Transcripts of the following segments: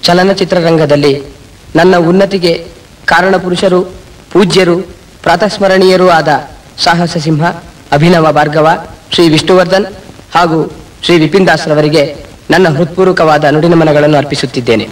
ಚಲನಚಿತ್ರರಂಗದಲ್ಲಿ ನನ್ನ ಉನ್ನತಿಗೆ ಕಾರಣ ಪುರುಷರು ಪೂಜ್ಯರು ಪ್ರಾತಸ್ಮರಣೀಯರೂ ಆದ ಸಾಹಸ ಸಿಂಹ ಅಭಿನವ ಭಾರ್ಗವ ಶ್ರೀ ವಿಷ್ಣುವರ್ಧನ್ ಹಾಗೂ ಶ್ರೀ ವಿಪಿನ್ ದಾಸ್ ರವರಿಗೆ ನನ್ನ ಹೃತ್ಪೂರ್ವಕವಾದ ನುಡಿನಮನಗಳನ್ನು ಅರ್ಪಿಸುತ್ತಿದ್ದೇನೆ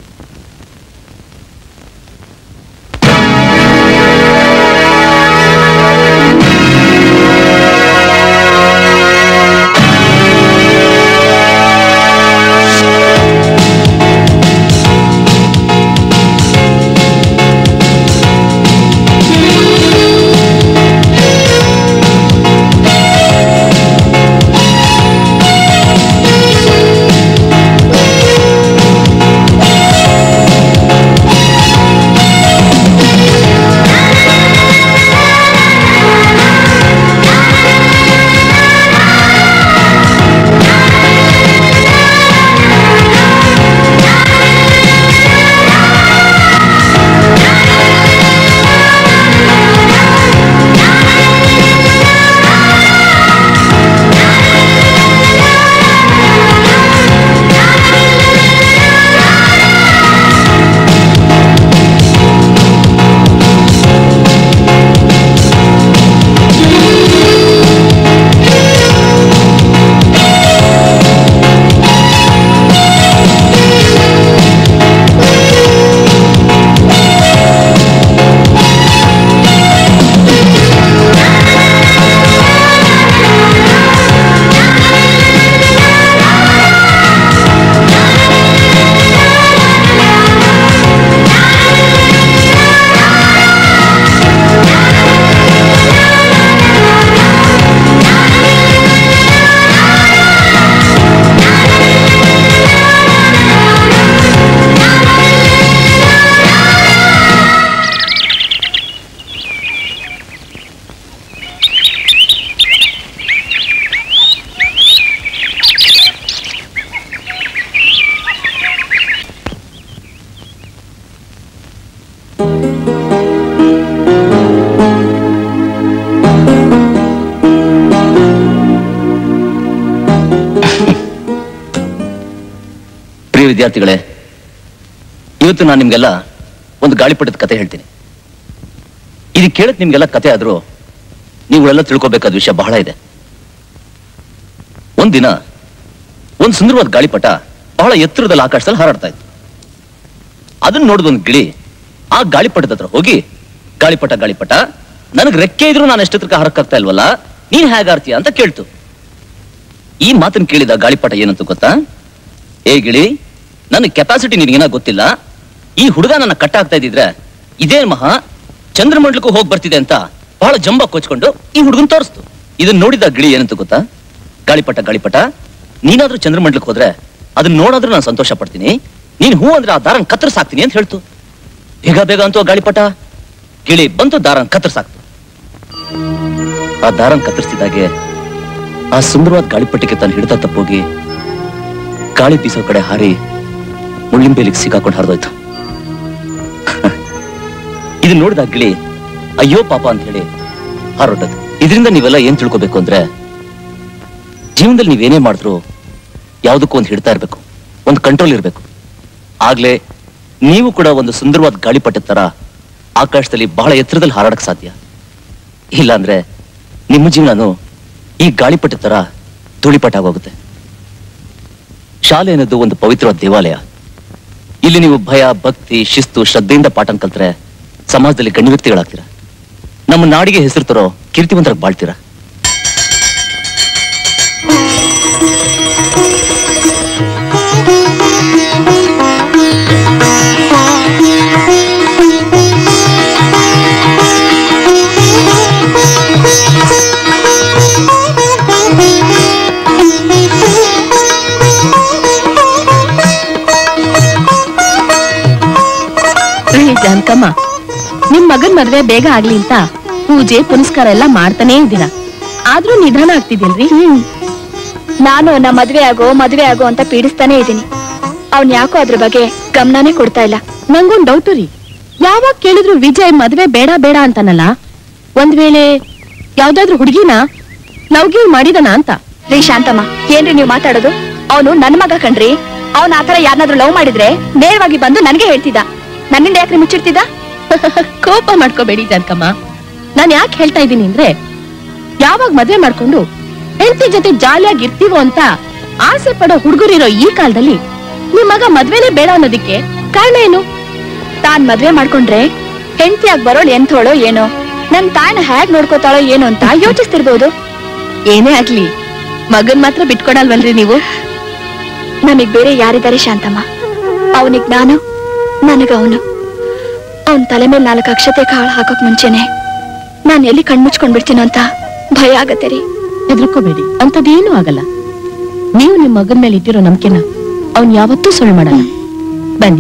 ಪ್ರಿಯ ವಿದ್ಯಾರ್ಥಿಗಳೇ ಇವತ್ತು ನಾನು ನಿಮ್ಗೆಲ್ಲ ಒಂದು ಗಾಳಿಪಟದ ಕತೆ ಹೇಳ್ತೀನಿ ಇದು ಕೇಳಕ್ ನಿಮ್ಗೆಲ್ಲ ಕತೆ ಆದ್ರೂ ನೀವುಗಳೆಲ್ಲ ತಿಳ್ಕೊಬೇಕಾದ ವಿಷಯ ಬಹಳ ಇದೆ ಒಂದಿನ ಒಂದು ಸುಂದರವಾದ ಗಾಳಿಪಟ ಬಹಳ ಎತ್ತರದಲ್ಲಿ ಆಕಾಶದಲ್ಲಿ ಹಾರಾಡ್ತಾ ಇತ್ತು ಅದನ್ನ ನೋಡಿದ ಒಂದು ಗಿಳಿ ಆ ಗಾಳಿಪಟದ ಹತ್ರ ಹೋಗಿ ಗಾಳಿಪಟ ಗಾಳಿಪಟ ನನಗೆ ರೆಕ್ಕೆ ಇದ್ರು ನಾನು ಎಷ್ಟೊತ್ತಕ್ಕೆ ಹಾರಕ್ಕಾಗ್ತಾ ಇಲ್ವಲ್ಲ ನೀನ್ ಹೇಗಾರ್ತೀಯ ಅಂತ ಕೇಳ್ತು ಈ ಮಾತನ್ನ ಕೇಳಿದ ಗಾಳಿಪಟ ಏನಂತ ಗೊತ್ತಾ ಏ ಗಿಳಿ ನನ್ನ ಕೆಪಾಸಿಟಿ ನಿನಗೇನ ಗೊತ್ತಿಲ್ಲ ಈ ಹುಡುಗ ನನ್ನ ಕಟ್ಟ ಆಗ್ತಾ ಇದ್ದಿದ್ರೆ ಇದೇನ್ ಮಹಾ ಚಂದ್ರಮಂಡಲಕ್ಕೂ ಹೋಗಿ ಬರ್ತಿದೆ ಅಂತ ಬಹಳ ಜಂಬ ಕೊಚ್ಕೊಂಡು ಈ ಹುಡುಗನ್ ತೋರಿಸ್ತು ಇದನ್ನ ನೋಡಿದ ಗಿಳಿ ಏನಂತ ಗೊತ್ತಾ ಗಾಳಿಪಟ ಗಾಳಿಪಟ ನೀನಾದ್ರೂ ಚಂದ್ರಮಂಡಲಕ್ಕೆ ಹೋದ್ರೆ ಅದನ್ನ ನೋಡಾದ್ರೂ ನಾನು ಸಂತೋಷ ಪಡ್ತೀನಿ ನೀನ್ ಹೂ ಅಂದ್ರೆ ಆ ದಾರನ್ ಕತ್ತರಿಸಾಕ್ತೀನಿ ಅಂತ ಹೇಳ್ತು ಬೇಗ ಬೇಗ ಅಂತೂ ಆ ಗಾಳಿಪಟ ಗಿಳಿ ಬಂತು ದಾರನ್ ಕತ್ತರಿಸಾಕ್ತು ಆ ದಾರನ್ ಕತ್ತರಿಸಿದಾಗೆ ಆ ಸುಂದರವಾದ ಗಾಳಿಪಟಕ್ಕೆ ತನ್ನ ಹಿಡಿತ ತಪ್ಪೋಗಿ ಗಾಳಿ ಬೀಸೋ ಕಡೆ ಹಾರಿ ಮುಳ್ಳಿಂಬೇಲಿಗೆ ಸಿಕ್ಕಾಕೊಂಡು ಹರಿದೋಯ್ತು ಇದನ್ನ ನೋಡಿದ ಗಿಳಿ ಅಯ್ಯೋ ಪಾಪ ಅಂತ ಹೇಳಿ ಹಾರೊಟ್ಟದು ಇದರಿಂದ ನೀವೆಲ್ಲ ಏನ್ ತಿಳ್ಕೊಬೇಕು ಅಂದ್ರೆ ಜೀವನದಲ್ಲಿ ನೀವೇನೇ ಮಾಡಿದ್ರು ಯಾವುದಕ್ಕೂ ಒಂದು ಹಿಡ್ತಾ ಇರ್ಬೇಕು ಒಂದು ಕಂಟ್ರೋಲ್ ಇರಬೇಕು ಆಗ್ಲೇ ನೀವು ಕೂಡ ಒಂದು ಸುಂದರವಾದ ಗಾಳಿಪಟದ ತರ ಆಕಾಶದಲ್ಲಿ ಬಹಳ ಎತ್ತರದಲ್ಲಿ ಹಾರಾಡಕ್ ಸಾಧ್ಯ ಇಲ್ಲಾಂದ್ರೆ ನಿಮ್ಮ ಜೀವನನು ಈ ಗಾಳಿಪಟದ ತರ ಧೂಳಿಪಟಾಗೋಗುತ್ತೆ ಶಾಲೆ ಅನ್ನೋದು ಒಂದು ಪವಿತ್ರವಾದ ದೇವಾಲಯ ಇಲ್ಲಿ ನೀವು ಭಯ ಭಕ್ತಿ ಶಿಸ್ತು ಶ್ರದ್ಧೆಯಿಂದ ಪಾಠ ಕಲ್ತ್ರೆ ಸಮಾಜದಲ್ಲಿ ಗಣ್ಯ ವ್ಯಕ್ತಿಗಳಾಗ್ತೀರಾ ನಮ್ಮ ನಾಡಿಗೆ ಹೆಸರು ತರೋ ಕೀರ್ತಿವಂತರಾಗಿ ಬಾಳ್ತೀರಾ ರೀ ಜಾನಕಮ್ಮ ನಿಮ್ ಮಗನ್ ಮದ್ವೆ ಬೇಗ ಆಗ್ಲಿ ಅಂತ ಪೂಜೆ ಪುನಸ್ಕಾರ ಎಲ್ಲ ಮಾಡ್ತಾನೇ ಇದ್ದೀರಾ ಆದ್ರೂ ನಿಧಾನ ಆಗ್ತಿದ್ಯಲ್ರಿ ನಾನು ನಮ್ಮ ಮದ್ವೆ ಆಗೋ ಮದ್ವೆ ಆಗೋ ಅಂತ ಪೀಡಿಸ್ತಾನೆ ಇದ್ದೀನಿ ಅವ್ನ್ ಯಾಕೋ ಅದ್ರ ಬಗ್ಗೆ ಗಮನನೇ ಕೊಡ್ತಾ ಇಲ್ಲ ನಂಗೊಂದ್ ಡೌಟ್ ರೀ ಯಾವಾಗ ಕೇಳಿದ್ರು ವಿಜಯ್ ಮದ್ವೆ ಬೇಡ ಬೇಡ ಅಂತಾನಲ್ಲ ಒಂದ್ ವೇಳೆ ಯಾವ್ದಾದ್ರು ಹುಡುಗಿನ ಲವ್ಗಿ ಮಾಡಿದನ ಅಂತ ರೀ ಶಾಂತಮ್ಮ ಏನ್ರಿ ನೀವು ಮಾತಾಡೋದು ಅವನು ನನ್ ಮಗ ಕಣ್ರಿ ಅವನ ಆತರ ಯಾರನ್ನಾದ್ರೂ ಲವ್ ಮಾಡಿದ್ರೆ ನೇರವಾಗಿ ಬಂದು ನನಗೆ ಹೇಳ್ತಿದ್ದ ನನ್ನಿಂದ ಯಾಕ್ರೆ ಮುಚ್ಚಿಡ್ತಿದ್ದ ಕೋಪ ಮಾಡ್ಕೋಬೇಡಿ ಜಾನಕಮ್ಮ ನಾನ್ ಯಾಕೆ ಹೇಳ್ತಾ ಇದ್ದೀನಿ ಅಂದ್ರೆ ಯಾವಾಗ ಮದ್ವೆ ಮಾಡ್ಕೊಂಡು ಹೆಂಡತಿ ಜೊತೆ ಜಾಲಿಯಾಗಿ ಇರ್ತೀವೋ ಅಂತ ಆಸೆ ಪಡೋ ಹುಡುಗರಿರೋ ಈ ಕಾಲದಲ್ಲಿ ನಿಮ್ ಮಗ ಮದ್ವೆನೇ ಬೇಡ ಅನ್ನೋದಕ್ಕೆ ಕಾರಣ ಏನು ತಾನ್ ಮದ್ವೆ ಮಾಡ್ಕೊಂಡ್ರೆ ಹೆಂಡತಿಯಾಗಿ ಬರೋಳು ಎಂಥೋಳೋ ಏನೋ ನನ್ ತಾಯಿನ ಹೇಗ್ ನೋಡ್ಕೋತಾಳೋ ಏನೋ ಅಂತ ಯೋಚಿಸ್ತಿರ್ಬೋದು ಏನೇ ಆಗ್ಲಿ ಮಗನ್ ಮಾತ್ರ ಬಿಟ್ಕೊಡಲ್ವಲ್ರಿ ನೀವು ನಮಗ್ ಬೇರೆ ಯಾರಿದ್ದಾರೆ ಶಾಂತಮ್ಮ ಅವನಿಗ್ ನಾನು ನನಗ ಅವನು ಅವನ್ ತಲೆ ಮೇಲೆ ನಾಲ್ಕು ಅಕ್ಷತೆ ಕಾಳು ಹಾಕೋಕ್ ಮುಂಚೆನೆ ನಾನ್ ಎಲ್ಲಿ ಕಣ್ಮುಚ್ಕೊಂಡ್ ಬಿಡ್ತೀನೋ ಅಂತ ಭಯ ಆಗತ್ತೆ ರೀ ಹೆದರ್ಕೋಬೇಡಿ ಅಂತದೇನು ಆಗಲ್ಲ ನೀವು ನಿಮ್ ಮಗನ್ ಮೇಲೆ ಇಟ್ಟಿರೋ ನಂಬಿಕೆನ ಅವ್ನ್ ಯಾವತ್ತೂ ಸುಳ್ಳು ಮಾಡಲ್ಲ ಬನ್ನಿ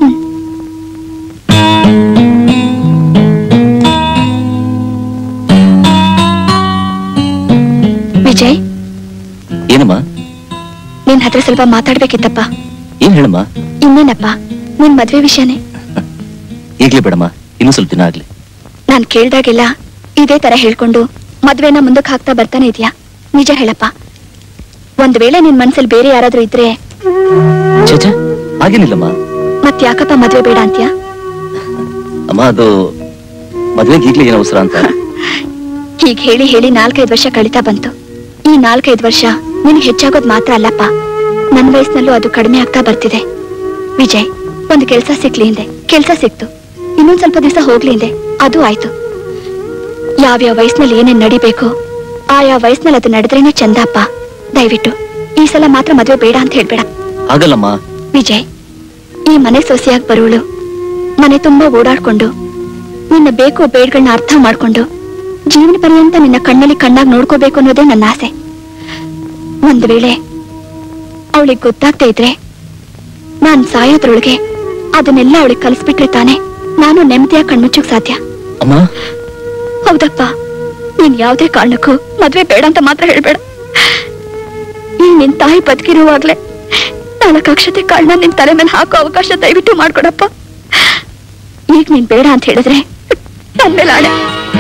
ವಿಜಯ್ ಏನಮ್ಮ ನಿನ್ ಹತ್ರ ಸ್ವಲ್ಪ ಮಾತಾಡ್ಬೇಕಿತ್ತಪ್ಪ ಏನ್ ಹೇಳಮ್ಮ ಇನ್ನೇನಪ್ಪ ನಿನ್ ಮದ್ವೆ ವಿಷಯನೇ ಈಗ್ಲೇ ಬೇಡಮ್ಮ ಇನ್ನೂ ಸ್ವಲ್ಪ ದಿನ ಆಗ್ಲಿ ನಾನ್ ಕೇಳ್ದಾಗೆಲ್ಲ ಇದೇ ತರ ಹೇಳ್ಕೊಂಡು ಮದ್ವೆನ ಮುಂದಕ್ಕೆ ಹಾಕ್ತಾ ಬರ್ತಾನೆ ಇದೆಯಾ ನಿಜ ಹೇಳಪ್ಪ ಒಂದ್ ವೇಳೆ ನಿನ್ ಮನ್ಸಲ್ಲಿ ಬೇರೆ ಯಾರಾದ್ರೂ ಇದ್ರೆ ಚೇಚ ಹಾಗೇನಿಲ್ಲಮ್ಮ ಮತ್ ಯಾಕಪ್ಪ ಮದ್ವೆ ಬೇಡ ಅಂತ್ಯಾ ಅಮ್ಮ ಅದು ಮದ್ವೆಗೆ ಈಗ್ಲೇ ಏನು ಅವಸರ ಅಂತ ಹೀಗ್ ಹೇಳಿ ಹೇಳಿ ನಾಲ್ಕೈದು ವರ್ಷ ಕಳೀತಾ ಬಂತು ಈ ನಾಲ್ಕೈದು ವರ್ಷ ನಿನ್ಗೆ ಹೆಚ್ಚಾಗೋದ್ ಮಾತ್ರ ಅಲ್ಲಪ್ಪ ನನ್ ವಯಸ್ಸಿನಲ್ಲೂ ಅದು ಕಡಿಮೆ ಆಗ್ತಾ ಬರ್ತಿದೆ ವಿಜಯ್ ಒಂದು ಕೆಲ್ಸ ಸಿಕ್ಲಿ ಹಿಂದೆ ಕೆಲ್ಸ ಸಿಕ್ತು ಇನ್ನೊಂದ್ ಸ್ವಲ್ಪ ದಿವಸ ಹೋಗ್ಲಿ ಹಿಂದೆ ಅದು ಆಯ್ತು ಯಾವ್ಯಾವ ವಯಸ್ಸಿನಲ್ಲಿ ಏನೇನ್ ನಡಿಬೇಕು ಆಯಾ ವಯಸ್ಸಿನಲ್ಲಿ ಅದು ನಡೆದ್ರೇನೆ ಚಂದಪ್ಪ ದಯವಿಟ್ಟು ಈ ಸಲ ಮಾತ್ರ ಮದ್ವೆ ಬೇಡ ಅಂತ ಹೇಳ್ಬೇಡ ಆಗಲ್ಲಮ್ಮ ವಿಜಯ್ ಈ ಮನೆ ಸೊಸೆಯಾಗಿ ಬರೋಳು ಮನೆ ತುಂಬಾ ಓಡಾಡ್ಕೊಂಡು ನಿನ್ನ ಬೇಕು ಬೇಡ್ಗಳನ್ನ ಅರ್ಥ ಮಾಡ್ಕೊಂಡು ಜೀವನ ಪರ್ಯಂತ ನಿನ್ನ ಕಣ್ಣಲ್ಲಿ ಕಣ್ಣಾಗಿ ನೋಡ್ಕೋಬೇಕು ಅನ್ನೋದೇ ನನ್ನ ಆಸೆ ಒಂದ್ ವೇಳೆ ಅವಳಿಗೆ ಗೊತ್ತಾಗ್ತಾ ಇದ್ರೆ ನಾನ್ ಸಾಯೋದ್ರೊಳಗೆ ಅದನ್ನೆಲ್ಲ ಅವಳಿಗೆ ಕಲಿಸ್ಬಿಟ್ರೆ ತಾನೆ ನಾನು ನೆಮ್ಮದಿಯಾಗಿ ಕಣ್ಮುಚ್ಚಕ್ ಸಾಧ್ಯ ಅಮ್ಮ ಹೌದಪ್ಪ ನೀನ್ ಯಾವ್ದೇ ಕಾರಣಕ್ಕೂ ಮದ್ವೆ ಬೇಡ ಅಂತ ಮಾತ್ರ ಹೇಳ್ಬೇಡ ನೀನ್ ನಿನ್ ತಾಯಿ ಬದುಕಿರುವಾಗ್ಲೇ ನಾಲ್ಕು ಅಕ್ಷತೆ ಕಾಳನ್ನ ನಿನ್ ತಲೆ ಮೇಲೆ ಹಾಕೋ ಅವಕಾಶ ದಯವಿಟ್ಟು ಮಾಡ್ಕೊಡಪ್ಪ ಈಗ ನೀನ್ ಬೇಡ ಅಂತ ಹೇಳಿದ್ರೆ ನನ್ ಮೇಲೆ ಆಣೆ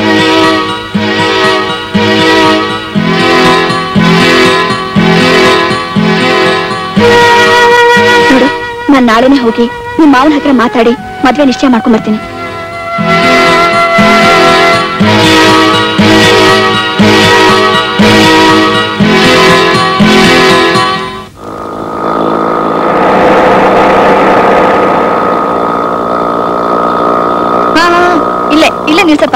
ನೋಡು ನಾನ್ ನಾಳೆನೆ ಹೋಗಿ ನಿಮ್ ಮಾವನ ಹತ್ರ ಮಾತಾಡಿ ಮದ್ವೆ ನಿಶ್ಚಯ ಮಾಡ್ಕೊಂಡ್ ಬರ್ತೀನಿ ಹಾ ಹಾ ಹಾ. ಇಲ್ಲೇ ಇಲ್ಲೇ ನಿಲ್ಸಪ್ಪ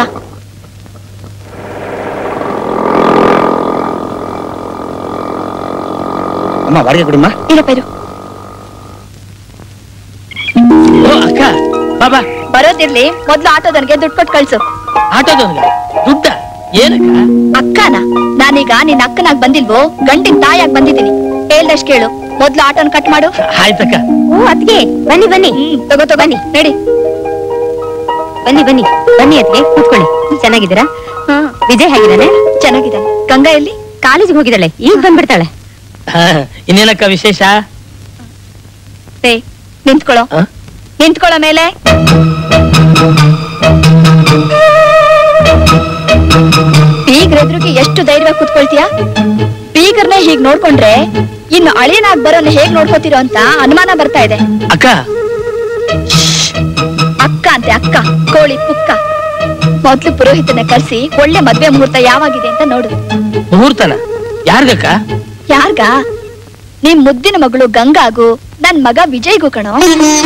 ಅಮ್ಮ ಬಾಡಿಗೆ ಕೊಡಿಮ್ಮ ಇರಪ್ಪ ಇರು ಓ ಅಕ್ಕ ಬಾಬಾ ಬರೋದಿರ್ಲಿ ಮೊದ್ಲು ಆಟೋದನ್ಗೆ ದುಡ್ಡು ಕೊಟ್ಟು ಕಳ್ಸು ಆಟೋದವನಿಗೆ ದುಡ್ಡ ಏನಕ್ಕ ಅಕ್ಕನ ನಾನೀಗ ನಿನ್ನ ಅಕ್ಕನಾಗ್ ಬಂದಿಲ್ವೋ ಗಂಟಿನ ತಾಯಾಗ್ ಬಂದಿದ್ದೀನಿ ಹೇಳ್ದಷ್ಟು ಕೇಳು ಮೊದ್ಲು ಆಟೋನ್ ಕಟ್ ಮಾಡು ಆಯ್ತಕ್ಕ ಓ ಅದ್ಗೆ ಬನ್ನಿ ಬನ್ನಿ ತಗೋ ತಗೋ ಬನ್ನಿ ನಡಿ ಬನ್ನಿ ಬನ್ನಿ ಬನ್ನಿ ಅದ್ಗೆ ಕೂತ್ಕೊಳ್ಳಿ ಚೆನ್ನಾಗಿದ್ದೀರಾ ಹಾ ವಿಜಯ್ ಹೇಗಿದ್ದಾನೆ ಚೆನ್ನಾಗಿದ್ದಾನೆ ಗಂಗಾ ಎಲ್ಲಿ ಕಾಲೇಜಿಗೆ ಹೋಗಿದ್ದಾಳೆ ಈಗ ಬಂದ್ಬಿಡ್ತಾಳೆ ಹಾ, ಇನ್ನೇನಕ್ಕ ವಿಶೇಷ ಏ ನಿಂತ್ಕೊಳ್ಳೋ ಆ? ನಿಂತ್ಕೊಳ್ಳೋ ಮೇಲೆ ಬೀಗ್ರೆದ್ರಿಗೆ ಎಷ್ಟು ಧೈರ್ಯವಾಗಿ ಕೂತ್ಕೊಳ್ತೀಯ ಬೀಗರ್ನೇ ಹೀಗ್ ನೋಡ್ಕೊಂಡ್ರೆ ಇನ್ನು ಅಳಿಯನಾಗ್ ಬರೋನ್ನ ಹೇಗ್ ನೋಡ್ಕೋತಿರೋ ಅಂತ ಅನುಮಾನ ಬರ್ತಾ ಇದೆ ಅಕ್ಕ ಅಕ್ಕ ಅಂತೆ ಅಕ್ಕ ಕೋಳಿ ಪುಕ್ಕ ಮೊದ್ಲು ಪುರೋಹಿತನ ಕರ್ಸಿ ಒಳ್ಳೆ ಮದ್ವೆ ಮುಹೂರ್ತ ಯಾವಾಗಿದೆ ಅಂತ ನೋಡು ಮುಹೂರ್ತನ ಯಾರ್ಗಕ್ಕ ಯಾರ್ಗ ನಿಮ್ ಮುದ್ದಿನ ಮಗಳು ಗಂಗಾಗೂ ನನ್ ಮಗ ವಿಜಯ್ಗೂ ಕಣೋ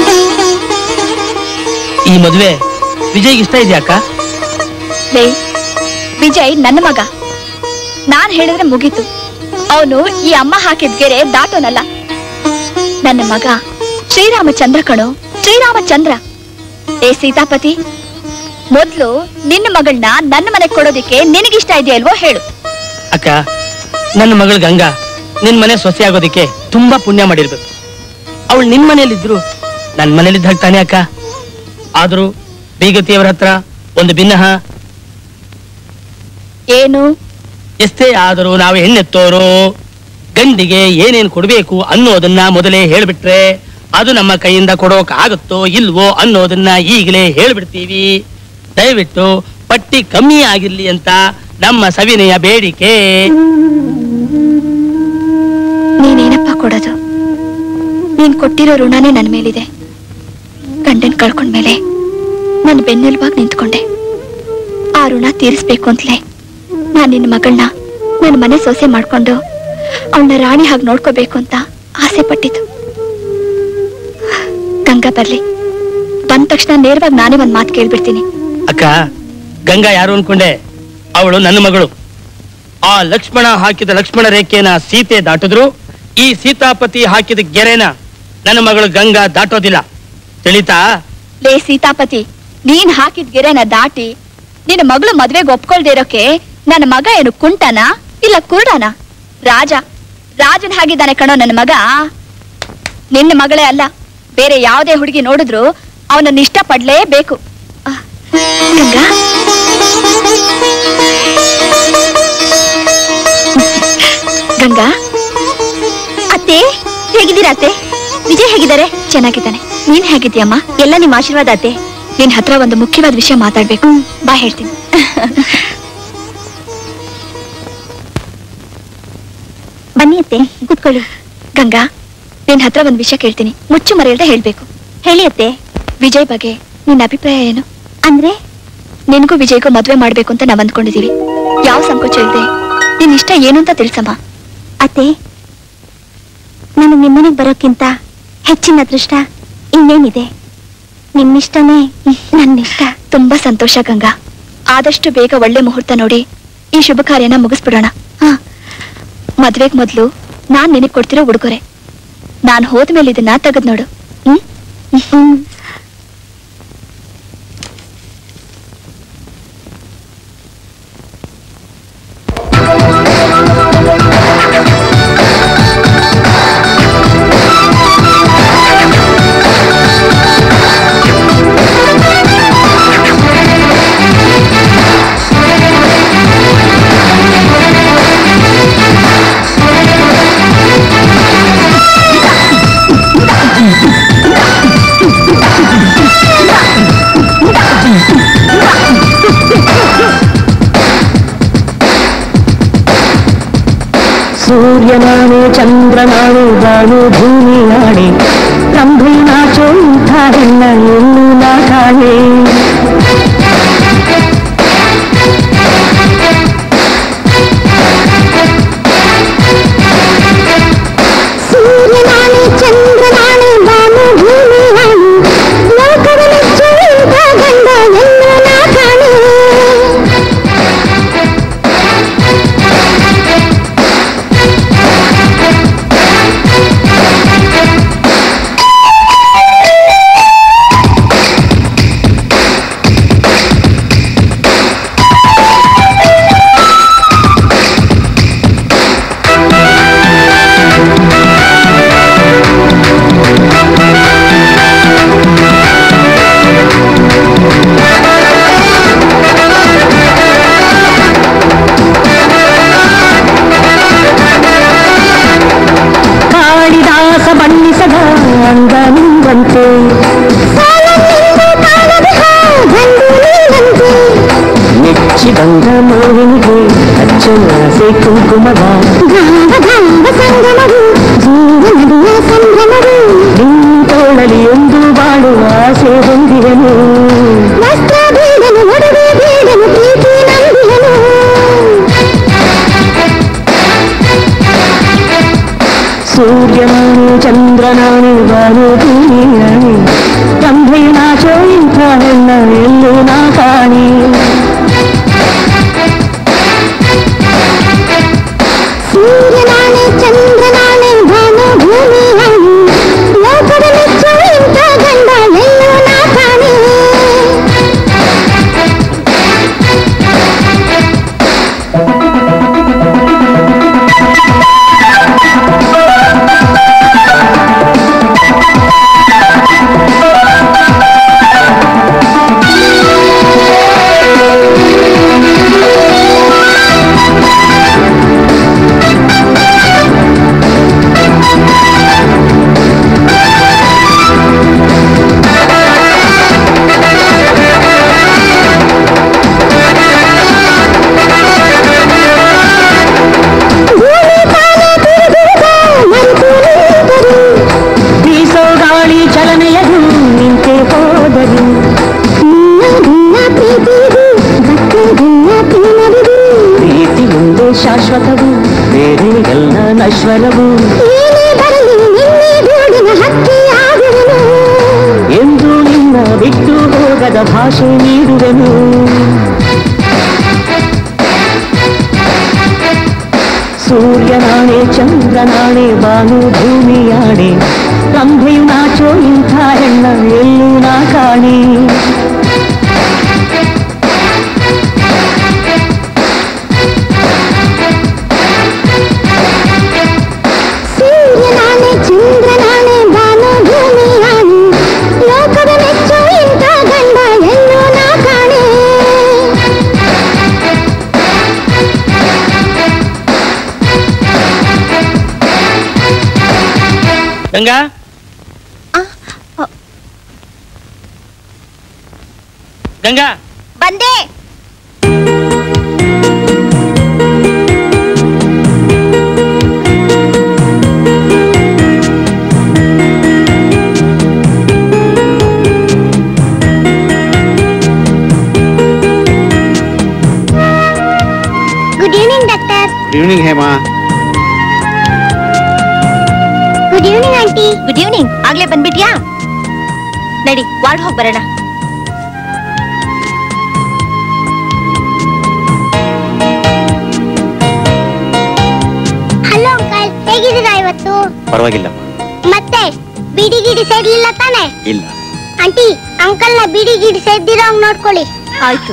ಈ ಮದ್ವೆ ವಿಜಯ್ಗೆ ಇಷ್ಟ ಇದೆಯಾ ಅಕ್ಕ ಲೇ ವಿಜಯ್ ನನ್ನ ಮಗ ನಾನ್ ಹೇಳಿದ್ರೆ ಮುಗೀತು ಅವನು ಈ ಅಮ್ಮ ಹಾಕಿದ ಗೆರೆ ದಾಟೋನಲ್ಲ ನನ್ನ ಮಗ ಶ್ರೀರಾಮಚಂದ್ರ ಕಣೋ ಶ್ರೀರಾಮಚಂದ್ರ ಏ ಸೀತಾಪತಿ ಮೊದ್ಲು ನಿನ್ನ ಮಗಳನ್ನ ನನ್ನ ಮನೆಗ್ ಕೊಡೋದಿಕ್ಕೆ ನಿನಗಿಷ್ಟ ಇದೆಯಲ್ವೋ ಹೇಳು ಅಕ್ಕ ನನ್ನ ಮಗಳು ಗಂಗಾ ನಿನ್ ಮನೆ ಸೊಸೆ ಆಗೋದಿಕ್ಕೆ ತುಂಬಾ ಪುಣ್ಯ ಮಾಡಿರ್ಬೇಕು ಅವಳು ನಿನ್ ಮನೇಲಿದ್ರು ನನ್ ಮನೇಲಿದ್ದ ಹಾಗೆ ತಾನೇ ಅಕ್ಕ ಆದ್ರೂ ಬೀಗತಿಯವರ ಹತ್ರ ಒಂದು ಭಿನ್ನಹ ಏನು ಎಷ್ಟೇ ಆದರೂ ನಾವು ಹೆಣ್ಣೆತ್ತೋರು ಗಂಡಿಗೆ ಏನೇನ್ ಕೊಡ್ಬೇಕು ಅನ್ನೋದನ್ನ ಮೊದಲೇ ಹೇಳ್ಬಿಟ್ರೆ ಅದು ನಮ್ಮ ಕೈಯಿಂದ ಕೊಡೋಕ್ ಆಗುತ್ತೋ ಇಲ್ವೋ ಅನ್ನೋದನ್ನ ಈಗಲೇ ಹೇಳ್ಬಿಡ್ತೀವಿ ದಯವಿಟ್ಟು ಪಟ್ಟಿ ಕಮ್ಮಿ ಆಗಿರ್ಲಿ ಅಂತ ನಮ್ಮ ಸವಿನೆಯ ಬೇಡಿಕೆ ನೀನೇನಪ್ಪ ಕೊಡೋದು ನೀನ್ ಕೊಟ್ಟಿರೋ ಋಣನೇ ನನ್ನ ಮೇಲಿದೆ ಗಂಡನ್ ಕಳ್ಕೊಂಡ್ಮೇಲೆ ನಾನು ಬೆನ್ನೆಲುಬಾಗಿ ನಿಂತ್ಕೊಂಡೆ ಆ ಋಣ ತೀರಿಸ್ಬೇಕು ಅಂತಲೇ ನಾನು ನಿನ್ನ ಮಗಳನ್ನ ನನ್ನ ಮನೆ ಸೊಸೆ ಮಾಡ್ಕೊಂಡು ಅವಳನ್ನ ರಾಣಿ ಹಾಗೆ ನೋಡ್ಕೋಬೇಕು ಅಂತ ಆಸೆ ಪಟ್ಟಿದ್ದು ಗಂಗಾ ಬರ್ಲಿ ಬಂದ ತಕ್ಷಣ ನೇರವಾಗಿ ನಾನೇ ಒಂದ್ ಮಾತು ಕೇಳ್ಬಿಡ್ತೀನಿ ಅಕ್ಕ ಗಂಗಾ ಯಾರು ಅನ್ಕೊಂಡೆ ಅವಳು ನನ್ನ ಮಗಳು ಆ ಲಕ್ಷ್ಮಣ ಹಾಕಿದ ಲಕ್ಷ್ಮಣ ರೇಖೆನ ಸೀತೆ ದಾಟಿದ್ರು ಈ ಸೀತಾಪತಿ ಹಾಕಿದ ಗೆರೆನ ನನ್ನ ಮಗಳು ಗಂಗಾ ದಾಟೋದಿಲ್ಲ ತಿಳಿತಾ ಲೇ ಸೀತಾಪತಿ ನೀನ್ ಹಾಕಿದ ಗೆರೆನ ದಾಟಿ ನಿನ್ನ ಮಗಳು ಮದ್ವೆಗೆ ಒಪ್ಕೊಳ್ದೇ ಇರೋಕೆ ನನ್ನ ಮಗ ಏನು ಕುಂಟನ ಇಲ್ಲ ಕುರುಡನ ರಾಜ ರಾಜನ್ ಹಾಗಿದ್ದಾನೆ ಕಣೋ ನನ್ನ ಮಗ ನಿನ್ನ ಮಗಳೇ ಅಲ್ಲ ಬೇರೆ ಯಾವುದೇ ಹುಡುಗಿ ನೋಡಿದ್ರು ಅವನನ್ನ ಇಷ್ಟ ಪಡ್ಲೇಬೇಕು ಆ, ಗಂಗಾ ಗಂಗಾ ಅತ್ತೆ ಹೇಗಿದ್ದೀರಾ ಅತ್ತೆ ವಿಜಯ್ ಹೇಗಿದ್ದಾರೆ ಚೆನ್ನಾಗಿದ್ದಾನೆ ನೀನ್ ಹೇಗಿದ್ಯಮ್ಮ ಎಲ್ಲ ನಿಮ್ಮ ಆಶೀರ್ವಾದ ಅತ್ತೆ ನಿನ್ ಹತ್ರ ಒಂದು ಮುಖ್ಯವಾದ ವಿಷಯ ಮಾತಾಡ್ಬೇಕು ಬಾ ಹೇಳ್ತೀನಿ ಬನ್ನಿ ಅತ್ತೆ ಕೂತ್ಕೊಳ್ಳಿ ಗಂಗಾ ನಿನ್ ಹತ್ರ ಒಂದ್ ವಿಷಯ ಕೇಳ್ತೀನಿ ಮುಚ್ಚು ಮರೆಯಲ್ದೆ ಹೇಳ್ಬೇಕು ಹೇಳಿ ಅತ್ತೆ ವಿಜಯ್ ಬಗ್ಗೆ ನಿನ್ನ ಅಭಿಪ್ರಾಯ ಏನು ಅಂದ್ರೆ ನಿನಗೂ ವಿಜಯ್ಗೂ ಮದ್ವೆ ಮಾಡ್ಬೇಕು ಅಂತ ನಾವ್ ಅಂದ್ಕೊಂಡಿದೀವಿ ಯಾವ ಸಂಕೋಚ ಇಲ್ಲದೆ ನಿನ್ ಇಷ್ಟ ಏನು ಅಂತ ತಿಳ್ಸಮ್ಮ ಅತ್ತೆ ನನಗೆ ನಿಮ್ಮನೆಗೆ ಬರೋಕ್ಕಿಂತ ಹೆಚ್ಚಿನ ಅದೃಷ್ಟ ಇನ್ನೇನಿದೆ ನಿಮ್ಮಿಷ್ಟನೇ ನನ್ನಿಷ್ಟ ತುಂಬಾ ಸಂತೋಷ ಗಂಗಾ ಆದಷ್ಟು ಬೇಗ ಒಳ್ಳೆ ಮುಹೂರ್ತ ನೋಡಿ ಈ ಶುಭ ಕಾರ್ಯನ ಮುಗಿಸ್ಬಿಡೋಣ ಹಾ ಮದ್ವೆಗ್ ಮೊದ್ಲು ನಾನ್ ನಿನಗ್ ಕೊಡ್ತಿರೋ ಉಡುಗೊರೆ ನಾನ್ ಹೋದ್ಮೇಲೆ ಇದನ್ನ ತೆಗೆದ್ ನೋಡು ಹ್ಮ್ ಹ್ಮ್ ಸೂರ್ಯನಾಣೆ ಚಂದ್ರನಾಣೆ ಬಾಳು ಭೂಮಿಯಾಣೆ ರಂಭೆನಾಚೋ ಇಂಥ ಹೆಣ್ಣ ಎಲ್ಲೂ ನಾ ಕಾಣೆ ಸೂರ್ಯನಾಣೆ ಚಂದ್ರನಾಣೆ ಬಾಳು ಭೂಮಿಯಾಣೆ ಲೋಕವನೆಚ್ಚು ಇಂಥ ಗಂಡ ಎಲ್ಲೂ ನಾ ಕಾಣೆ ಕಾಳಿದಾಸ ಬಣ್ಣಿಸದ ಅಂದ ನಿಂದಂತೆ ನೆಚ್ಚಿದಂಗ ನೋವಿನಿಗೆ ಅಚ್ಚನಾಸೆ ಕುಂಕುಮದ ತೋಳಲಿ ಎಂದು ಬಾಳುವ ಆಸೆ ಹೊಂದಿದನು ಸೂರ್ಯನಾಣಿ ಚಂದ್ರನಾಣಿ ಬಾನು ಭೂಮಿಯಾಣಿ ರಂಭೆನಾಚೋ ಇಂಥ ಹೆಣ್ಣ ಎಲ್ಲೂ ನಾ ಕಾಣಿ ಸೂರ್ಯನಾಣಿ ಚಂದ್ರನಾಣಿ ಭಾನು ಭೂಮಿಯಾಣಿ ಲೋಕದ ಮೆಚ್ಚು ಇಂಥ ಗಂಡ ಎಲ್ಲೂ ನಾ ಕಾಣಿ ಲೋಕದ ಭಾಷೆ ನೀಡುವೆನು ಸೂರ್ಯನಾಣೆ ಚಂದ್ರನಾಣೆ ಬಾನು ಭೂಮಿಯಾಣೆ ರಂಭೆಯು ನಾಚೋ ಇಂಥ ಹೆಣ್ಣ ಎಲ್ಲೂ ನಾ ಕಾಣೆ ಸೂರ್ಯನಾಣೆ ಚಂದ್ರನಾಣೆ ಬಾನು ಭೂಮಿಯಾಣೆ ಲೋಕದ ಮೆಚ್ಚು ಇಂಥ ಗಂಡ ಎಲ್ಲೂ ನಾ ಕಾಣೆ ಗಂಗಾ ಗಂಗಾ ಬಂದೆ good evening doctor good evening Hema good evening aunty good evening ಆಗ್ಲೇ ಬಂದ್ಬಿಟ್ಯಾ ನಡಿ ವಾರ್ಡ್ ಹೋಗಿ ಬರೋಣ ಹಲೋ ಅಂಕಲ್ ಹೇಗಿದ್ದೀರಾ ಇವತ್ತು ಪರವಾಗಿಲ್ಲ ಮತ್ತೆ ಬಿಡಿ ಗಿಡಿ ಸೇರ್ಲಿಲ್ಲ ತಾನೆ ಇಲ್ಲ ಆಂಟಿ ಅಂಕಲ್ ನ ಬಿಡಿ ಗಿಡಿ ಸೇರ್ದಿರೋ ಹಂಗ್ ನೋಡ್ಕೊಳ್ಳಿ ಆಯ್ತು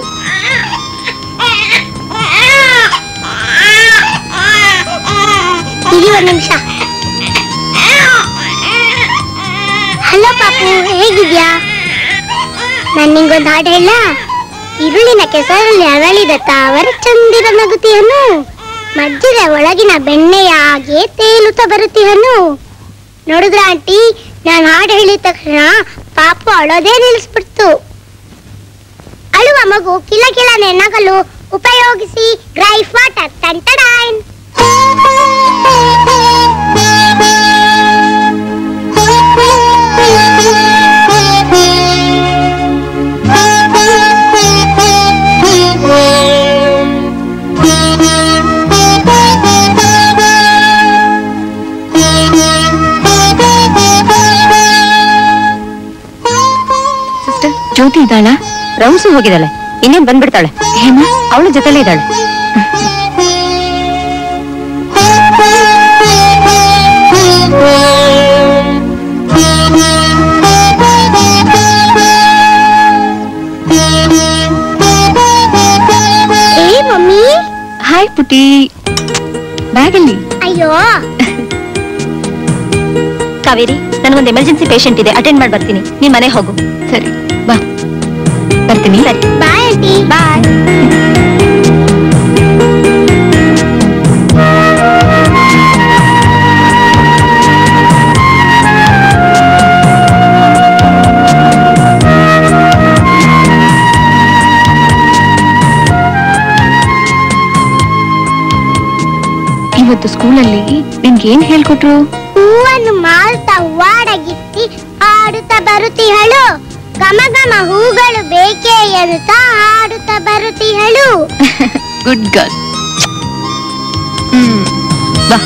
ಇರಿ ಒಂದ್ ನಿಮಿಷ ಹಲೋ ಪಾಪು ಹೇಗಿದ್ಯಾ ನಾನ್ ನಿಂಗೊಂದು ಹಾಡು ಹೇಳ ಇರುಳಿನ ಕೆಸರಲ್ಲಿ ಅರಳಿದ ತಾವರ ಚಂದಿರ ನಗುತಿಯನು ಮಜ್ಜಿದ ಒಳಗಿನ ಬೆಣ್ಣೆಯ ಹಾಗೆ ತೇಲುತ್ತ ಬರುತ್ತೀಹನು ನೋಡಿದ್ರ ಆಂಟಿ ನಾನು ಹಾಡು ಹೇಳಿದ ತಕ್ಷಣ ಪಾಪು ಅಳೋದೇ ನಿಲ್ಲಿಸ್ಬಿಡ್ತು ಅಳುವ ಮಗು ಕಿಲ ಕಿಲನೆ ನಗಲು ಉಪಯೋಗಿಸಿ ಗ್ರೈಫ್ ವಾಟರ್ ಟಂಟಡಾಯ್ನ್ ಸಿಸ್ಟರ್ ಜ್ಯೋತಿ ಇದ್ದಾಳ ರೌಂಡ್ಸ್ ಹೋಗಿದ್ದಾಳೆ ಇನ್ನೇನ್ ಬಂದ್ಬಿಡ್ತಾಳೆ ಹೇಮಾ ಅವಳ ಜೊತೆಲೇ ಇದ್ದಾಳೆ ಏ ಮಮ್ಮಿ ಹಾಯ್ ಪುಟಿ ಬ್ಯಾಗಲ್ಲಿ ಅಯ್ಯೋ ಕಾವೇರಿ ನನಗೊಂದು ಎಮರ್ಜೆನ್ಸಿ ಪೇಷಂಟ್ ಇದೆ ಅಟೆಂಡ್ ಮಾಡಿ ಬರ್ತೀನಿ ನೀನ್ ಮನೆ ಹೋಗು ಸರಿ ಬಾ ಬರ್ತೀನಿ ಸರಿ ಬಾಯ್ ಆಂಟಿ ಬಾಯ್ ಇವತ್ತು ಸ್ಕೂಲಲ್ಲಿ ನಿನ್ಗೆ ಏನ್ ಹೇಳ್ಕೊಟ್ರು ಹೂವನ್ನು ಮಾಲ್ತಾ ಹೂವಾಡಗಿತ್ತಿ ಹಾಡುತ್ತಾ ಬರುತ್ತಿಹಳು ಘಮ ಘಮ ಹೂಗಳು ಬೇಕೇ ಎನ್ನುತ್ತಾ ಹಾಡುತ್ತಾ ಬರುತ್ತಿಹಳು ಗುಡ್ ಗರ್ಲ್ ಹ್ಮ್ ಬಾ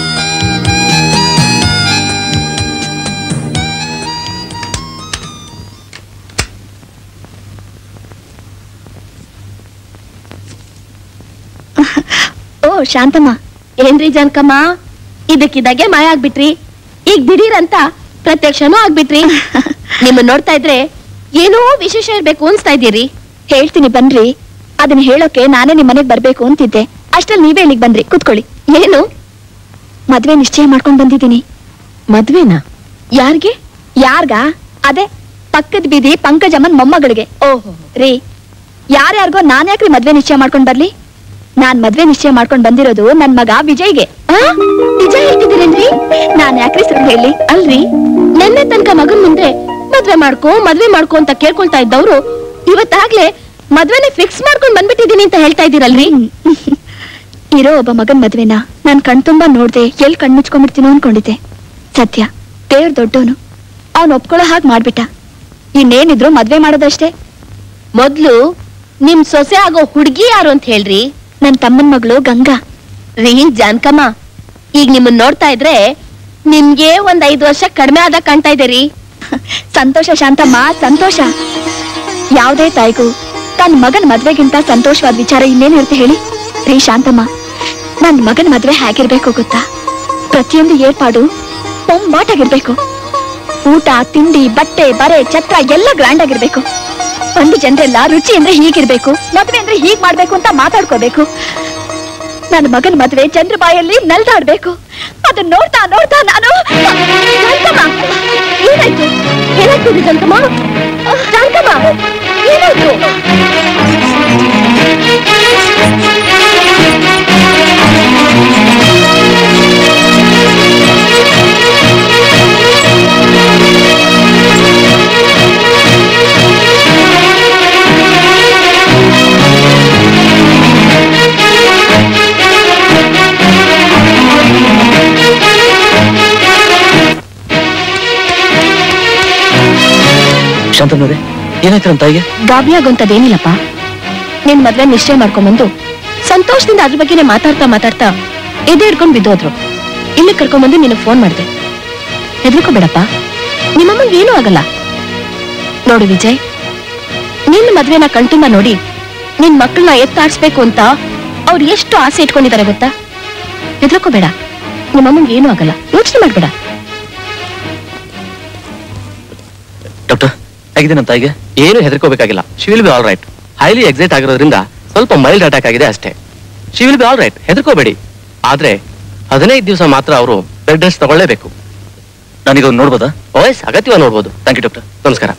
ಓ ಶಾಂತಮ್ಮ ಏನ್ರಿ ಜನಕಮ್ಮ ಇದಕ್ಕಿದ್ದಾಗೆ ಮಾಯ ಆಗ್ಬಿಟ್ರಿ ಈಗ ದಿಢೀರ್ ಅಂತ ಪ್ರತ್ಯಕ್ಷನೂ ಆಗ್ಬಿಟ್ರಿ ನಿಮ್ಮನ್ನ ನೋಡ್ತಾ ಇದ್ರೆ ಏನೋ ವಿಶೇಷ ಇರ್ಬೇಕು ಅನ್ಸ್ತಾ ಇದ್ದೀರಿ ಹೇಳ್ತೀನಿ ಬನ್ರಿ ಅದನ್ನ ಹೇಳೋಕೆ ನಾನೇ ನಿಮ್ ಮನೆಗ್ ಬರ್ಬೇಕು ಅಂತಿದ್ದೆ ಅಷ್ಟ್ರಲ್ಲಿ ನೀವೇ ಇಲ್ಲಿಗೆ ಬಂದ್ರಿ ಕೂತ್ಕೊಳ್ಳಿ ಏನು ಮದ್ವೆ ನಿಶ್ಚಯ ಮಾಡ್ಕೊಂಡ್ ಬಂದಿದ್ದೀನಿ ಮದ್ವೆನಾ ಯಾರಿಗೆ ಯಾರ್ಗ ಅದೇ ಪಕ್ಕದ ಬೀದಿ ಪಂಕಜಮ್ಮನ್ ಮೊಮ್ಮಗಳಿಗೆ ಓಹೋ ರೀ ಯಾರ್ಯಾರಿಗೋ ನಾನ್ ಯಾಕ್ರಿ ಮದ್ವೆ ನಿಶ್ಚಯ ಮಾಡ್ಕೊಂಡ್ ಬರ್ಲಿ ನಾನ್ ಮದ್ವೆ ನಿಶ್ಚಯ ಮಾಡ್ಕೊಂಡ್ ಬಂದಿರೋದು ನನ್ ಮಗ ವಿಜಯ್ಗೆ ಆ? ನಿಜ ಹೇಳ್ತಿದ್ದೀರೇನ್ರಿ ನಾನ್ ಯಾಕ್ರಿ ಸುಳ್ಳು ಹೇಳಿ ಅಲ್ರಿ ನೆನ್ನೆ ತನಕ ಮಗನ್ ಮುಂದೆ ಮದ್ವೆ ಮಾಡ್ಕೋ ಮದ್ವೆ ಮಾಡ್ಕೋ ಅಂತ ಕೇಳ್ಕೊಳ್ತಾ ಇದ್ದವ್ರು ಇವತ್ತಾಗ್ಲೇ ಮದ್ವೆನೆ ಫಿಕ್ಸ್ ಮಾಡ್ಕೊಂಡ್ ಬಂದ್ಬಿಟ್ಟಿದೀನಿ ಅಂತ ಹೇಳ್ತಾ ಇದ್ದೀರಲ್ರಿ ಇರೋ ಒಬ್ಬ ಮಗನ್ ಮದ್ವೆನ ನಾನ್ ಕಣ್ ತುಂಬಾ ನೋಡ್ದೆ ಎಲ್ ಕಣ್ ಮುಚ್ಕೊಂಡ್ಬಿಡ್ತೀನೋ ಅನ್ಕೊಂಡಿದ್ದೆ ಸತ್ಯ ದೇವ್ರ ದೊಡ್ಡವನು ಅವ್ನ್ ಒಪ್ಕೊಳ್ಳೋ ಹಾಗೆ ಮಾಡ್ಬಿಟ್ಟ ಇನ್ನೇನಿದ್ರು ಮದ್ವೆ ಮಾಡೋದಷ್ಟೇ ಮೊದ್ಲು ನಿಮ್ ಸೊಸೆ ಆಗೋ ಹುಡ್ಗಿ ಯಾರು ಅಂತ ಹೇಳ್ರಿ ನನ್ ತಮ್ಮನ್ ಮಗಳು ಗಂಗಾ ರೀ ಜಾನ್ಕಮ್ಮ ಈಗ ನಿಮ್ಮನ್ ನೋಡ್ತಾ ಇದ್ರೆ ನಿಮ್ಗೆ ಒಂದ್ ಐದ್ ವರ್ಷ ಕಡಿಮೆ ಆದ ಕಾಣ್ತಾ ಇದೆ ರೀ ಸಂತೋಷ ಶಾಂತಮ್ಮ ಸಂತೋಷ ಯಾವುದೇ ತಾಯಿಗೂ ತನ್ನ ಮಗನ ಮದ್ವೆಗಿಂತ ಸಂತೋಷವಾದ ವಿಚಾರ ಇನ್ನೇನು ಇರುತ್ತೆ ಹೇಳಿ ರೀ ಶಾಂತಮ್ಮ ನನ್ನ ಮಗನ ಮದ್ವೆ ಹೇಗಿರ್ಬೇಕು ಗೊತ್ತಾ ಪ್ರತಿಯೊಂದು ಏರ್ಪಾಡು ಬೊಂಬಾಟಾಗಿರ್ಬೇಕು ಊಟ ತಿಂಡಿ ಬಟ್ಟೆ ಬರೆ ಛತ್ರ ಎಲ್ಲ ಗ್ರ್ಯಾಂಡ್ ಆಗಿರ್ಬೇಕು ಒಂದು ಜನರೆಲ್ಲ ರುಚಿ ಅಂದ್ರೆ ಹೀಗಿರ್ಬೇಕು ಮದ್ವೆ ಅಂದ್ರೆ ಹೀಗ್ ಮಾಡ್ಬೇಕು ಅಂತ ಮಾತಾಡ್ಕೋಬೇಕು ನನ್ನ ಮಗನ ಮದ್ವೆ ಚಂದ್ರ ಬಾಯಲ್ಲಿ ನಲ್ದಾಡ್ಬೇಕು ಅದನ್ನ ನೋಡ್ತಾ ನೋಡ್ತಾ ನಾನು ಜಾನಕಮ್ಮ, ಏನಾಯ್ತು ಏನಾಯ್ತು ಇದು ಜಾನಕಮ್ಮ ಜಾನಕಮ್ಮ, ಏನಾಯ್ತು ಶಾಂತಮ್ಮನವ್ರೆ ಏನಾಯ್ತು ನಮ್ಮ ತಾಯಿಗೆ ಗಾಬರಿ ಆಗೋಂಥದ್ದೇನಿಲ್ಲಪ್ಪ ನಿನ್ ಮದ್ವೆ ನಿಶ್ಚಯ ಮಾಡ್ಕೊಂಡ್ಬಂದು ಸಂತೋಷದಿಂದ ಅದ್ರ ಬಗ್ಗೆನೇ ಮಾತಾಡ್ತಾ ಮಾತಾಡ್ತಾ ಎದೆ ಹಿಡ್ಕೊಂಡ್ ಬಿದ್ದೋದ್ರು ಇಲ್ಲಿ ಕರ್ಕೊಂಡ್ಬಂದು ನಿನಗೆ ಫೋನ್ ಮಾಡಿದೆ ಹೆದರ್ಕೋಬೇಡಪ್ಪ ನಿಮ್ಮಮ್ಮಂಗೆ ಏನೂ ಆಗಲ್ಲ ನೋಡು ವಿಜಯ್ ನಿನ್ನ ಮದ್ವೆನ ಕಣ್ತುಂಬ ನೋಡಿ ನಿನ್ ಮಕ್ಕಳನ್ನ ಎತ್ತಾಡ್ಸ್ಬೇಕು ಅಂತ ಅವ್ರು ಎಷ್ಟು ಆಸೆ ಇಟ್ಕೊಂಡಿದ್ದಾರೆ ಗೊತ್ತಾ ಹೆದರ್ಕೋಬೇಡ ನಿಮ್ಮಮ್ಮಂಗೆ ಏನೂ ಆಗಲ್ಲ ಯೋಚನೆ ಮಾಡ್ಬೇಡ ಡಾಕ್ಟರ್ ಹೇಗಿದೆ ನಮ್ಮ ತಾಯಿಗೆ ಏನು ಹೆದರ್ಕೋಬೇಕಾಗಿಲ್ಲ she will be all right highly excite ಆಗಿರೋದ್ರಿಂದ ಸ್ವಲ್ಪ ಮೈಲ್ಡ್ ಅಟ್ಯಾಕ್ ಆಗಿದೆ ಅಷ್ಟೇ she will be all right ಹೆದರ್ಕೋಬೇಡಿ ಆದ್ರೆ ಹದಿನೈದು ದಿವಸ ಮಾತ್ರ ಅವರು ಬೆಡ್ ರೆಸ್ಟ್ ತಗೊಳ್ಳೇಬೇಕು ನಾನೀಗ ಅವ್ರ್ನ ನೋಡ್ಬೋದಾ ವಾಯ್ಸ್ ಅಗತ್ಯವಾಗಿ ನೋಡ್ಬೋದು ಥ್ಯಾಂಕ್ ಯು ಡಾಕ್ಟರ್ ನಮಸ್ಕಾರ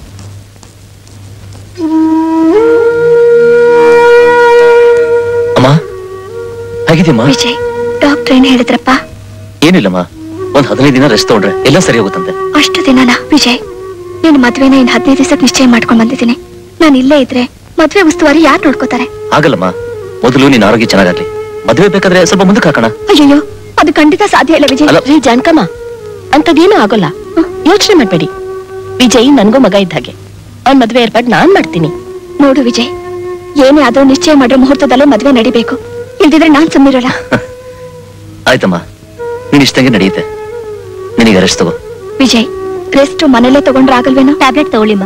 ಅಮ್ಮ ಹೇಗಿದ್ಯಮ್ಮ ವಿಜಯ್ ಡಾಕ್ಟರ್ ಏನ್ ಹೇಳಿದ್ರಪ್ಪ ಏನಿಲ್ಲಮ್ಮ ಒಂದ್ ಹದಿನೈದು ದಿನ ರೆಸ್ಟ್ ತಗೊಂಡ್ರೆ ಎಲ್ಲ ಸರಿ ಹೋಗುತ್ತಂತೆ ಅಷ್ಟು ದಿನನಾ ವಿಜಯ್ ನಿನ್ ಮದ್ವೆನ ಇನ್ ಹದಿನೈದು ದಿವಸಕ್ಕೆ ನಿಶ್ಚಯ ಮಾಡ್ಕೊಂಡ್ ಬಂದಿದ್ದೀನಿ ನಾನು ಇಲ್ಲೇ ಇದ್ರೆ ಮದ್ವೆ ಉಸ್ತುವಾರಿ ಯಾರು ನೋಡ್ಕೋತಾರೆ ಆಗಲ್ಲಮ್ಮ ಮೊದಲು ನಿನ್ನ ಆರೋಗ್ಯ ಚೆನ್ನಾಗಾಗ್ಲಿ ಮದುವೆ ಬೇಕಾದ್ರೆ ಸ್ವಲ್ಪ ಮುಂದಕ್ಕೆ ಹಾಕೋಣ ಅಯ್ಯಯ್ಯೋ ಅದು ಖಂಡಿತ ಸಾಧ್ಯ ಇಲ್ಲ ವಿಜಯ್ ಅಲ್ಲ. ರೀ ಜಾನ್ಕಮ್ಮ ಅಂತದೇನೂ ಆಗೋಲ್ಲ ಯೋಚನೆ ಮಾಡ್ಬೇಡಿ ವಿಜಯ್ ನನ್ಗೂ ಮಗ ಇದ್ದ ಹಾಗೆ ಅವ್ನ್ ಮದ್ವೆ ಏರ್ಪಾಡ್ ನಾನ್ ಮಾಡ್ತೀನಿ ನೋಡು ವಿಜಯ್ ಏನೇ ಆದ್ರೂ ನಿಶ್ಚಯ ಮಾಡೋ ಮುಹೂರ್ತದಲ್ಲೇ ಮದ್ವೆ ನಡಿಬೇಕು ಇಲ್ದಿದ್ರೆ ನಾನ್ ಸುಮ್ಮಿರಲ್ಲ ಆಯ್ತಮ್ಮ ನೀನ್ ಇಷ್ಟಂಗೆ ನಡೆಯುತ್ತೆ ನಿನಗೆ ರೆಸ್ಟ್ ತಗೋ ವಿಜಯ್ ರೆಸ್ಟ್ ಮನೇಲೆ ತಗೊಂಡ್ರೆ ಆಗಲ್ವೇನೋ ಟ್ಯಾಬ್ಲೆಟ್ ತಗೊಳ್ಳಿಮ್ಮ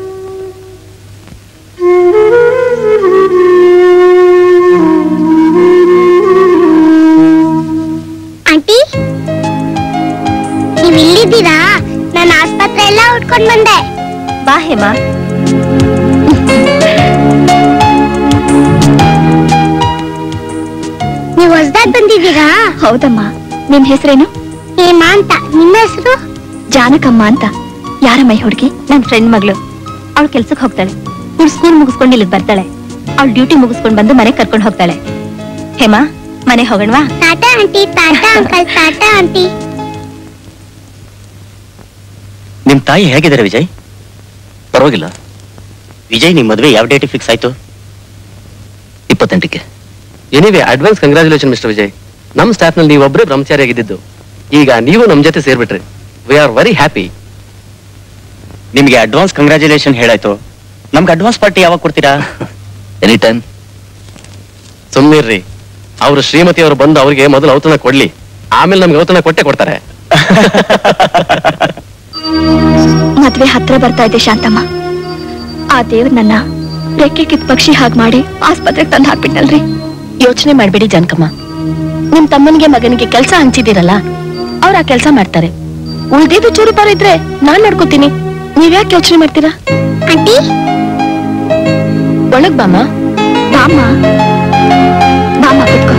ಆಂಟಿ ನೀವ್ ಇಲ್ಲಿದ್ದೀರಾ ನಾನು ಆಸ್ಪತ್ರೆ ಎಲ್ಲ ಹುಡ್ಕೊಂಡ್ ಬಂದೆ ಬಾ ಹೇಮಾ ನೀವ್ ಹೊಸ್ದಾಗ್ ಬಂದಿದ್ದೀರಾ ಹೌದಮ್ಮ ನಿನ್ ಹೆಸರೇನು ಹೇಮಾ ಅಂತ ನಿಮ್ಮ ಹೆಸರು ಜಾನಕಮ್ಮ ಅಂತ ಯಾರಮ್ಮ ಈ ಹುಡುಗಿ ನನ್ ಫ್ರೆಂಡ್ ಮಗಳು ಅವಳು ಕೆಲ್ಸಕ್ಕೆ ಹೋಗ್ತಾಳೆ ಇವಳು ಸ್ಕೂಲ್ ಮುಗಿಸ್ಕೊಂಡು ಇಲ್ಲಿಗೆ ಬರ್ತಾಳೆ ಅವಳು ಡ್ಯೂಟಿ ಮುಗಿಸ್ಕೊಂಡು ಬಂದು ಮನೆಗೆ ಕರ್ಕೊಂಡು ಹೋಗ್ತಾಳೆ ಹೇಮಾ ಮನೆ ಹೋಗೋಣವಾ tata aunty tata uncle tata aunty ನಿಮ್ ತಾಯಿ ಹೇಗಿದ್ದಾರೆ ವಿಜಯ್ ಪರವಾಗಿಲ್ಲ ವಿಜಯ್ ನಿಮ್ ಮದುವೆ ಯಾವ ಡೇಟ್ ಫಿಕ್ಸ್ ಆಯ್ತು ಇಪ್ಪತ್ತೆಂಟಕ್ಕೆ anyway advance congratulation mister Vijay ನಮ್ ಸ್ಟಾಫ್ ನಲ್ಲಿ ನೀವೊಬ್ಬರೇ ಬ್ರಹ್ಮಚಾರಿಯಾಗಿದ್ದು ಈಗ ನೀವು ನಮ್ ಜೊತೆ ಸೇರ್ಬಿಟ್ರಿ ವಿ ಆರ್ ವೆರಿ ಹ್ಯಾಪಿ ನಿಮ್ಗೆ ಅಡ್ವಾನ್ಸ್ ಕಂಗ್ರಾಚುಲೇಷನ್ ಹೇಳಾಯ್ತು ನಮ್ಗೆ ಅಡ್ವಾನ್ಸ್ ಪಾರ್ಟಿ ಯಾವಾಗ ಕೊಡ್ತೀರಾ ಎನಿ ಟೈಮ್ ಸುಮ್ಮನಿರ್ರಿ ಅವ್ರು ಶ್ರೀಮತಿ ಅವರು ಬಂದು ಅವ್ರಿಗೆ ಮೊದಲು ಔತಣ ಕೊಡ್ಲಿ ಆಮೇಲೆ ನಮ್ಗೆ ಔತಣ ಕೊಟ್ಟೆ ಕೊಡ್ತಾರೆ ಮದ್ವೆ ಹತ್ರ ಬರ್ತಾ ಇದೆ ಶಾಂತಮ್ಮ ಆ ದೇವ್ರ ನನ್ನ ರೆಕ್ಕೆ ಕಿತ್ ಪಕ್ಷಿ ಹಾಗೆ ಮಾಡಿ ಆಸ್ಪತ್ರೆಗೆ ತಂದು ಹಾಕ್ಬಿಟ್ನಲ್ರಿ ಯೋಚನೆ ಮಾಡ್ಬೇಡಿ ಜಾನಕಮ್ಮ ನಿಮ್ ತಮ್ಮನಿಗೆ ಮಗನಿಗೆ ಕೆಲಸ ಹಂಚಿದಿರಲ್ಲ ಅವ್ರ ಆ ಕೆಲಸ ಮಾಡ್ತಾರೆ ಉಳ್ದಿದ್ದು ಚೂರು ಪಾರು ಇದ್ರೆ ನಾನ್ ನೋಡ್ಕೋತೀನಿ ನೀವ್ಯಾಕೆ ಯೋಚನೆ ಮಾಡ್ತೀರಾ ಆಂಟಿ ಒಳಗ್ ಬಾಮ್ಮ ಬಾಮ್ಮ ಬಾಮ್ಮ ಕುತ್ಕೋ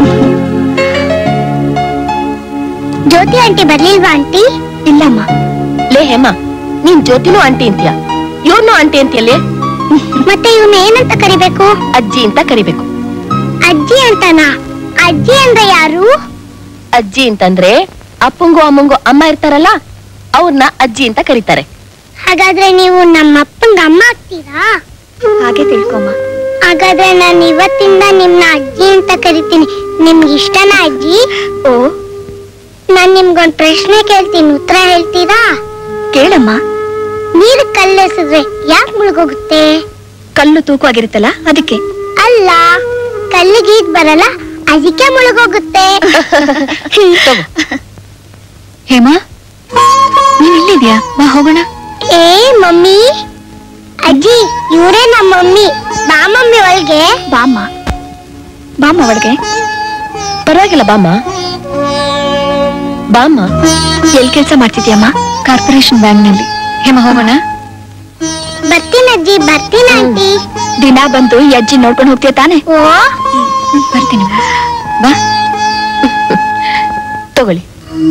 ಜ್ಯೋತಿ ಆಂಟಿ ಬರ್ಲಿಲ್ವಾ ಆಂಟಿ ಇಲ್ಲಮ್ಮ ಲೇ ಹೇಮ ನೀನ್ ಜ್ಯೋತಿನೂ ಆಂಟಿ ಅಂತೀಯ ಇವ್ರನ್ನೂ ಆಂಟಿ ಅಂತೀಯಲ್ಲೇ ಮತ್ತೆ ಇವನ್ ಏನಂತ ಕರಿಬೇಕು ಅಜ್ಜಿ ಅಂತ ಕರಿಬೇಕು ಅಜ್ಜಿ ಅಂತನಾ ಅಜ್ಜಿ ಅಂದ್ರೆ ಯಾರು ಅಜ್ಜಿ ಅಂತಂದ್ರೆ ಅಪ್ಪಂಗೂ ಅಮ್ಮಂಗೂ ಅಮ್ಮ ಇರ್ತಾರಲ್ಲ ಅವ್ರನ್ನ ಅಜ್ಜಿ ಅಂತ ಕರೀತಾರೆ ಹಾಗಾದ್ರೆ ನೀವು ನಮ್ಮ ಅಪ್ಪಂಗ ಅಮ್ಮ ಆಗ್ತೀರಾ ಹಾಗೆ ತಿಳ್ಕೊಮ್ಮ ಹಾಗಾದ್ರೆ ನಾನು ಇವತ್ತಿಂದ ನಿಮ್ನ ಅಜ್ಜಿ ಅಂತ ಕರಿತೀನಿ ನಿಮ್ಗೆ ಇಷ್ಟನಾ ಅಜ್ಜಿ ಓ ನಾನ್ ನಿಮ್ಗೊಂದ್ ಪ್ರಶ್ನೆ ಕೇಳ್ತೀನಿ ಉತ್ತರ ಹೇಳ್ತೀರಾ ಕೇಳಮ್ಮ ನೀರು ಕಲ್ಲೆಸಿದ್ರೆ ಯಾಕೆ ಮುಳುಗೋಗುತ್ತೆ ಕಲ್ಲು ತೂಕವಾಗಿರುತ್ತಲ್ಲ ಅದಕ್ಕೆ ಅಲ್ಲ ಕಲ್ಲಿಗೆ ಈಜ್ ಬರಲ್ಲ ಅದಕ್ಕೆ ಮುಳುಗೋಗುತ್ತೆ ತಗೋ ಹೇಮಾ ನೀನ್ ಇಲ್ಲಿದ್ಯಾ ಬಾ ಹೋಗೋಣ ಏ ಮಮ್ಮಿ ಅಜ್ಜಿ ಅಜ್ಜಿ ಇವರೇ ನಮ್ಮ ಮಮ್ಮಿ ಬಾ ಮಮ್ಮಿ ಒಳಗೆ ಬಾಮ್ಮ ಬಾಮ್ಮ ಒಳಗೆ ಪರವಾಗಿಲ್ಲ ಬಾಮ್ಮ ಬಾಮ್ಮ ಎಲ್ ಕೆಲಸ ಮಾಡ್ತಿದ್ಯಮ್ಮ ಕಾರ್ಪೊರೇಷನ್ ಬ್ಯಾಂಕ್ ನಲ್ಲಿ ಹೇಮ ಹೋಗೋಣ ಬರ್ತೀನಿ ಅಜ್ಜಿ ಬರ್ತೀನಿ ಆಂಟಿ ದಿನ ಬಂದು ಈ ಅಜ್ಜಿ ನೋಡ್ಕೊಂಡು ಹೋಗ್ತೀಯ ತಾನೆ ಓ ಬರ್ತೀನಿ ಬಾ ತಗೊಳ್ಳಿ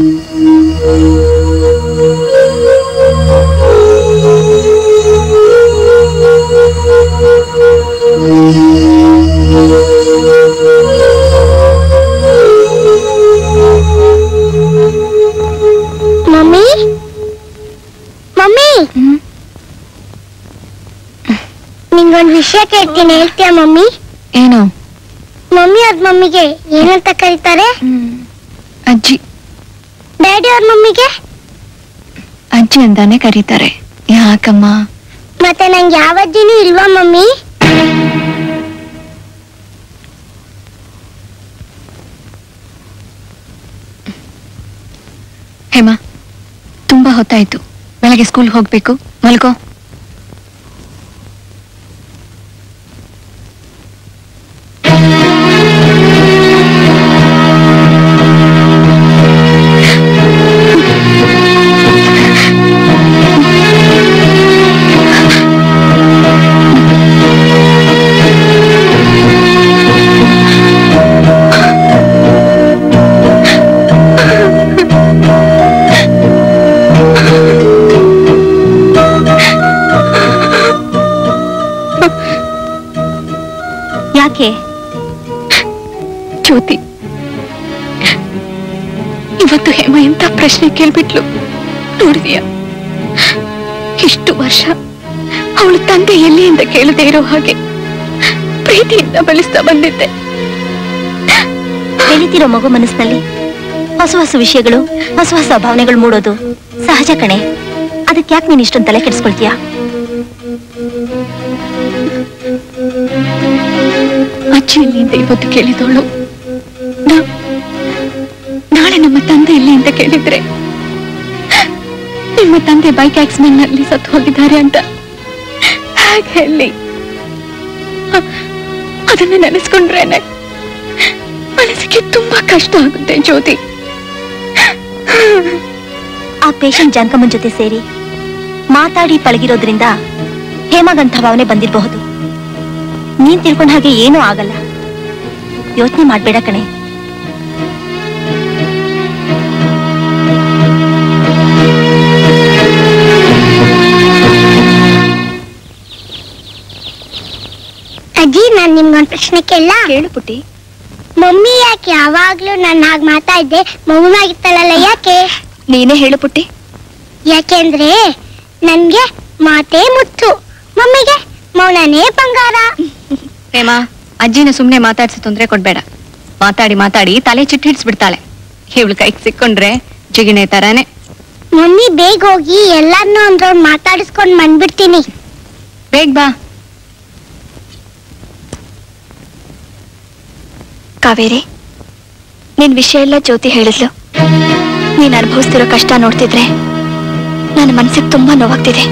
ಮಮ್ಮಿ ಮಮ್ಮಿ ನಿಂಗೊಂದ್ ವಿಷಯ ಕೇಳ್ತೀನಿ ಹೇಳ್ತೀಯ ಮಮ್ಮಿ ಏನು ಮಮ್ಮಿ ಅವ್ರ ಮಮ್ಮಿಗೆ ಏನಂತ ಕರೀತಾರೆ ಅಜ್ಜಿ ಡ್ಯಾಡಿ ಅವ್ರ ಮಮ್ಮಿಗೆ ಅಜ್ಜಿ ಅಂತಾನೆ ಕರೀತಾರೆ ಯಾಕಮ್ಮ ಮತ್ತೆ ನಂಗೆ ಯಾವ ಅಜ್ಜಿನೂ ಇಲ್ವಾ ಮಮ್ಮಿ ಹೇಮ ತುಂಬಾ ಹೊತ್ತಾಯ್ತು ಬೆಳಗ್ಗೆ ಸ್ಕೂಲ್ ಹೋಗ್ಬೇಕು ಮಲ್ಕೋ ಯಾಕೆ ಜ್ಯೋತಿ ಇವತ್ತು ಹೇಮ ಎಂತ ಪ್ರಶ್ನೆ ಕೇಳ್ಬಿಟ್ಲು ನೋಡಿದೀಯ ಇಷ್ಟು ವರ್ಷ ಅವಳು ತಂದೆ ಎಲ್ಲಿ ಅಂತ ಕೇಳದೆ ಇರೋ ಹಾಗೆ ಪ್ರೀತಿಯಿಂದ ಬೆಳೆಸ್ತಾ ಬಂದಿದ್ದೆ ಬೆಳೀತಿರೋ ಮಗು ಮನಸ್ಸಿನಲ್ಲಿ ಹೊಸ ಹೊಸ ವಿಷಯಗಳು ಹೊಸ ಹೊಸ ಭಾವನೆಗಳು ಮೂಡೋದು ಸಹಜ ಕಣೆ ಅದಕ್ಕೆ ಯಾಕೆ ನೀನು ಇಷ್ಟೊಂದು ತಲೆ ಕೆಡಿಸ್ಕೊಳ್ತೀಯಾ ಅಜ್ಜಿ ಎಲ್ಲಿಂದ ಇವತ್ತು ಕೇಳಿದವಳು ನಾ- ನಾಳೆ ನಮ್ಮ ತಂದೆ ಎಲ್ಲಿ ಅಂತ ಕೇಳಿದ್ರೆ ನಿಮ್ಮ ತಂದೆ ಬೈಕ್ ಆಕ್ಸಿಡೆಂಟ್ ನಲ್ಲಿ ಸತ್ತು ಹೋಗಿದ್ದಾರೆ ಅಂತ ಹಾಗೆ ಹೇಳಿ ಅ- ಅದನ್ನ ನೆನೆಸ್ಕೊಂಡ್ರೇನೆ ಮನಸ್ಸಿಗೆ ತುಂಬಾ ಕಷ್ಟ ಆಗುತ್ತೆ ಜ್ಯೋತಿ ಆ ಪೇಷಂಟ್ ಜಾನ್ಕಮ್ಮನ್ ಜೊತೆ ಸೇರಿ ಮಾತಾಡಿ ಪಳಗಿರೋದ್ರಿಂದ ಹೇಮಗಂಥ ಭಾವನೆ ಬಂದಿರಬಹುದು ನೀನ್ ತಿಳ್ಕೊಂಡ ಹಾಗೆ ಏನೂ ಆಗಲ್ಲ ಯೋಚನೆ ಮಾಡ್ಬೇಡ ಕಣೆ ಅಜ್ಜಿ ನಾನ್ ನಿಮ್ಗೊಂದ್ ಪ್ರಶ್ನೆ ಕೇಳ ಕೇಳು ಪುಟ್ಟಿ ಮಮ್ಮಿ ಯಾಕೆ ಯಾವಾಗ್ಲೂ ನನ್ನ ಹಾಗೆ ಮಾತಾಡ್ದೆ ಮಗುನಾಗಿತ್ತಲ್ಲ ಯಾಕೆ ನೀನೇ ಹೇಳು ಪುಟ್ಟಿ ಯಾಕೆಂದ್ರೆ ನನ್ಗೆ ಮಾತೇ ಮುತ್ತು ಮಮ್ಮಿಗೆ ಮೌನನೇ ಬಂಗಾರ ಹೇಮ ಅಜ್ಜಿನ ಸುಮ್ನೆ ಮಾತಾಡ್ಸಿ ತೊಂದ್ರೆ ಕೊಡ್ಬೇಡ ಮಾತಾಡಿ ಮಾತಾಡಿ ತಲೆ ಚಿಟ್ಟು ಹಿಡ್ಸ್ಬಿಡ್ತಾಳೆ ಇವಳು ಕೈಗೆ ಸಿಕ್ಕೊಂಡ್ರೆ ಜಿಗಿಣೆ ತರಾನೆ ಮಮ್ಮಿ ಬೇಗ ಹೋಗಿ ಎಲ್ಲಾರ್ನೂ ಒಂದ್ರೌಂಡ್ ಮಾತಾಡಿಸ್ಕೊಂಡ್ ಬಂದ್ಬಿಡ್ತೀನಿ ಬೇಗ ಬಾ ಕಾವೇರಿ ನಿನ್ ವಿಷಯ ಎಲ್ಲ ಜ್ಯೋತಿ ಹೇಳಿದ್ಲು ನೀನ್ ಅನುಭವಿಸ್ತಿರೋ ಕಷ್ಟ ನೋಡ್ತಿದ್ರೆ ನನ್ನ ಮನ್ಸಿಗೆ ತುಂಬಾ ನೋವಾಗ್ತಿದೆ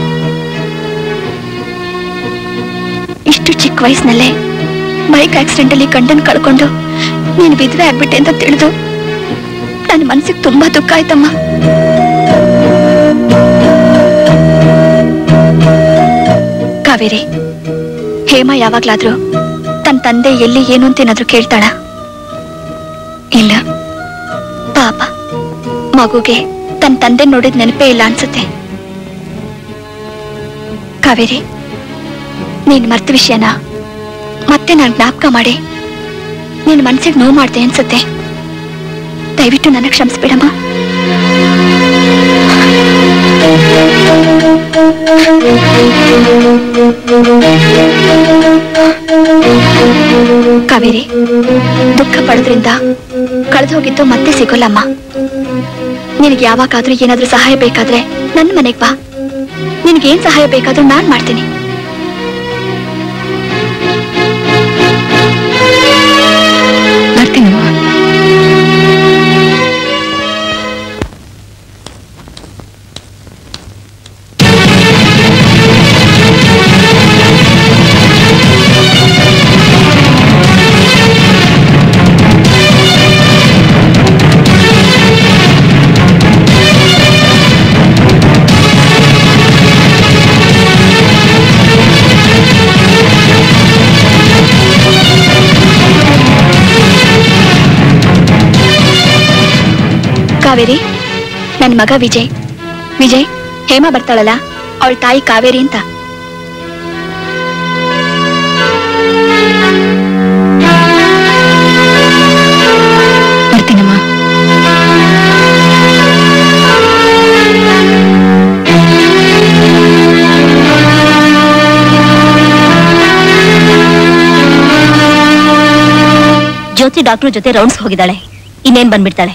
ಇಷ್ಟು ಚಿಕ್ಕ ವಯಸ್ಸಿನಲ್ಲೇ ಬೈಕ್ ಆಕ್ಸಿಡೆಂಟ್ ಅಲ್ಲಿ ಗಂಡನ್ ಕಳ್ಕೊಂಡು ನೀನ್ ವಿಧವೆ ಆಗ್ಬಿಟ್ಟೆ ಅಂತ ತಿಳಿದು ನನ್ನ ಮನ್ಸಿಗೆ ತುಂಬಾ ದುಃಖ ಆಯ್ತಮ್ಮ ಕಾವೇರಿ ಹೇಮ ಯಾವಾಗ್ಲಾದ್ರೂ ತನ್ನ ತಂದೆ ಎಲ್ಲಿ ಏನು ಅಂತ ಏನಾದ್ರೂ ಕೇಳ್ತಾಳ ಇಲ್ಲ ಪಾಪ ಮಗುಗೆ ತನ್ನ ತಂದೆ ನೋಡಿದ ನೆನಪೇ ಇಲ್ಲ ಅನ್ಸುತ್ತೆ ಕಾವೇರಿ ನೀನ್ ಮರ್ತ ವಿಷಯನ ಮತ್ತೆ ನಾನು ಜ್ಞಾಪಕ ಮಾಡಿ ನಿನ್ ಮನ್ಸಿಗೆ ನೋವು ಮಾಡ್ದೆ ಅನ್ಸುತ್ತೆ ದಯವಿಟ್ಟು ನನಗೆ ಕ್ಷಮಿಸ್ಬಿಡಮ್ಮ ಕಾವೇರಿ ದುಃಖ ಪಡೋದ್ರಿಂದ ಕಳೆದು ಹೋಗಿದ್ದು ಮತ್ತೆ ಸಿಗೋಲ್ಲಮ್ಮ ನಿನಗೆ ಯಾವಾಗಾದ್ರೂ ಏನಾದ್ರೂ ಸಹಾಯ ಬೇಕಾದ್ರೆ ನನ್ನ ಮನೆಗ್ ಬಾ ನಿನಗೇನ್ ಸಹಾಯ ಬೇಕಾದ್ರೂ ನಾನ್ ಮಾಡ್ತೀನಿ ಬರ್ತೀನಮ್ಮ ಕಾವೇರಿ ನನ್ ಮಗ ವಿಜಯ್ ವಿಜಯ್ ಹೇಮ ಬರ್ತಾಳಲ್ಲ ಅವಳ ತಾಯಿ ಕಾವೇರಿ ಅಂತ ಬರ್ತೀನಮ್ಮ ಜ್ಯೋತಿ ಡಾಕ್ಟರ್ ಜೊತೆ ರೌಂಡ್ಸ್ ಹೋಗಿದ್ದಾಳೆ ಇನ್ನೇನ್ ಬಂದ್ಬಿಡ್ತಾಳೆ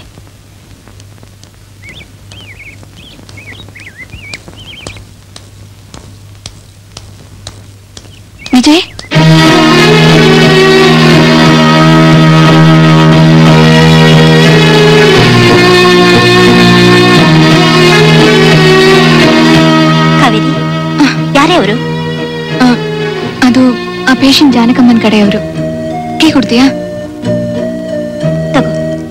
ವಿಜಯ್ ಕಾವೇರಿ ಯಾರೇ ಅವರು ಆ, ಅದು ಆ ಪೇಷಂಟ್ ಜಾನಕಮ್ಮನ್ ಕಡೆಯವರು ಟೀ ಕೊಡ್ತೀಯಾ ತಗೋ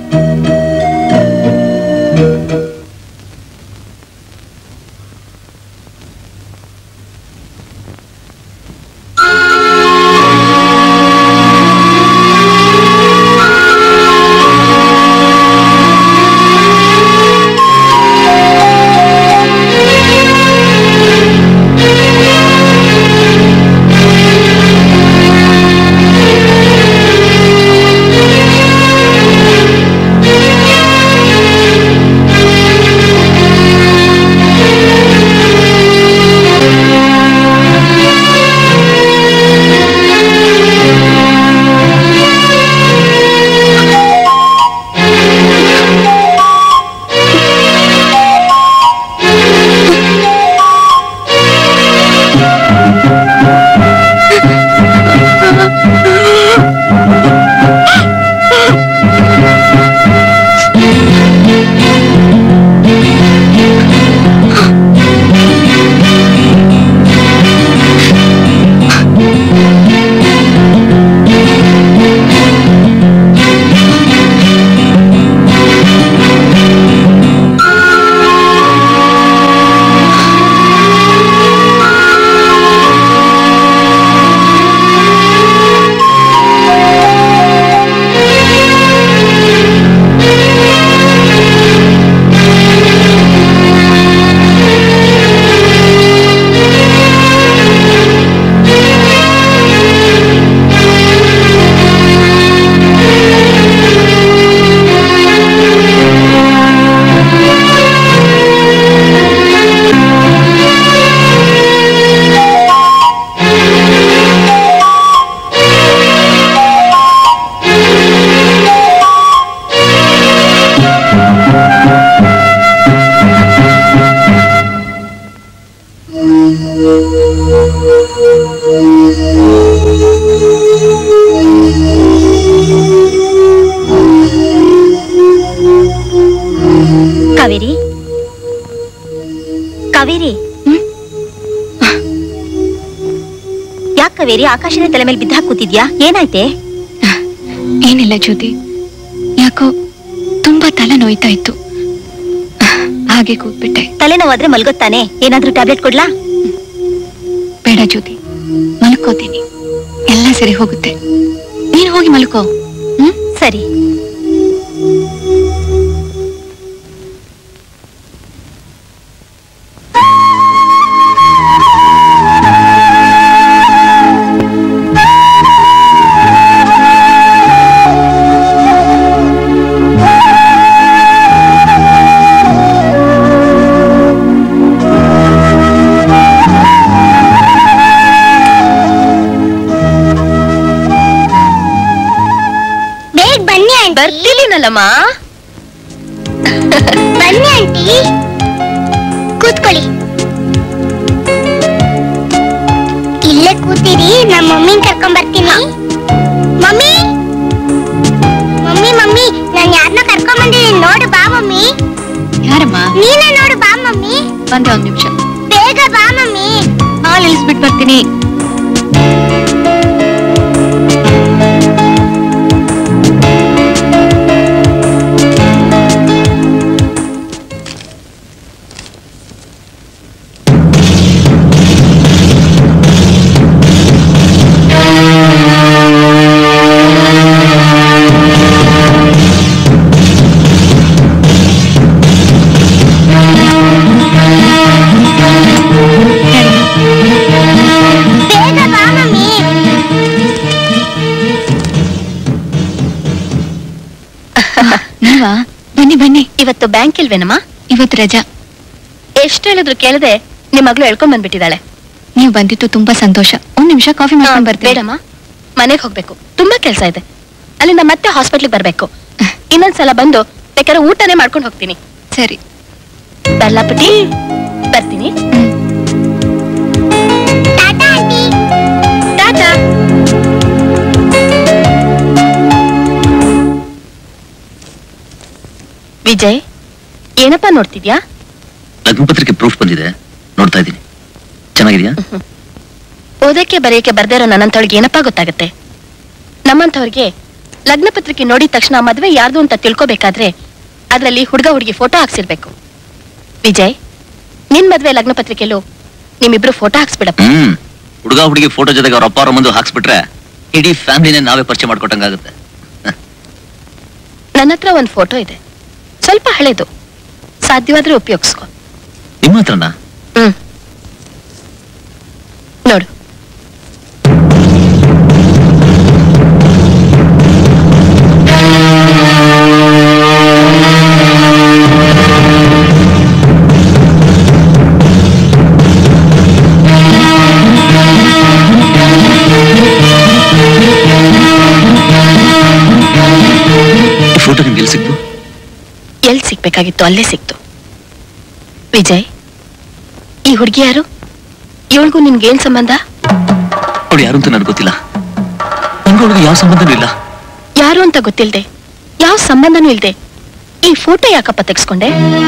ಕಾವೇರಿ ಕಾವೇರಿ ಯಾಕೆ ಕಾವೇರಿ ಆಕಾಶದ ತಲೆ ಮೇಲೆ ಬಿದ್ದ ಕೂತಿದ್ಯಾ ಏನಾಯ್ತೆ ಏನಿಲ್ಲ ಜ್ಯೋತಿ ಯಾಕೋ ತುಂಬಾ ತಲೆ ನೋಯ್ತಾ ಇತ್ತು ಹಾಗೆ ಕೂತ್ಬಿಟ್ಟೆ ತಲೆನೋವಾದ್ರೆ ಮಲ್ಗೊತ್ತಾನೆ ಏನಾದ್ರೂ ಟ್ಯಾಬ್ಲೆಟ್ ಕೊಡ್ಲಾ ಬೇಡ ಜ್ಯೋತಿ ಮಲ್ಕೋತೀನಿ ಎಲ್ಲ ಸರಿ ಹೋಗುತ್ತೆ ನೀನು ಹೋಗಿ ಮಲ್ಕೋ ಹ್ಮ್ ಸರಿ ಬೇಗ ಬನ್ನಿ ಆಂಟಿ ಬರ್ತೀನಿನಲ್ಲಮ್ಮ ಬನ್ನಿ ಆಂಟಿ ಕೂತ್ಕೊಳ್ಳಿ ಇಲ್ಲೇ ಕೂತಿರಿ ನಮ್ಮ ಮಮ್ಮಿನ ಕರ್ಕೊಂಡ್ ಬರ್ತೀನಿ ಮಮ್ಮಿ ಮಮ್ಮಿ ಮಮ್ಮಿ ನಾನ್ ಯಾರನ್ನ ಕರ್ಕೊಂಡ್ ಬಂದಿದ್ದೀನಿ ನೋಡು ಬಾ ಮಮ್ಮಿ ಯಾರಮ್ಮ ನೀನೇ ನೋಡು ಬಾ ಮಮ್ಮಿ ಬಂದೆ ಒಂದ್ ನಿಮಿಷ ಬೇಗ ಬಾ ಮಮ್ಮಿ ಹಾಲು ಇಳಿಸ್ಬಿಟ್ಟು ಬರ್ತೀನಿ ಆ ಇವತ್ತು ಬ್ಯಾಂಕ್ ಇಲ್ವೇನಮ್ಮ ಇವತ್ತು ರಜಾ ಎಷ್ಟು ಹೇಳಿದ್ರು ಕೇಳದೆ ನಿಮ್ ಮಗಳು ಹೇಳ್ಕೊಂಡ್ ಬಂದ್ಬಿಟ್ಟಿದ್ದಾಳೆ ನೀವು ಬಂದಿತ್ತು ತುಂಬಾ ಸಂತೋಷ ಒಂದ್ ನಿಮಿಷ ಕಾಫಿ ಮಾಡ್ಕೊಂಡ್ ಬರ್ತೀನಿ ಬೇಡಮ್ಮ ಮನೆಗೆ ಹೋಗ್ಬೇಕು ತುಂಬಾ ಕೆಲಸ ಇದೆ ಅಲ್ಲಿಂದ ಮತ್ತೆ ಹಾಸ್ಪಿಟ್ಲಿಗೆ ಬರ್ಬೇಕು ಇನ್ನೊಂದ್ಸಲ ಬಂದು ಬೇಕಾದ್ರೆ ಊಟನೇ ಮಾಡ್ಕೊಂಡು ಹೋಗ್ತೀನಿ ಸರಿ ಬರ್ಲಾಪಟ್ಟಿ ಬರ್ತೀನಿ ಟಾಟಾ ಆಂಟಿ ಟಾಟಾ ವಿಜಯ್ ಏನಪ್ಪಾ ನೋಡ್ತಿದ್ಯಾ ಲಗ್ನಪತ್ರಿಕೆ ಪ್ರೂಫ್ ಬಂದಿದೆ ನೋಡ್ತಾ ಇದ್ದೀನಿ ಚೆನ್ನಾಗಿದ್ಯಾ ಓದಕ್ಕೆ ಬರೆಯಕ್ಕೆ ಬರ್ದೇ ಇರೋ ನನ್ನಂತವಳಿಗೆ ಏನಪ್ಪಾ ಗೊತ್ತಾಗುತ್ತೆ ನಮ್ಮಂಥವ್ರಿಗೆ ಲಗ್ನ ಪತ್ರಿಕೆ ನೋಡಿದ ತಕ್ಷಣ ಮದ್ವೆ ಯಾರ್ದು ಅಂತ ತಿಳ್ಕೊಬೇಕಾದ್ರೆ ಅದ್ರಲ್ಲಿ ಹುಡುಗ ಹುಡುಗಿ ಫೋಟೋ ಹಾಕ್ಸಿರ್ಬೇಕು ವಿಜಯ್ ನಿನ್ ಮದ್ವೆ ಲಗ್ನ ಪತ್ರಿಕೆಲು ನಿಮ್ಮಿಬ್ರು ಫೋಟೋ ಹಾಕ್ಸ್ಬಿಡಪ್ಪ ಹ್ಮ್ ಹುಡುಗ ಹುಡುಗಿ ಫೋಟೋ ಜೊತೆಗೆ ಅವ್ರ ಅಪ್ಪ ಅವ್ರ ಮುಂದೆ ಹಾಕ್ಸ್ಬಿಟ್ರೆ ಇಡೀ ಫ್ಯಾಮಿಲಿನೇ ನಾವೇ ಪರಿಚಯ ಮಾಡ್ಕೊಟ್ಟಂಗಾಗುತ್ತೆ ನನ್ನ ಹತ್ರ ಒಂದ್ ಫೋಟೋ ಇದೆ ಸ್ವಲ್ಪ ಹಳೇದು ಸಾಧ್ಯವಾದ್ರೆ ಉಪಯೋಗಿಸ್ಕೊ ನಿಮ್ಮ ಹತ್ರನಾ ಹ್ಮ್ ನೋಡು ಈ ಫೋಟೋ ನಿಮ್ಗೆ ಎಲ್ಲಿ ಸಿಕ್ತು ಎಲ್ ಸಿಗ್ಬೇಕಾಗಿತ್ತು ಅಲ್ಲೇ ಸಿಕ್ತು ವಿಜಯ್ ಈ ಹುಡುಗಿ ಯಾರು ಇವಳಿಗೂ ನಿನ್ಗೇನ್ ಸಂಬಂಧ ಅವ್ರು ಯಾರು ಅಂತ ನನಗೆ ಗೊತ್ತಿಲ್ಲ ನಂಗೆ ಅವ್ಳಿಗೆ ಯಾವ ಸಂಬಂಧನೂ ಇಲ್ಲ ಯಾರು ಅಂತ ಗೊತ್ತಿಲ್ದೆ ಯಾವ ಸಂಬಂಧನೂ ಇಲ್ದೆ ಈ ಫೋಟೋ ಯಾಕಪ್ಪ ತೆಗ್ಸ್ಕೊಂಡೆ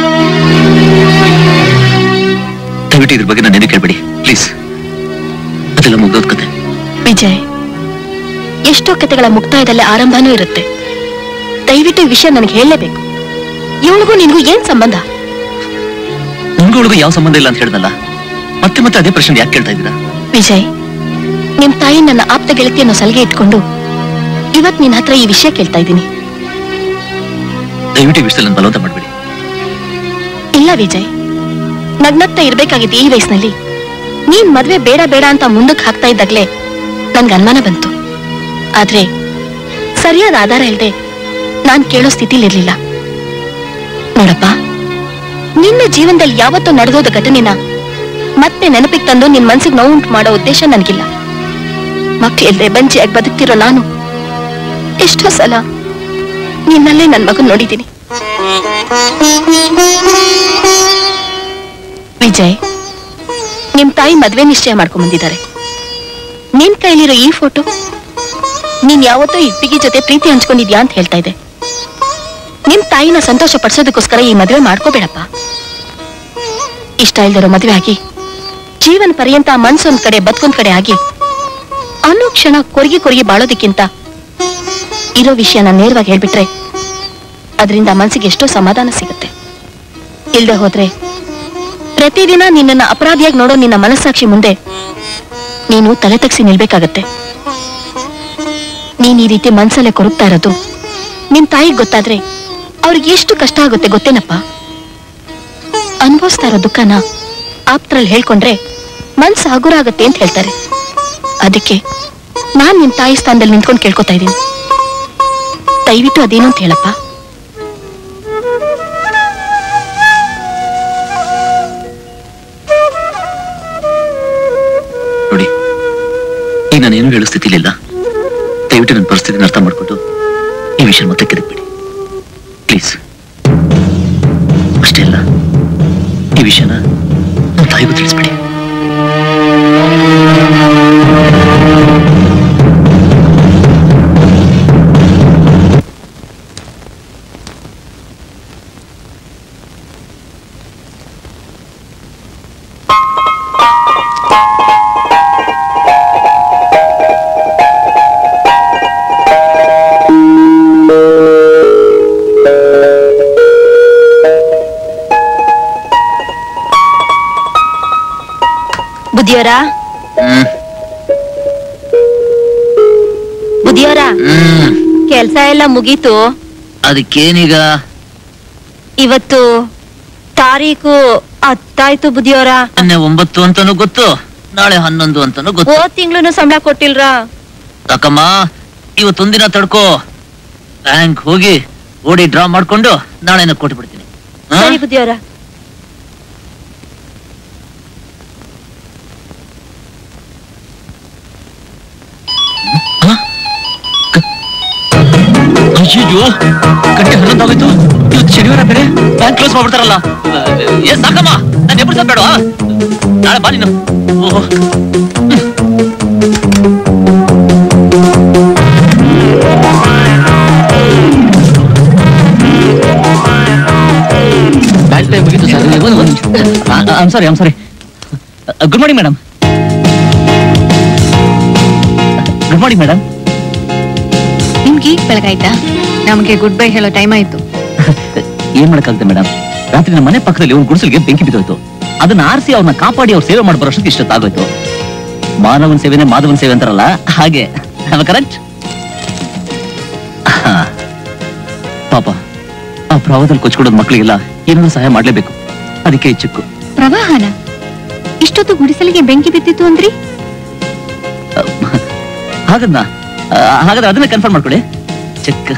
ದಯವಿಟ್ಟು ಇದ್ರ ಬಗ್ಗೆ ನಾನು ಕೇಳ್ಬೇಡಿ ಪ್ಲೀಸ್ ಅದೆಲ್ಲ ಮುಗ್ದೋದ್ ಕತೆ ವಿಜಯ್ ಎಷ್ಟೋ ಕತೆಗಳ ಮುಕ್ತಾಯದಲ್ಲಿ ಆರಂಭನೂ ಇರುತ್ತೆ ದಯವಿಟ್ಟು ಈ ವಿಷಯ ನನಗೆ ಹೇಳಲೇಬೇಕು ಇವಳಿಗೂ ನಿನ್ಗೂ ಏನ್ ಸಂಬಂಧ ನನ್ಗೂ ಅವಳಿಗೂ ಯಾವ ಸಂಬಂಧ ಇಲ್ಲ ಅಂತ ಹೇಳ್ದಲ್ಲ ಮತ್ತೆ ಮತ್ತೆ ಅದೇ ಪ್ರಶ್ನೆ ಯಾಕೆ ಕೇಳ್ತಾ ಇದ್ದೀರಾ ವಿಜಯ್ ನಿಮ್ ತಾಯಿ ನನ್ನ ಆಪ್ತ ಗೆಳತಿಯನ್ನು ಸಲಿಗೆ ಇಟ್ಕೊಂಡು ಇವತ್ ನಿನ್ ಹತ್ರ ಈ ವಿಷಯ ಕೇಳ್ತಾ ಇದ್ದೀನಿ ದಯವಿಟ್ಟು ಈ ವಿಷಯದಲ್ಲಿ ನನ್ನ ಬಲವಂತ ಮಾಡಬೇಡಿ ಇಲ್ಲ ವಿಜಯ್ ನಗ್ನಗ್ತಾ ಇರ್ಬೇಕಾಗಿದ್ದ ಈ ವಯಸ್ಸಿನಲ್ಲಿ ನೀನ್ ಮದ್ವೆ ಬೇಡ ಬೇಡ ಅಂತ ಮುಂದಕ್ಕೆ ಹಾಕ್ತಾ ಇದ್ದಾಗ್ಲೇ ನನ್ಗೆ ಅನುಮಾನ ಬಂತು ಆದ್ರೆ ಸರಿಯಾದ ಆಧಾರ ಇಲ್ದೆ ನಾನ್ ಕೇಳೋ ಸ್ಥಿತಿಲಿರ್ಲಿಲ್ಲ ನೋಡಪ್ಪ ನಿನ್ನ ಜೀವನದಲ್ಲಿ ಯಾವತ್ತೂ ನಡೆದೋದ ಘಟನೆನ ಮತ್ತೆ ನೆನಪಿಗೆ ತಂದು ನಿನ್ ಮನ್ಸಿಗೆ ನೋವುಂಟು ಮಾಡೋ ಉದ್ದೇಶ ನನಗಿಲ್ಲ ಮಕ್ಳಿಲ್ದೆ ಬಂಜಿಯಾಗಿ ಬದುಕ್ತಿರೋ ನಾನು ಎಷ್ಟೋ ಸಲ ನಿನ್ನಲ್ಲೇ ನನ್ ಮಗನ್ ನೋಡಿದ್ದೀನಿ ವಿಜಯ್ ನಿಮ್ ತಾಯಿ ಮದ್ವೆ ನಿಶ್ಚಯ ಮಾಡ್ಕೊಂಡ್ ಬಂದಿದ್ದಾರೆ ನಿನ್ ಕೈಲಿರೋ ಈ ಫೋಟೋ ನೀನ್ ಯಾವತ್ತೋ ಇಬ್ಬಿಗೆ ಜೊತೆ ಪ್ರೀತಿ ಹಂಚ್ಕೊಂಡಿದ್ಯಾ ಅಂತ ಹೇಳ್ತಾ ಇದೆ ನಿಮ್ ತಾಯಿನ ಸಂತೋಷ ಪಡಿಸೋದಕ್ಕೋಸ್ಕರ ಈ ಮದ್ವೆ ಮಾಡ್ಕೋಬೇಡಪ್ಪ ಇಷ್ಟ ಇಲ್ದಿರೋ ಮದ್ವೆ ಆಗಿ ಜೀವನ ಪರ್ಯಂತ ಮನ್ಸೊಂದ್ ಕಡೆ ಬದುಕೊಂದ್ ಕಡೆ ಆಗಿ ಅನ್ನೋ ಕ್ಷಣ ಕೊರಗಿ ಕೊರಗಿ ಬಾಳೋದಕ್ಕಿಂತ ಇರೋ ವಿಷಯನ ನೇರವಾಗಿ ಹೇಳ್ಬಿಟ್ರೆ ಅದರಿಂದ ಮನ್ಸಿಗೆ ಎಷ್ಟೋ ಸಮಾಧಾನ ಸಿಗುತ್ತೆ ಇಲ್ದೆ ಹೋದ್ರೆ ಪ್ರತಿದಿನ ನಿನ್ನನ್ನ ಅಪರಾಧಿಯಾಗಿ ನೋಡೋ ನಿನ್ನ ಮನಸ್ಸಾಕ್ಷಿ ಮುಂದೆ ನೀನು ತಲೆ ತಗ್ಸಿ ನಿಲ್ಬೇಕಾಗತ್ತೆ ನೀನ್ ಈ ರೀತಿ ಮನ್ಸಲ್ಲೇ ಕೊರಗ್ತಾ ಇರೋದು ನಿನ್ ತಾಯಿಗ್ ಗೊತ್ತಾದ್ರೆ ಅವ್ರಿಗೆ ಎಷ್ಟು ಕಷ್ಟ ಆಗುತ್ತೆ ಗೊತ್ತೇನಪ್ಪ ಅನುಭವಿಸ್ತಾ ಇರೋ ದುಃಖನ ಆಪ್ತರಲ್ಲಿ ಹೇಳ್ಕೊಂಡ್ರೆ ಮನ್ಸು ಹಗುರ ಆಗತ್ತೆ ಅಂತ ಹೇಳ್ತಾರೆ ಅದಕ್ಕೆ ನಾನ್ ನಿನ್ ತಾಯಿ ಸ್ಥಾನದಲ್ಲಿ ನಿಂತ್ಕೊಂಡು ಕೇಳ್ಕೊತಾ ಇದ್ದೀನಿ ದಯವಿಟ್ಟು ಅದೇನು ಅಂತ ಹೇಳಪ್ಪ ನೋಡಿ ಈಗ ನಾನೇನು ಹೇಳೋ ಸ್ಥಿತಿಲಿಲ್ಲ ದಯವಿಟ್ಟು ನನ್ನ ಪರಿಸ್ಥಿತಿನ ಅರ್ಥ ಮಾಡ್ಕೊಂಡು ಈ ವಿಷಯ ಮತ್ತೆ ಕೆದಕ್ಬೇಡಿ ಪ್ಲೀಸ್ ಅಷ್ಟೇ ಅಲ್ಲ ಈ ವಿಷಯನ ನನ್ನ ತಾಯಿಗೂ ತಿಳಿಸ್ಬೇಡಿ ಬುದ್ಧಿಯವರ ಹ್ಮ್ ಬುದ್ಧಿಯವರ ಹ್ಮ್ ಕೆಲ್ಸ ಎಲ್ಲ ಮುಗೀತು ಅದಕ್ಕೇನೀಗ ಇವತ್ತು ತಾರೀಕು ಹತ್ತಾಯ್ತು ಬುದ್ಧಿಯವರ ನಿನ್ನೆ ಒಂಬತ್ತು ಅಂತಾನು ಗೊತ್ತು ನಾಳೆ ಹನ್ನೊಂದು ಅಂತಾನು ಗೊತ್ತು ಹೋದ್ ತಿಂಗ್ಳುನು ಸಂಬಳ ಕೊಟ್ಟಿಲ್ರಾ ಸಾಕಮ್ಮ ಇವತ್ತೊಂದಿನ ತಡ್ಕೋ ಬ್ಯಾಂಕ್ ಹೋಗಿ ಓಡಿ ಡ್ರಾ ಮಾಡ್ಕೊಂಡು ನಾಳೆನ ಕೊಟ್ಬಿಡ್ತೀನಿ ಸರಿ ಬುದ್ಧಿಯವರ ಅಯ್ಯೋ ಗಂಟೆ ಹನ್ನೊಂದಾಗೋಯ್ತು ಇವತ್ತು ಶನಿವಾರ ಬೇರೆ ಬ್ಯಾಂಕ್ ಕ್ಲೋಸ್ ಮಾಡ್ಬಿಡ್ತಾರಲ್ಲ ಏ ಸಾಕಮ್ಮ ನಾನು ಎಬ್ಬರು ಬೇಡ ನಾಳೆ ಬಾ ನೀನು ಓಹೋ ಬ್ಯಾಂಕ್ ಟೈಮ್ ಮುಗೀತು ಸರ್ ಒಂದು ಒಂದು I'm sorry I'm sorry good morning madam good morning madam ನಿಮ್ಗೆ ಈಗ ಬೆಳಗಾಯ್ತಾ ನಮಗೆ ಗುಡ್ ಬೈ ಹೇಳೋ ಟೈಮ್ ಆಯ್ತು ಏನ್ ಮಾಡಕ್ಕಾಗುತ್ತೆ ಮೇಡಮ್ ರಾತ್ರಿ ನಮ್ಮ ಮನೆ ಪಕ್ಕದಲ್ಲಿ ಒಂದು ಗುಡಿಸಲಿಗೆ ಬೆಂಕಿ ಬಿದ್ದೋಯ್ತು ಅದನ್ನ ಆರಿಸಿ ಅವ್ರನ್ನ ಕಾಪಾಡಿ ಅವ್ರ ಸೇವೆ ಮಾಡಿ ಬರೋಷ್ಟಕ್ಕೆ ಇಷ್ಟೊತ್ತಾಗೋಯ್ತು ಮಾನವನ ಸೇವೆನೆ ಮಾಧವನ ಸೇವೆ ಅಂತಾರಲ್ಲ ಹಾಗೆ ಕರೆಕ್ಟ್ ಪಾಪ ಆ ಪ್ರವಾಹದಲ್ಲಿ ಕೊಚ್ಕೊಡೋದ್ ಮಕ್ಕಳಿಗೆಲ್ಲ ಏನಾದ್ರು ಸಹಾಯ ಮಾಡ್ಲೇಬೇಕು ಅದಕ್ಕೆ ಈ ಚಿಕ್ಕು ಪ್ರವಾಹನ ಇಷ್ಟೊತ್ತು ಗುಡಿಸಲಿಗೆ ಬೆಂಕಿ ಬಿದ್ದಿತ್ತು ಅಂದ್ರಿ ಹಾಗದ್ನ ಆ, ಹಾಗಾದ್ರೆ ಅದನ್ನೇ ಕನ್ಫರ್ಮ್ ಮಾಡ್ಕೊಳ್ಳಿ ಚೆಕ್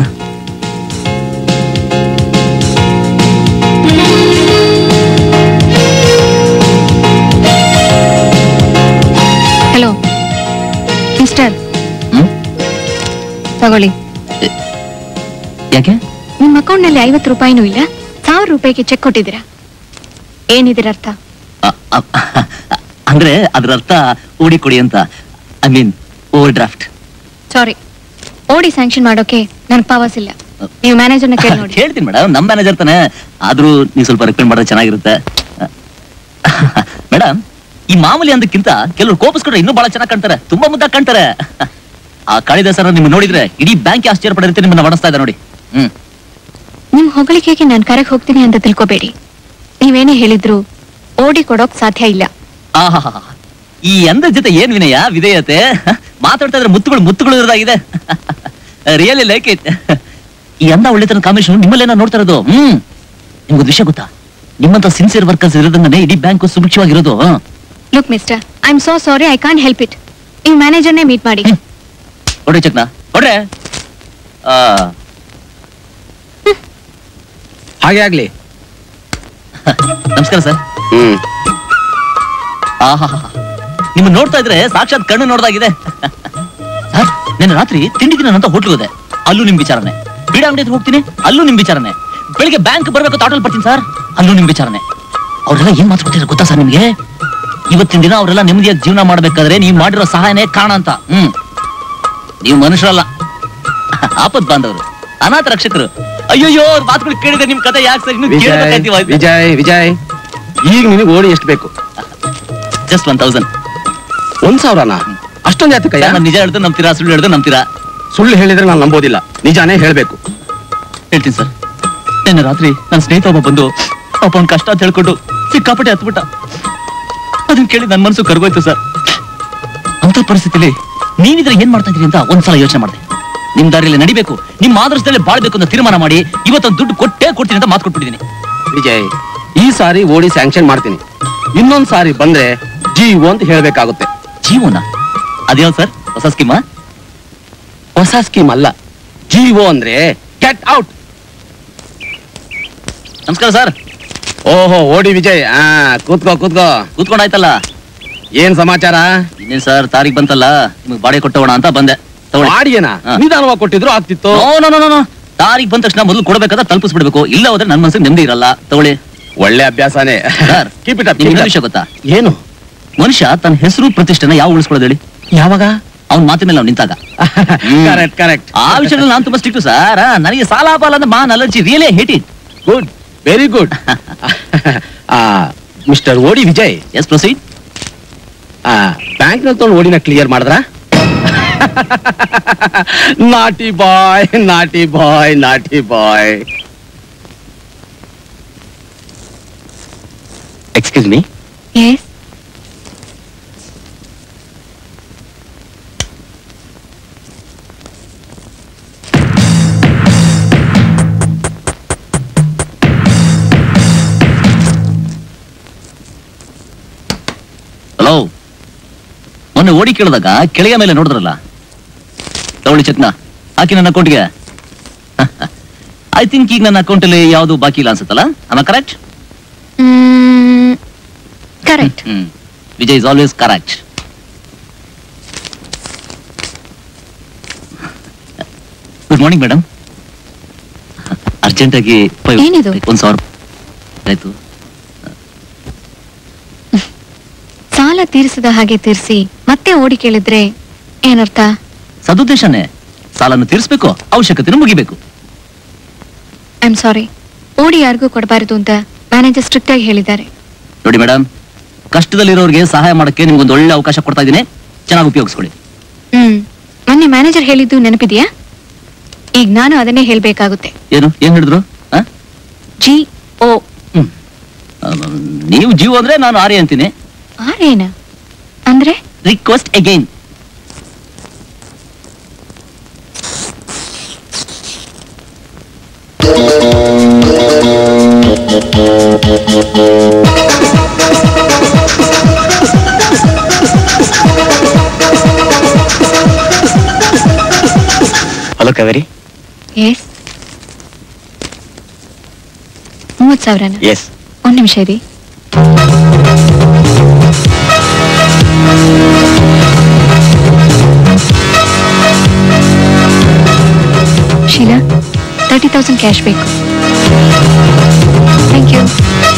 ಹಲೋ ಮಿಸ್ಟರ್ ಹ್ಮ್ ತಗೊಳ್ಳಿ ಯಾಕೆ ನಿಮ್ಮ ಅಕೌಂಟ್ ನಲ್ಲಿ ಐವತ್ತು ರೂಪಾಯಿನೂ ಇಲ್ಲ ಸಾವಿರ ರೂಪಾಯಿಗೆ ಚೆಕ್ ಕೊಟ್ಟಿದ್ದೀರಾ ಏನಿದಿರ ಅರ್ಥ ಅ- ಅ- ಅಂದ್ರೆ ಅದ್ರ ಅರ್ಥ ಓಡಿ ಕೊಡಿ ಅಂತ I mean overdraft sorry OD sanction ಮಾಡೋಕೆ ನನ್ ಪವರ್ಸ್ ಇಲ್ಲ ನೀವು ಮ್ಯಾನೇಜರ್ನ ಕೇಳಿ ನೋಡಿ ಹೇಳ್ತೀನಿ ಮೇಡಮ್ ನಮ್ ಮ್ಯಾನೇಜರ್ ತಾನೆ ಆದ್ರೂ ನೀವು ಸ್ವಲ್ಪ ರೆಕಮೆಂಡ್ ಮಾಡಿದ್ರೆ ಚೆನ್ನಾಗಿರುತ್ತೆ ಮೇಡಮ್ ಈ ಮಾಮೂಲಿ ಅಂದಕ್ಕಿಂತ ಕೆಲವರು ಕೋಪಿಸ್ಕೊಂಡ್ರೆ ಇನ್ನೂ ಬಹಳ ಚೆನ್ನಾಗಿ ಕಾಣ್ತಾರೆ ತುಂಬಾ ಮುದ್ದಾಗಿ ಕಾಣ್ತಾರೆ ಆ ಕಾಳಿದಾಸರ ನಿಮ್ಗೆ ನೋಡಿದ್ರೆ ಇಡೀ ಬ್ಯಾಂಕ್ ಆಶ್ಚರ್ಯ ಪಡೆದಿರುತ್ತೆ ನಿಮ್ಮನ್ನ ಬಡಿಸ್ತಾ ಇದೆ ನೋಡಿ ಹ್ಮ್ ನಿಮ್ ಹೊಗಳಿಕೆಗೆ ನಾನು ಕರೆಗೆ ಹೋಗ್ತೀನಿ ಅಂತ ತಿಳ್ಕೊಬೇಡಿ ನೀವೇನೇ ಹೇಳಿದ್ರು ಓಡಿ ಕೊಡೋಕ್ ಸಾಧ್ಯ ಇಲ್ಲ ಆಹಾ ಈ ಅಂದ ಜೊತೆ ಏನ್ ವಿನಯ ವಿಧೇಯತೆ ಮಾತಾಡ್ತಾ ಇದ್ರೆ ಮುತ್ತುಗಳು ಮುತ್ತುಗಳು ಇರೋದಾಗಿದೆ ರಿಯಲಿ ಲೈಕ್ ಇಟ್ ಈ ಅಂದ ಒಳ್ಳೆತನ ಕಾಂಬಿನೇಷನ್ ನಿಮ್ಮಲ್ಲೇನೋ ನೋಡ್ತಾ ಇರೋದು ಹ್ಮ್ ನಿಮ್ಗೊಂದು ವಿಷಯ ಗೊತ್ತಾ ನಿಮ್ಮಂತ ಸಿನ್ಸಿಯರ್ ವರ್ಕರ್ಸ್ ಇರೋದಂಗನೆ ಇಡೀ bank ಸುಭಿಕ್ಷವಾಗಿರೋದು look mister I am so sorry I can't help it ನೀವು ಮ್ಯಾನೇಜರ್ನೇ ಮೀಟ್ ಮಾಡಿ ಹೊಡ್ರಿ ಚಕ್ನ ಹೊಡ್ರೆ ಆ, ಹಾಗೆ ಆಗ್ಲಿ ನಮಸ್ಕಾರ ಸರ್ ಹ್ಮ್ ಆಹಾ ನಿಮ್ಮ ನೋಡ್ತಾ ಇದ್ರೆ ಸಾಕ್ಷಾತ್ ಕಣ್ಣು ನೋಡ್ದಾಗಿದೆ ಸರ್ ನಿನ್ನೆ ರಾತ್ರಿ ತಿಂಡಿ ದಿನ ಅಂತ ಹೋಟ್ಲ್ ಹೋದೆ ಅಲ್ಲೂ ನಿಮ್ ವಿಚಾರನೆ ಬೀಡ ಅಂಗಡಿ ಹತ್ರ ಹೋಗ್ತೀನಿ ಅಲ್ಲೂ ನಿಮ್ ವಿಚಾರನೆ ಬೆಳಿಗ್ಗೆ ಬ್ಯಾಂಕ್ ಬರ್ಬೇಕು ಅಂತ ಆಟೋಲ್ ಬರ್ತೀನಿ ಸರ್ ಅಲ್ಲೂ ನಿಮ್ ವಿಚಾರನೆ ಅವ್ರೆಲ್ಲ ಏನ್ ಮಾತಾಡ್ತಿದ್ರು ಗೊತ್ತಾ ಸರ್ ನಿಮ್ಗೆ ಇವತ್ತಿನ ದಿನ ಅವರೆಲ್ಲ ನೆಮ್ಮದಿಯಾಗಿ ಜೀವನ ಮಾಡ್ಬೇಕಾದ್ರೆ ನೀವ್ ಮಾಡಿರೋ ಸಹಾಯನೇ ಕಾರಣ ಅಂತ ಹ್ಮ್ ನೀವು ಮನುಷ್ಯರಲ್ಲ ಆಪತ್ ಬಾಂಧವರು ಅನಾಥ ರಕ್ಷಕರು ಅಯ್ಯೋಯ್ಯೋ ಅವ್ರ ಮಾತುಗಳು ಕೇಳಿದ್ರೆ ನಿಮ್ ಕತೆ ಯಾಕೆ ಸರ್ ವಿಜಯ್ ಕೇಳಬೇಕಾಯ್ತು ವಿಜಯ್ ವಿಜಯ್ ಈಗ ನಿನಗೆ ಓಡಿ ಎಷ್ಟು ಬೇಕು ಜಸ್ಟ್ ಒನ್ ತೌಸಂಡ್ ಒಂದ್ ಸಾವಿರನ ಅಷ್ಟೊಂದು ಯಾತಕ್ಕಯ್ಯ ನಾನು ನಿಜ ಹೇಳ್ದು ನಂಬ್ತೀರಾ ಸುಳ್ಳು ಹೇಳ್ದು ನಂಬ್ತೀರಾ ಸುಳ್ಳು ಹೇಳಿದ್ರೆ ನಾನು ನಂಬೋದಿಲ್ಲ ನಿಜಾನೇ ಹೇಳ್ಬೇಕು ಹೇಳ್ತೀನಿ ಸರ್ ನಿನ್ನೆ ರಾತ್ರಿ ನನ್ನ ಸ್ನೇಹಿತ ಒಬ್ಬ ಬಂದು ಪಾಪ ಅವ್ನ್ ಕಷ್ಟ ಅಂತ ಹೇಳ್ಕೊಂಡು ಸಿಕ್ಕಾಪಟ್ಟೆ ಹತ್ಬಿಟ್ಟ ಅದನ್ನ ಕೇಳಿ ನನ್ನ ಮನಸ್ಸು ಕರ್ಗೋಯ್ತು ಸರ್ ಅಂತ ಪರಿಸ್ಥಿತಿಲಿ ನೀವಿದ್ರೆ ಏನ್ ಮಾಡ್ತಾ ಇದೀರಿ ಅಂತ ಒಂದ್ಸಲ ಯೋಚನೆ ಮಾಡಿದೆ ನಿಮ್ ದಾರಿಯಲ್ಲಿ ನಡಿಬೇಕು ನಿಮ್ ಆದರ್ಶದಲ್ಲಿ ಬಾಳ್ಬೇಕು ಅಂತ ತೀರ್ಮಾನ ಮಾಡಿ ಇವತ್ತೊಂದು ದುಡ್ಡು ಕೊಟ್ಟೇ ಕೊಡ್ತೀನಿ ಅಂತ ಮಾತು ಕೊಟ್ಬಿಟ್ಟಿದ್ದೀನಿ ವಿಜಯ್ ಈ ಸಾರಿ ಓಡಿ ಸ್ಯಾಂಕ್ಷನ್ ಮಾಡ್ತೀನಿ ಇನ್ನೊಂದ್ ಸಾರಿ ಬಂದ್ರೆ ಜೀವೋ ಅಂತ ಹೇಳ್ಬೇಕಾಗುತ್ತೆ ಜೀವನ ಅದ್ಯಾವ ಸರ್ ಹೊಸ ಸ್ಕೀಮಾ ಹೊಸ ಸ್ಕೀಮ್ ಅಲ್ಲ ಜೀವೋ ಅಂದ್ರೆ ಗೆಟ್ ಔಟ್ ನಮಸ್ಕಾರ ಸರ್ ಓಹೋ ಓಡಿ ವಿಜಯ್ ಆ ಕೂತ್ಕೋ ಕೂತ್ಕೋ ಕೂತ್ಕೊಂಡಾಯ್ತಲ್ಲ ಏನ್ ಸಮಾಚಾರ ಇನ್ನೇನ್ ಸರ್ ತಾರೀಖ್ ಬಂತಲ್ಲ ನಿಮ್ಗೆ ಬಾಡಿ ಕೊಟ್ಟೋಣ ಅಂತ ಬಂದೆ ತಗೊಳ್ಳಿ ಬಾಡಿಗೆನ ಹಾ. ನಿಧಾನವಾಗಿ ಕೊಟ್ಟಿದ್ರು ಆಗ್ತಿತ್ತು ನೋ ನೋ ನೋ ನೋ ತಾರೀಖ್ ಬಂದ ತಕ್ಷಣ ಮೊದಲು ಕೊಡಬೇಕಾದ್ರೆ ತಲುಪಿಸ್ಬಿಡ್ಬೇಕು ಇಲ್ಲ ಹೋದ್ರೆ ನನ್ನ ಮನಸ್ಸಿಗೆ ನೆಮ್ಮದಿ ಇರಲ್ಲ ತಗೊಳ್ಳಿ ಒಳ್ಳೆ ಅಭ್ಯಾಸನೇ ಸರ್ ಕೀಪ್ ಇಟ್ ಅಪ್ ನಿಮ್ಗೆ ಇನ್ನೊಂದು ವಿಷಯ ಗೊತ್ತಾ ಏನು ಮನುಷ್ಯ ತನ್ನ ಹೆಸರು ಪ್ರತಿಷ್ಠೆನ ಯಾವ ಉಳಿಸ್ಕೊಳ್ಳೋದು ಹೇಳಿ ಯಾವಾಗ ಅವ್ನ ಮಾತಿನ ಮೇಲೆ ಅವ್ನು ನಿಂತಾಗ ಹ್ಮ್. ಕರೆಕ್ಟ್ ಕರೆಕ್ಟ್ ಆ ವಿಷಯದಲ್ಲಿ ನಾನು ತುಂಬಾ ಸ್ಟ್ರಿಕ್ಟ್ ಸರ್ ನನಗೆ ಸಾಲ ಬಾಲ ಅಂದ್ರೆ man allergy really hate it good very good mister OD Vijay S proceed bank ನಲ್ಲಿ ತೊಗೊಂಡು ಓಡಿನ ಕ್ಲಿಯರ್ ಮಾಡಿದ್ರ ನಾಟಿ boy naughty boy naughty boy excuse me yes hello ಮೊನ್ನೆ ಓಡಿ ಕೇಳಿದಾಗ ಕೆಳಗೆ ಮೇಲೆ ನೋಡಿದ್ರಲ್ಲ ತಗೊಳ್ಳಿ ಚೆಕ್ನ ಹಾಕಿ ನನ್ನ ಅಕೌಂಟ್ಗೆ ಐ ಥಿಂಕ್ ಈಗ ನನ್ನ ಅಕೌಂಟಲ್ಲಿ ಯಾವುದು ಬಾಕಿ ಇಲ್ಲ ಅನ್ಸುತ್ತಲ್ಲ ಅಮ್ಮ correct correct hmm Vijay is always correct good morning madam urgent ಆಗಿ five- ಏನಿದು? ಒಂದ್ ಸಾವಿರ ಆಯ್ತು ಸಾಲ ತೀರಿಸಿದ ಹಾಗೆ ತೀರಿಸಿ ಮತ್ತೆ ಓಡಿ ಕೇಳಿದ್ರೆ ಏನರ್ಥ ಸದುದ್ದೇಶನೇ ಸಾಲನ್ನು ತೀರಿಸಬೇಕು ಅವಶ್ಯಕತೆನೂ ಮುಗಿಬೇಕು ಐ ಆಮ್ ಸಾರಿ ಓಡಿ ಯಾರಿಗೂ ಕೊಡಬಾರದು ಅಂತ ಮ್ಯಾನೇಜರ್ ಸ್ಟ್ರಿಕ್ಟ್ ಆಗಿ ಹೇಳಿದ್ದಾರೆ ನೋಡಿ ಮೇಡಮ್ ಕಷ್ಟದಲ್ಲಿರೋರಿಗೆ ಸಹಾಯ ಮಾಡಕ್ಕೆ ನಿಮ್ಗೊಂದು ಒಳ್ಳೆ ಅವಕಾಶ ಕೊಡ್ತಾ ಇದ್ದೀನಿ ಚೆನ್ನಾಗಿ ಉಪಯೋಗಿಸ್ಕೊಳ್ಳಿ ಹ್ಮ್ ಮೊನ್ನೆ ಮ್ಯಾನೇಜರ್ ಹೇಳಿದ್ದು ನೆನಪಿದ್ಯಾ ಈಗ ನಾನು ಅದನ್ನೇ ಹೇಳ್ಬೇಕಾಗುತ್ತೆ ಏನು ಏನ್ ಹೇಳಿದ್ರು ಆ? ಜಿ ಓ ಆ, ನೀವು ಜೀವ ಅಂದ್ರೆ ನಾನು ಆರ್ಯ ಅಂತೀನಿ ಆರೇನ ಅಂದ್ರೆ request again hello Kaveri yes ಮೂವತ್ ಸಾವಿರನ ಎಸ್ ಒಂದ್ ನಿಮಿಷ ಇರಿ ಶೀಲಾ ತರ್ಟಿ ತೌಸಂಡ್ ಕ್ಯಾಶ್ ಬೇಕು ಥ್ಯಾಂಕ್ ಯು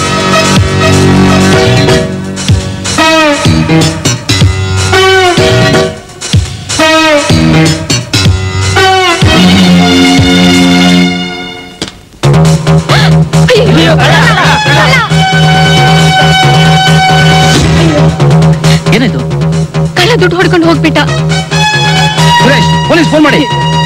ಏನಾಯ್ತು ಕಳ್ಳ ದುಡ್ಡು ಹೊಡ್ಕೊಂಡು ಹೋಗ್ಬಿಟ್ಟ ಸುರೇಶ್ ಪೊಲೀಸ್ ಫೋನ್ ಮಾಡಿ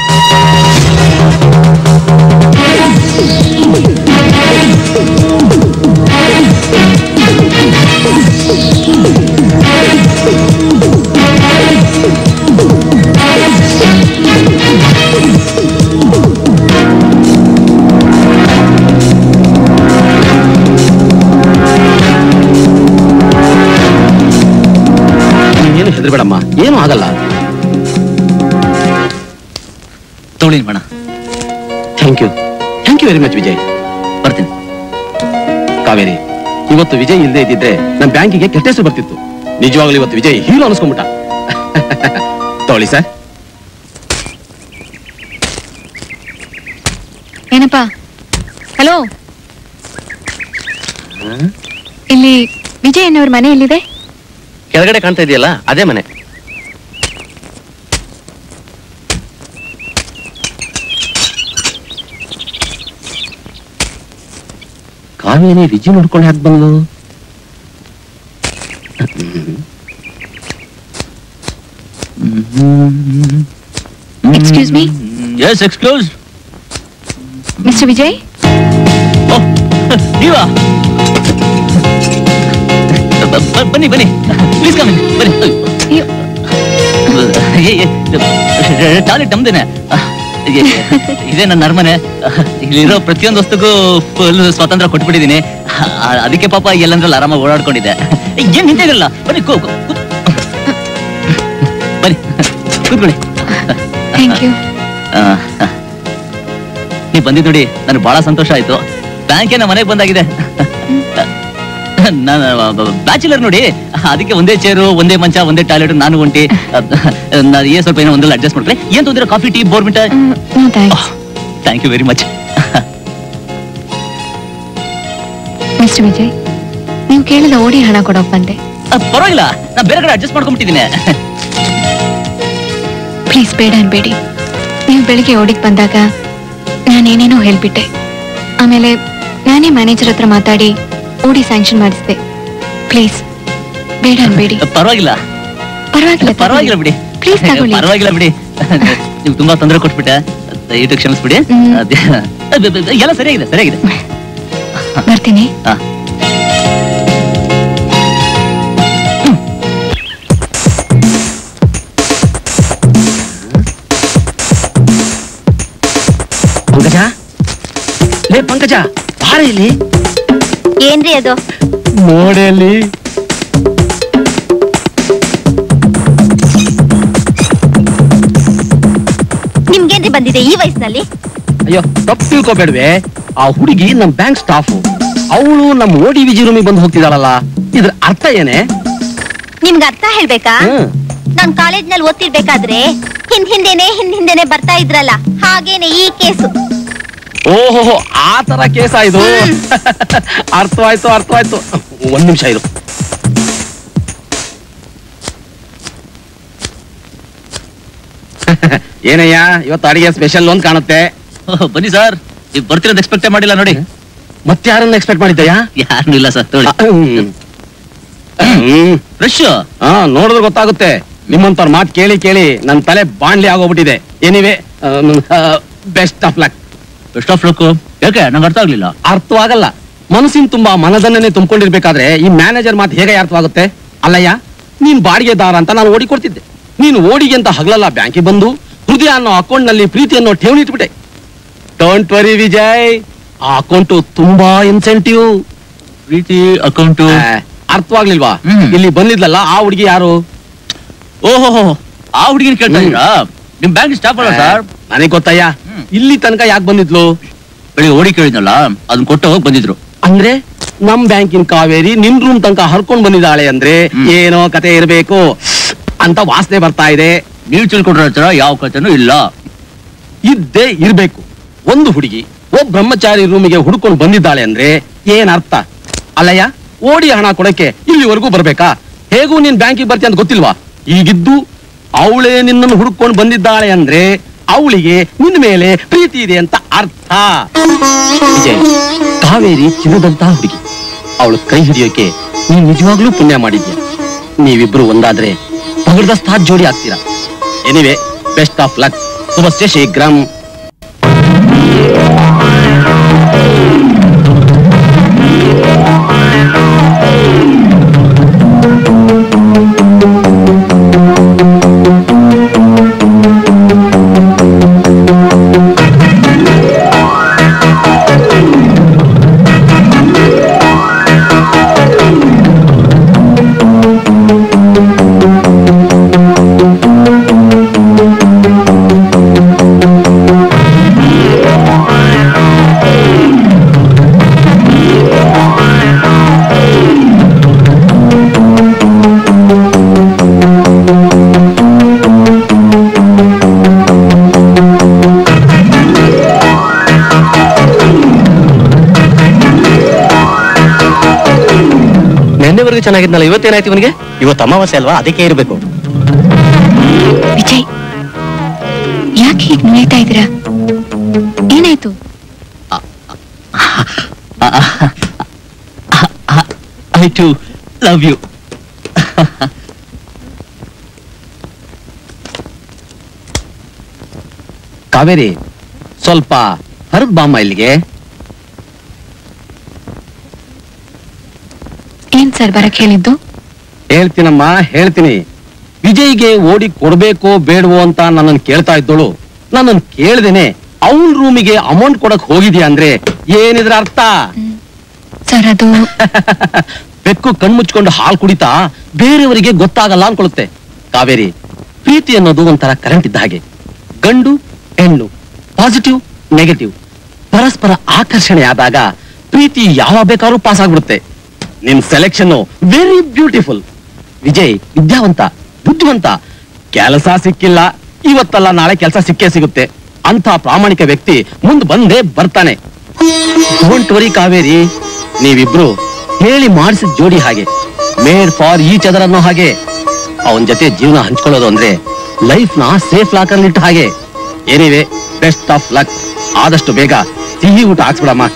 ಏನು ಹೆದರ್ಬೇಡಮ್ಮ ಏನು ಆಗಲ್ಲ ತಗೊಳ್ಳಿ ಮೇಡ thank you thank you very much Vijay ಬರ್ತೀನಿ ಕಾವೇರಿ ಇವತ್ತು ವಿಜಯ್ ಇಲ್ಲದೆ ಇದ್ದಿದ್ರೆ ನಮ್ಮ ಬ್ಯಾಂಕಿಗೆ ಕೆಟ್ಟ ಹೆಸರು ಬರ್ತಿತ್ತು ನಿಜವಾಗ್ಲೂ ಇವತ್ತು ವಿಜಯ್ ಹೀರೋ ಅನಿಸ್ಕೊಂಡ್ಬಿಟ್ಟ ತಗೊಳ್ಳಿ ಸರ್ ಏನಪ್ಪ ಹಲೋ ಇಲ್ಲಿ ವಿಜಯ್ ಅನ್ನೋರ್ ಮನೆ ಎಲ್ಲಿದೆ ಕೆಳಗಡೆ ಕಾಣ್ತಾ ಇದೆಯಲ್ಲ ಅದೇ ಮನೆ ಕಾವೇರಿ ವಿಜಯ್ ನೋಡ್ಕೊಂಡು ಯಾಕೆ ಬಂದ್ಲು excuse me yes excuse mister Vijay ನೀವಾ ಬ- ಬ- ಬನ್ನಿ ಬನ್ನಿ ಪ್ಲೀಸ್ ಕಮ್ ಬನ್ನಿ ಟಾಯ್ಲೆಟ್ ನಮ್ದೇನೆ ಇ- ಇದೇ ನನ್ನ ಅರಮನೆ ಇಲ್ಲಿರೋ ಪ್ರತಿಯೊಂದು ವಸ್ತುಗೂ ಫುಲ್ ಸ್ವಾತಂತ್ರ್ಯ ಕೊಟ್ಬಿಟ್ಟಿದ್ದೀನಿ ಆ- ಅದಕ್ಕೆ ಪಾಪ ಎಲ್ಲಂದ್ರಲ್ಲಿ ಆರಾಮಾಗಿ ಓಡಾಡ್ಕೊಂಡಿದ್ದೆ ಏನ್ ನಿಂತಿರಲ್ಲ ಬನ್ನಿ ಕೂ ಕೂ- ಕೂ- ಬನ್ನಿ ಕೂತ್ಕೊಳ್ಳಿ ಥ್ಯಾಂಕ್ ಯು ಆ, ನೀವ್ ಬಂದಿದ್ ನೋಡಿ ನನಗೆ ಬಹಳ ಸಂತೋಷ ಆಯ್ತು ಬ್ಯಾಂಕೇ ನಮ್ಮ ಮನೆಗೆ ಬಂದಾಗಿದೆ ನಾನು ಬ್ಯಾಚುಲರ್ ನೋಡಿ ಅದಕ್ಕೆ ಒಂದೇ ಚೇರು ಒಂದೇ ಮಂಚ ಒಂದೇ ಟಾಯ್ಲೆಟ್ ನಾನು ಒಂಟಿ ನಾನು ಏನ್ ಸ್ವಲ್ಪ ಏನೋ ಒಂದೆಲ್ಲ ಅಡ್ಜಸ್ಟ್ ಮಾಡ್ರೆ ಏನ್ ತೊಂದ್ರೆ coffee tea Bournvita no thanks thank you very much mister Vijay ನೀವು ಕೇಳಿದ ಓಡಿ ಹಣ ಕೊಡೋಕ್ ಬಂದೆ ಪರವಾಗಿಲ್ಲ ನಾ ಬೇರೆ ಕಡೆ ಅಡ್ಜಸ್ಟ್ ಮಾಡ್ಕೊಂಡ್ಬಿಟ್ಟಿದ್ದೀನಿ ಪ್ಲೀಸ್ ಬೇಡ ಅನ್ಬೇಡಿ ನೀವು ಬೆಳಿಗ್ಗೆ ಓಡಿಗೆ ಬಂದಾಗ ನಾನೇನೇನೋ ಹೇಳ್ಬಿಟ್ಟೆ ಆಮೇಲೆ ನಾನೇ ಮ್ಯಾನೇಜರ್ ಹತ್ರ ಮಾತಾಡಿ ಓಡಿ ಸ್ಯಾಂಕ್ಷನ್ ಮಾಡಿಸಿದೆ ಪ್ಲೀಸ್ ಬೇಡ ಅನ್ಬೇಡಿ ಪರವಾಗಿಲ್ಲ ಪರವಾಗಿಲ್ಲ ಪರವಾಗಿಲ್ಲ ಬಿಡಿ ಪ್ಲೀಸ್ ತಗೊಳ್ಳಿ ಪರವಾಗಿಲ್ಲ ಬಿಡಿ ನೀವು ತುಂಬಾ ತೊಂದರೆ ಕೊಟ್ಬಿಟ್ಟೆ ದಯವಿಟ್ಟು ಕ್ಷಮಿಸ್ಬಿಡಿ ಅದೇ- ಅದ್- ಅದ್- ಎಲ್ಲ ಸರಿಯಾಗಿದೆ ಸರಿಯಾಗಿದೆ ಬರ್ತೀನಿ ಹಾ ಪಂಕಜ ಲೇ ಪಂಕಜ ಬಾರ ಇಲ್ಲಿ ಏನ್ರಿ ಅದು ನೋಡಲ್ಲಿ ನಿಮ್ಗೇನ್ರಿ ಬಂದಿದೆ ಈ ವಯಸ್ಸಿನಲ್ಲಿ ಅಯ್ಯೋ ತಪ್ಪು ತಿಳ್ಕೊಬೇಡ್ವೆ ಆ ಹುಡುಗಿ ನಮ್ ಬ್ಯಾಂಕ್ ಸ್ಟಾಫು ಅವಳು ನಮ್ ಓಡಿ ವಿಜಿ ರೂಮಿಗೆ ಬಂದು ಹೋಗ್ತಿದ್ದಾಳಲ್ಲ ಇದ್ರ ಅರ್ಥ ಏನೇ ನಿಮ್ಗೆ ಅರ್ಥ ಹೇಳ್ಬೇಕಾ ಹ್ಮ್. ನಾನ್ ಕಾಲೇಜ್ನಲ್ಲಿ ಓದ್ತಿರ್ಬೇಕಾದ್ರೆ ಹಿಂದ್ ಹಿಂದೆನೆ ಹಿಂದ್ ಹಿಂದೆನೆ ಬರ್ತಾ ಇದ್ರಲ್ಲ ಹಾಗೇನೆ ಈ ಕೇಸು ಓಹೋ ಆ ತರ ಕೇಸ ಇದು ಅರ್ಥವಾಯ್ತು ಅರ್ಥವಾಯ್ತು ಒಂದ್ ನಿಮಿಷ ಇರು ಏನಯ್ಯ ಇವತ್ತು ಅಡಿಗೆ ಸ್ಪೆಷಲ್ ಅಂತ ಕಾಣುತ್ತೆ ಬನ್ನಿ ಸರ್ ನೀವು ಬರ್ತಿರೋದು ಎಕ್ಸ್ಪೆಕ್ಟೇ ಮಾಡಿಲ್ಲ ನೋಡಿ ಮತ್ತೆ ಯಾರನ್ನ ಎಕ್ಸ್ಪೆಕ್ಟ್ ಮಾಡಿದ್ದಯ್ಯ ಯಾರು ಇಲ್ಲ ಸರ್ ತೊಳಿ ಫ್ರೆಶ್ ಹಾ ನೋಡಿದ್ರೆ ಗೊತ್ತಾಗುತ್ತೆ ನಿಮ್ಮಂತವ್ರ ಮಾತು ಕೇಳಿ ಕೇಳಿ ನನ್ ತಲೆ ಬಾಣ್ಲಿ ಆಗೋಗ್ಬಿಟ್ಟಿದೆ anyway best of luck best of luck ಯಾಕೆ ನಂಗೆ ಅರ್ಥ ಆಗ್ಲಿಲ್ಲ ಅರ್ಥವಾಗಲ್ಲ ಮನಸ್ಸಿನ ತುಂಬಾ ಮನದನ್ನೇ ತುಂಬಿಕೊಂಡಿರ್ಬೇಕಾದ್ರೆ ಈ ಮ್ಯಾನೇಜರ್ ಮಾತು ಹೇಗೆ ಅರ್ಥವಾಗುತ್ತೆ ಅಲ್ಲಯ್ಯ ನೀನ್ ಬಾಡಿಗೆದಾರ ಅಂತ ನಾನು ಓಡಿ ಕೊಡ್ತಿದ್ದೆ ನೀನು ಓಡಿಗೆ ಅಂತ ಹಗಲಲ್ಲ ಬ್ಯಾಂಕಿಗೆ ಬಂದು ಹೃದಯ ಅನ್ನೋ ಅಕೌಂಟ್ ನಲ್ಲಿ ಪ್ರೀತಿ ಅನ್ನೋ ಠೇವಣಿ ಇಟ್ಬಿಟ್ಟೆ ಡೋಂಟ್ ವರಿ ವಿಜಯ್ ಆ ಅಕೌಂಟು ತುಂಬಾ ಇನ್ಸೆಂಟಿವ್ ಪ್ರೀತಿ ಅಕೌಂಟು ಅರ್ಥವಾಗ್ಲಿಲ್ವಾ ಹ್ಮ್. ಇಲ್ಲಿ ಬಂದಿದ್ಲಲ್ಲ ಆ ಹುಡುಗಿ ಯಾರು ಓಹೋ ಆ ಹುಡುಗಿನ ಕೇಳ್ತಾ ಇದ್ದೀರಾ ನಿಮ್ ಬ್ಯಾಂಕ್ ಸ್ಟಾಫ್ ಅಲ್ಲ ಸರ್ ನನಗೆ ಗೊತ್ತಯ್ಯ ಹ್ಮ್. ಇಲ್ಲಿ ತನಕ ಯಾಕೆ ಬಂದಿದ್ಲು ಬೆಳಿಗ್ಗೆ ಓಡಿ ಕೇಳಿದ್ನಲ್ಲ ಅದನ್ನ ಕೊಟ್ಟು ಹೋಗಿ ಬಂದಿದ್ರು ಅಂದ್ರೆ ನಮ್ ಬ್ಯಾಂಕಿನ ಕಾವೇರಿ ನಿನ್ ರೂಮ್ ತನಕ ಹರ್ಕೊಂಡ್ ಬಂದಿದ್ದಾಳೆ ಅಂದ್ರೆ ಹ್ಮ್. ಏನೋ ಕತೆ ಇರಬೇಕು ಅಂತ ವಾಸನೆ ಬರ್ತಾ ಇದೆ ನೀವ್ ತಿಳ್ಕೊಂಡ್ರ ಹತ್ರ ಯಾವ ಕಥೆನೂ ಇಲ್ಲ ಇದ್ದೇ ಇರ್ಬೇಕು ಒಂದು ಹುಡುಗಿ ಒಬ್ಬ ಬ್ರಹ್ಮಚಾರಿ ರೂಮಿಗೆ ಹುಡ್ಕೊಂಡು ಬಂದಿದ್ದಾಳೆ ಅಂದ್ರೆ ಏನ್ ಅರ್ಥ ಅಲ್ಲಯ್ಯ ಓಡಿ ಹಣ ಕೊಡಕ್ಕೆ ಇಲ್ಲಿವರೆಗೂ ಬರ್ಬೇಕಾ ಹೇಗೂ ನೀನ್ ಬ್ಯಾಂಕಿಗೆ ಬರ್ತೀಯ ಅಂತ ಗೊತ್ತಿಲ್ವಾ ಈಗಿದ್ದು ಅವಳೇ ನಿನ್ನನ್ನು ಹುಡುಕೊಂಡು ಬಂದಿದ್ದಾಳೆ ಅಂದ್ರೆ ಅವಳಿಗೆ ನಿನ್ನ ಮೇಲೆ ಪ್ರೀತಿ ಇದೆ ಅಂತ ಅರ್ಥ ವಿಜಯ್ ಕಾವೇರಿ ಚಿನ್ನದಂತ ಹುಡುಗಿ ಅವಳು ಕೈ ಹಿಡಿಯೋಕೆ ನೀನ್ ನಿಜವಾಗ್ಲೂ ಪುಣ್ಯ ಮಾಡಿದ್ಯಾ ನೀವಿಬ್ರು ಒಂದಾದ್ರೆ ಪಗಡದಸ್ಥ ಜೋಡಿ ಆಗ್ತೀರಾ ಎನಿವೆ ಬೆಸ್ಟ್ ಆಫ್ ಲಕ್ ಶುಭಸ್ಯ ಶೀಘ್ರಂ ನಿನ್ನೆವರೆಗೂ ಚೆನ್ನಾಗಿದ್ನಲ್ಲ ಇವತ್ತೇನಾಯ್ತು ಇವನಿಗೆ ಇವತ್ತು ಅಮಾವಾಸ್ಯೆ ಅಲ್ವಾ ಅದಕ್ಕೆ ಇರಬೇಕು ವಿಜಯ್ ಯಾಕೆ ಹೀಗೆ ನೋಯ್ತಾ ಇದ್ದೀರಾ ಏನಾಯ್ತು I too love you Kaveri ಸ್ವಲ್ಪ ಹರಿದ್ ಬಾಮ್ಮ ಇಲ್ಲಿಗೆ ಏನ್ ಸರ್ ಬರಕ್ ಹೇಳಿದ್ದು ಹೇಳ್ತೀನಮ್ಮ ಹೇಳ್ತೀನಿ ವಿಜಯ್ಗೆ ಓಡಿ ಕೊಡ್ಬೇಕೋ ಬೇಡವೋ ಅಂತ ನನ್ನನ್ನು ಕೇಳ್ತಾ ಇದ್ದೋಳು ನನ್ನನ್ನು ಕೇಳ್ದೇನೆ ಅವನ್ ರೂಮಿಗೆ ಅಮೌಂಟ್ ಕೊಡಕ್ ಹೋಗಿದ್ಯಾ ಅಂದ್ರೆ ಏನಿದ್ರ ಅರ್ಥ ಸರ್ ಅದು ಬೆಕ್ಕು ಕಣ್ಮುಚ್ಕೊಂಡು ಹಾಲು ಕುಡಿತಾ ಬೇರೆಯವರಿಗೆ ಗೊತ್ತಾಗಲ್ಲ ಅನ್ಕೊಳುತ್ತೆ ಕಾವೇರಿ ಪ್ರೀತಿ ಅನ್ನೋದು ಒಂಥರ ಕರೆಂಟ್ ಇದ್ದ ಹಾಗೆ ಗಂಡು ಹೆಣ್ಣು ಪಾಸಿಟಿವ್ ನೆಗೆಟಿವ್ ಪರಸ್ಪರ ಆಕರ್ಷಣೆ ಆದಾಗ ಪ್ರೀತಿ ಯಾವ ಬೇಕಾದ್ರೂ ಪಾಸ್ ಆಗ್ಬಿಡುತ್ತೆ ನಿನ್ ಸೆಲೆಕ್ಷನ್ ವೆರಿ ಬ್ಯೂಟಿಫುಲ್ ವಿಜಯ್ ವಿದ್ಯಾವಂತ ಬುದ್ಧಿವಂತ ಕೆಲಸ ಸಿಕ್ಕಿಲ್ಲ ಇವತ್ತಲ್ಲ ನಾಳೆ ಕೆಲಸ ಸಿಕ್ಕೇ ಸಿಗುತ್ತೆ ಅಂತ ಪ್ರಾಮಾಣಿಕ ವ್ಯಕ್ತಿ ಮುಂದ್ ಬಂದೇ ಬರ್ತಾನೆ ಡೋಂಟ್ ವರಿ ಕಾವೇರಿ ನೀವಿಬ್ರು ಹೇಳಿ ಮಾಡಿಸಿದ ಜೋಡಿ ಹಾಗೆ ಮೇಡ್ ಫಾರ್ ಈಚ್ ಅದರ್ ಅನ್ನೋ ಹಾಗೆ ಅವನ್ ಜೊತೆ ಜೀವನ ಹಂಚ್ಕೊಳ್ಳೋದು ಅಂದ್ರೆ ಲೈಫ್ ನ ಸೇಫ್ ಲಾಕರ್ ಇಟ್ಟ ಹಾಗೆ ಏನಿವೆ ಬೆಸ್ಟ್ ಆಫ್ ಲಕ್ ಆದಷ್ಟು ಬೇಗ ಸಿಹಿ ಊಟ ಹಾಕ್ಸ್ಬಿಡಮ್ಮ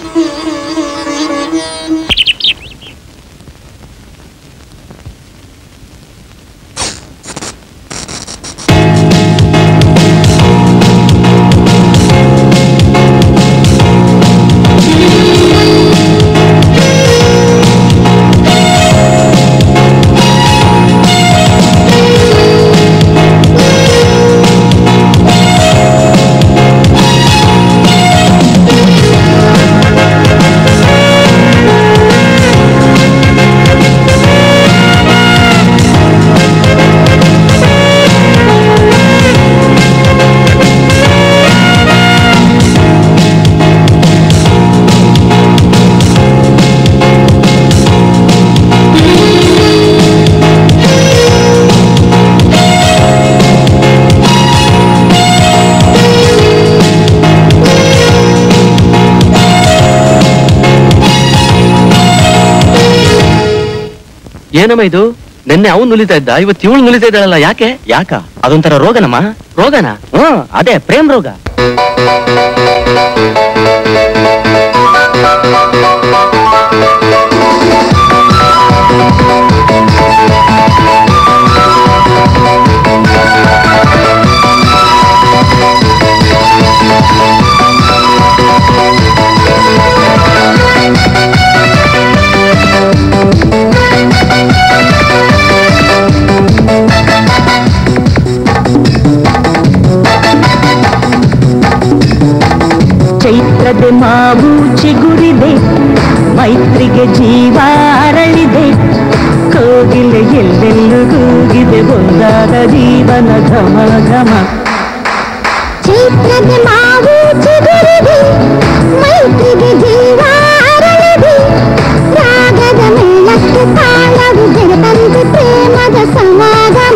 ಆ ಏನಮ್ಮ ಇದು ನಿನ್ನೆ ಅವ್ನು ನುಲಿತಾ ಇದ್ದ ಇವತ್ತು ಇವಳು ನುಲಿತಾ ಇದ್ದಾಳಲ್ಲ ಯಾಕೆ ಯಾಕ ಅದೊಂಥರ ರೋಗನಮ್ಮ ರೋಗನ ಹ್ಮ್ ಅದೇ ಪ್ರೇಮ್ ರೋಗ ಚೈತ್ರದ ಮಾವು ಚಿಗುರಿದೆ ಮೈತ್ರಿಗೆ ಜೀವ ಅರಳಿದೆ ಕೋಗಿಲೆ ಎಲ್ಲೆಲ್ಲೂ ಕೂಗಿದೆ ಒಂದಾದ ಜೀವನ ಘಮ ಘಮ ಚೈತ್ರದ ಮಾವು ಚಿಗುರಿದೆ ಮೈತ್ರಿಗೆ ಜೀವ ಅರಳಿದೆ ರಾಗದ ಮೇಳಕ್ಕೆ ತಾಳವು ಬೆರೆತಂತೆ ಪ್ರೇಮದ ಸಮಾಗಮ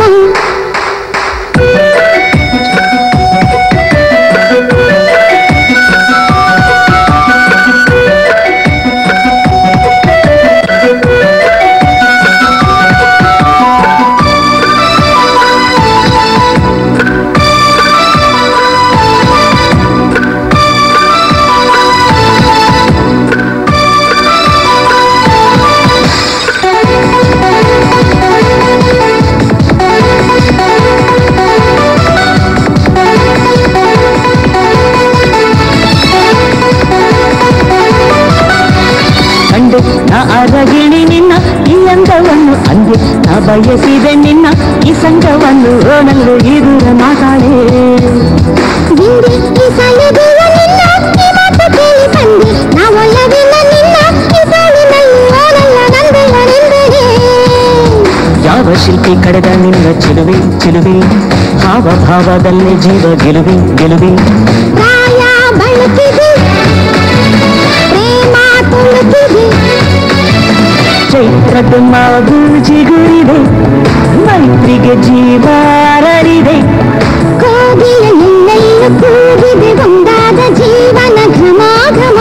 ಕಂಡೆ ನಾ ಅರಗಿಣಿ ನಿನ್ನ ಈ ಅಂದವನ್ನು ಅಂದೆ ನಾ ಬಯಸಿದೆ ನಿನ್ನ ಈ ಸಂಘವನ್ನು ಓನಲ್ಲು ಇರುವ ಮಾತಾಡೇ ಗಿಂಡಿ ಈ ಸಲಿಗೆಯ ನಿನ್ನ ಈ ಮಾತು ಕೇಳಿ ಬಂದೆ ನಾ ಒಲ್ಲವಿಲ್ಲ ನಿನ್ನ ಈ ಸಾಲಿನಲ್ಲಿ ಓನಲ್ಲ ನಂದೆಯ ನಿಂದೆಯೇ ಯಾವ ಶಿಲ್ಪಿ ಕಡೆದ ನಿನ್ನ ಚಿಲುವೆ ಚಿಲುವೆ ಹಾವ ಭಾವದಲ್ಲೇ ಜೀವ ಗೆಲುವೆ ಗೆಲುವೆ ಪ್ರಾಯ ಬಳಕಿದೆ ಪ್ರೇಮ ತುಳುಕಿದೆ ಚೈತ್ರದ ಮಾಗು ಜಿಗುರಿದೆ ಮೈತ್ರಿಗೆ ಜೀವ ಅರಳಿದೆ ಕೋಗಿಲ ಎಲ್ಲೆಲ್ಲೂ ಕೂಗಿದೆ ಒಂದಾದ ಜೀವನ ಘಮ ಘಮ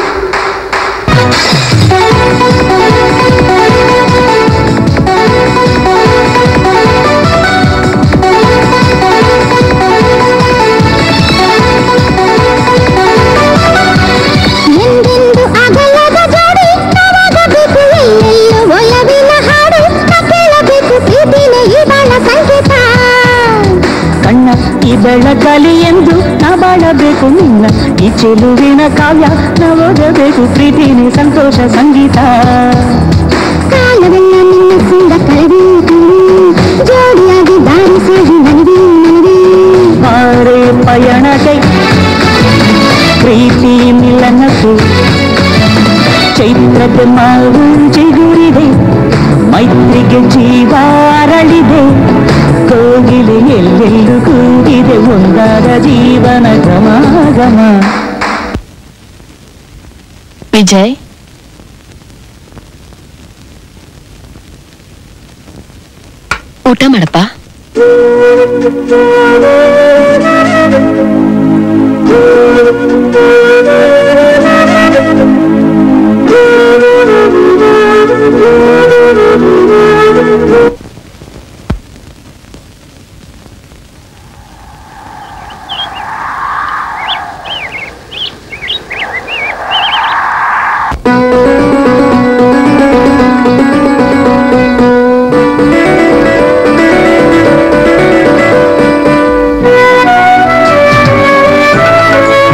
ಎಂದೆಂದು ಅಗಲದ ಜೋಡಿ ನಾವಾಗಬೇಕು ಎಲ್ಲೆಲ್ಲೂ ಒಲವಿನ ಹಾಡು ನಾ ಕೇಳಬೇಕು ಪ್ರೀತಿನೇ ಇವಳ ಸಂಗೀತ ಕಣ್ಣ ಈ ಬೆಳಕಲಿ ಎಂದು ನಾ ಬಾಳಬೇಕು ನಿನ್ನ ಈ ಚೆಲುವಿನ ಕಾವ್ಯ ನಾ ಓದಬೇಕು ಪ್ರೀತಿನಿ ಸಂತೋಷ ಸಂಗೀತ ಕಾಲವೆಲ್ಲ ನಿನ್ನ ಸಿಂಗ ಕಳೆದು ಜೋಡಿಯಾಗಿ ದಾರಿ ಸಾಗಿ ನನಗೆ ನನಗೆ ಮಾರೆ ಪಯಣಕ್ಕೆ ಪ್ರೀತಿ ಮಿಲನಕ್ಕೆ ಚೈತ್ರದ ಮಾವು ಚಿಗುರಿದೆ ಮೈತ್ರಿಗೆ ಜೀವ ಅರಳಿದೆ ಕೋಗಿಲೆ ಎಲ್ಲೆಲ್ಲೂ ಕೂಗಿದೆ ಒಂದಾದ ಜೀವನ ಘಮ ಘಮ ವಿಜಯ್ ಊಟ ಮಾಡಪ್ಪ ಆ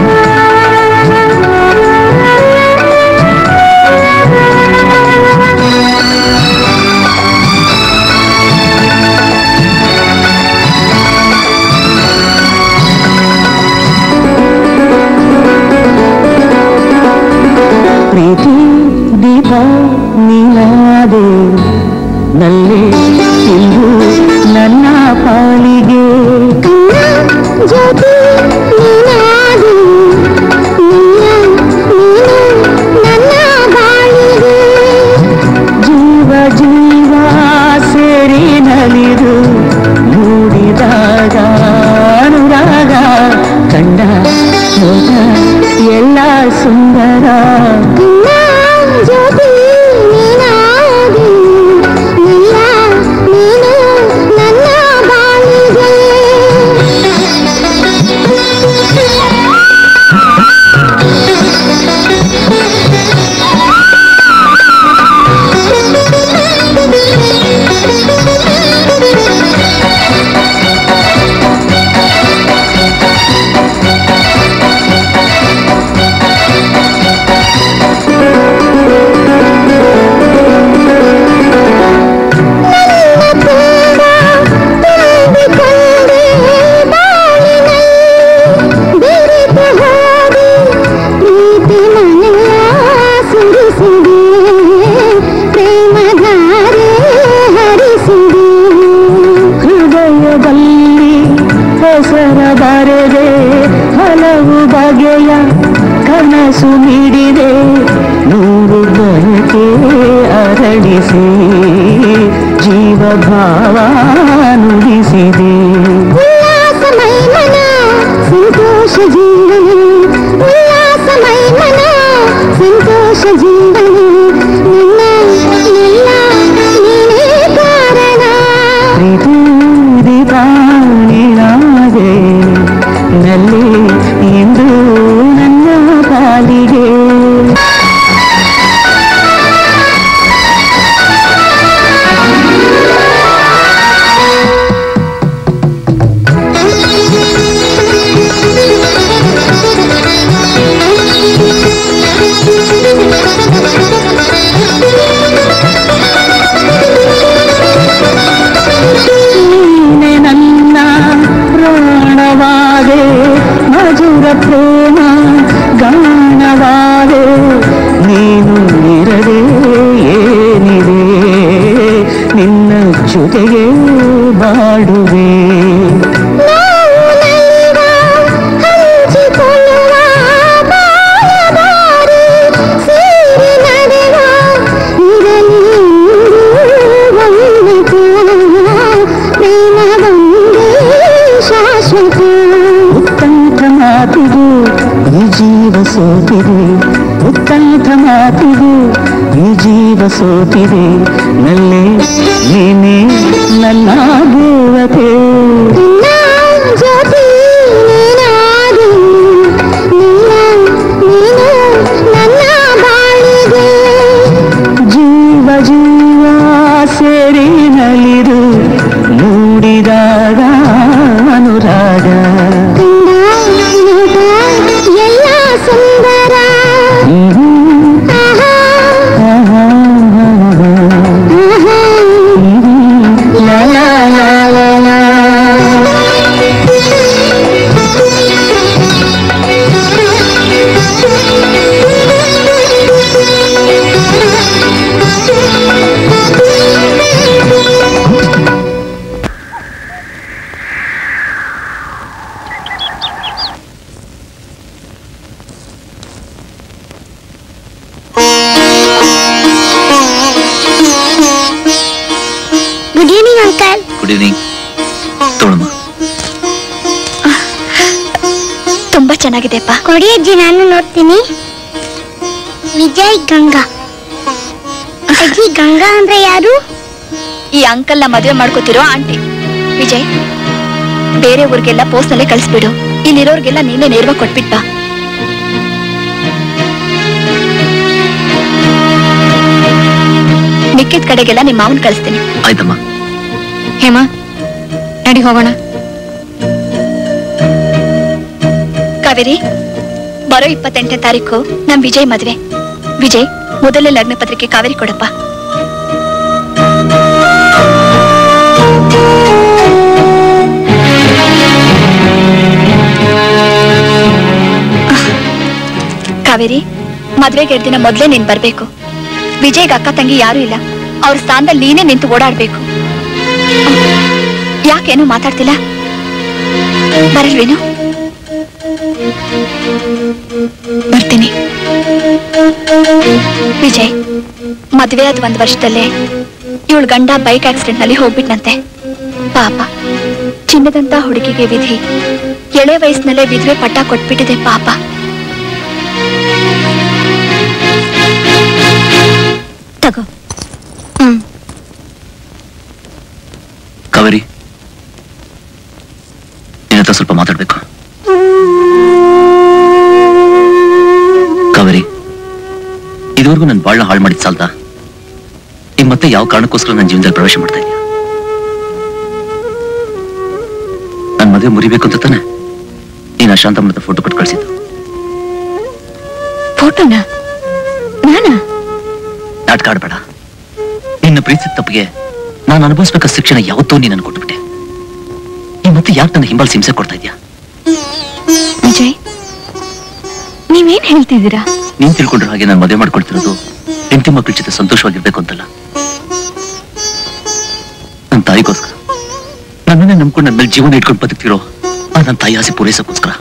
ಬಾಡುವೆ ಉತ್ತಂತ ಮಾತಿಗೆ ಈ ಜೀವ ಸೋತಿದೆ ಉತ್ತಂತ ಮಾತಿಗೆ ಈ ಜೀವ ಸೋತಿದೆ ನಲ್ಲೇ ನೀನೇ ನನ್ನ ದೇವತೆ ಜೀವ ಜೀವ ಸೇರಿ ನಲಿದು ಮೂಡಿದಾಗ ಅನುರಾಗ ಎಲ್ಲ ಸುಂದರ ಲಾ ಲಾ ಲಾ ಲಾ ಲಾ. Good evening uncle good evening ತೋಳಮ್ಮ ತುಂಬಾ ಚೆನ್ನಾಗಿದೆಪ್ಪ ಕೊಡಿ ಅಜ್ಜಿ ನಾನು ನೋಡ್ತೀನಿ ವಿಜಯ್ ಗಂಗಾ ಅಜ್ಜಿ ಗಂಗಾ ಅಂದ್ರೆ ಯಾರು ಈ ಅಂಕಲ್ನ ಮದುವೆ ಮಾಡ್ಕೋತಿರೋ ಆಂಟಿ ವಿಜಯ್ ಬೇರೆ ಊರಿಗೆಲ್ಲ ಪೋಸ್ಟ್ ನಲ್ಲೇ ಕಳಿಸ್ಬಿಡು ಇಲ್ಲಿರೋರ್ಗೆಲ್ಲ ನೀನೇ ನೇರವಾಗಿ ಕೊಟ್ಬಿಟ್ ಬಾ ಮಿಕ್ಕಿದ ಕಡೆಗೆಲ್ಲ ನಿಮ್ಮ ಮಾವನ್ ಕಳಿಸ್ತೀನಿ ಆಯ್ತಮ್ಮ ಹೇಮಾ ನಡಿ ಹೋಗೋಣ ಕಾವೇರಿ ಬರೋ ಇಪ್ಪತ್ತೆಂಟನೇ ತಾರೀಕು ನಮ್ ವಿಜಯ್ ಮದ್ವೆ ವಿಜಯ್ ಮೊದಲೇ ಲಗ್ನ ಪತ್ರಿಕೆ ಕಾವೇರಿ ಕೊಡಪ್ಪ ಕಾವೇರಿ ಮದ್ವೆಗೆ ಎರಡು ದಿನ ಮೊದ್ಲೇ ನೀನ್ ಬರ್ಬೇಕು ವಿಜಯ್ಗೆ ಅಕ್ಕ ತಂಗಿ ಯಾರು ಇಲ್ಲ ಅವ್ರ ಸ್ಥಾನದಲ್ಲಿ ನೀನೇ ನಿಂತು ಓಡಾಡ್ಬೇಕು ಯಾಕೇನು ಮಾತಾಡ್ತಿಲ್ಲ ಬರಲ್ವೇನು ಬರ್ತೀನಿ ವಿಜಯ್ ಮದ್ವೆ ಆದ ಒಂದ್ ವರ್ಷದಲ್ಲೇ ಇವಳ ಗಂಡ ಬೈಕ್ ಆಕ್ಸಿಡೆಂಟ್ ನಲ್ಲಿ ಹೋಗ್ಬಿಟ್ನಂತೆ ಪಾಪ ಚಿನ್ನದಂತ ಹುಡುಗಿಗೆ ವಿಧಿ ಎಳೆ ವಯಸ್ಸಿನಲ್ಲೇ ವಿಧವೆ ಪಟ್ಟ ಕೊಟ್ಬಿಟ್ಟಿದೆ ಪಾಪ ತಗೋ ಹ್ಮ್ ಕಾವೇರಿ ನಿನ್ನ ಹತ್ರ ಸ್ವಲ್ಪ ಮಾತಾಡ್ಬೇಕು ಕಾವೇರಿ ಇದುವರೆಗೂ ನನ್ನ ಬಾಳ್ನ ಹಾಳು ಮಾಡಿದ್ ಸಾಲ್ದ ಈಗ ಮತ್ತೆ ಯಾವ ಕಾರಣಕ್ಕೋಸ್ಕರ ನನ್ನ ಜೀವನದಲ್ಲಿ ಪ್ರವೇಶ ಮಾಡ್ತಾ ಇದೀಯ ನನ್ನ ಮದುವೆ ಮುರಿಬೇಕು ಅಂತ ತಾನೆ ನೀನು ಅಶಾಂತಮ್ಮನ ಫೋಟೋ ಕೊಟ್ಟು ಕಳಿಸಿದ್ದು ಫೋಟೋನ ನಾನಾ ನಾಟಕ ಆಡ್ಬೇಡ ನಿನ್ನ ಪ್ರೀತಿಸಿದ ತಪ್ಪಿಗೆ ನಾನು ಅನುಭವಿಸ್ಬೇಕಾದ ಶಿಕ್ಷಣ ಯಾವತ್ತೋ ನೀನು ಕೊಟ್ಬಿಟ್ಟೆ ನೀ ಮತ್ತೆ ಯಾಕೆ ನನ್ನ ಹಿಂಬಾಲಿಸಿ ಹಿಂಸೆ ಕೊಡ್ತಾ ಇದೀಯಾ ವಿಜಯ್ ನೀವೇನ್ ಹೇಳ್ತಿದ್ದೀರಾ ನೀನ್ ತಿಳ್ಕೊಂಡ್ರ ಹಾಗೆ ನಾನು ಮದುವೆ ಮಾಡ್ಕೊಳ್ತಿರೋದು ಹೆಂಡತಿ ಮಕ್ಕಳ ಜೊತೆ ಸಂತೋಷವಾಗಿರ್ಬೇಕು ಅಂತಲ್ಲ ನನ್ನ ತಾಯಿಗೋಸ್ಕರ ನನ್ನನ್ನೇ ನಂಬ್ಕೊಂಡು ನನ್ನ ಮೇಲೆ ಜೀವನ ಇಟ್ಕೊಂಡು ಬದುಕ್ತಿರೋ ಆ ನನ್ನ ತಾಯಿ ಆಸೆ ಪೂರೈಸೋಕ್ಕೋಸ್ಕರ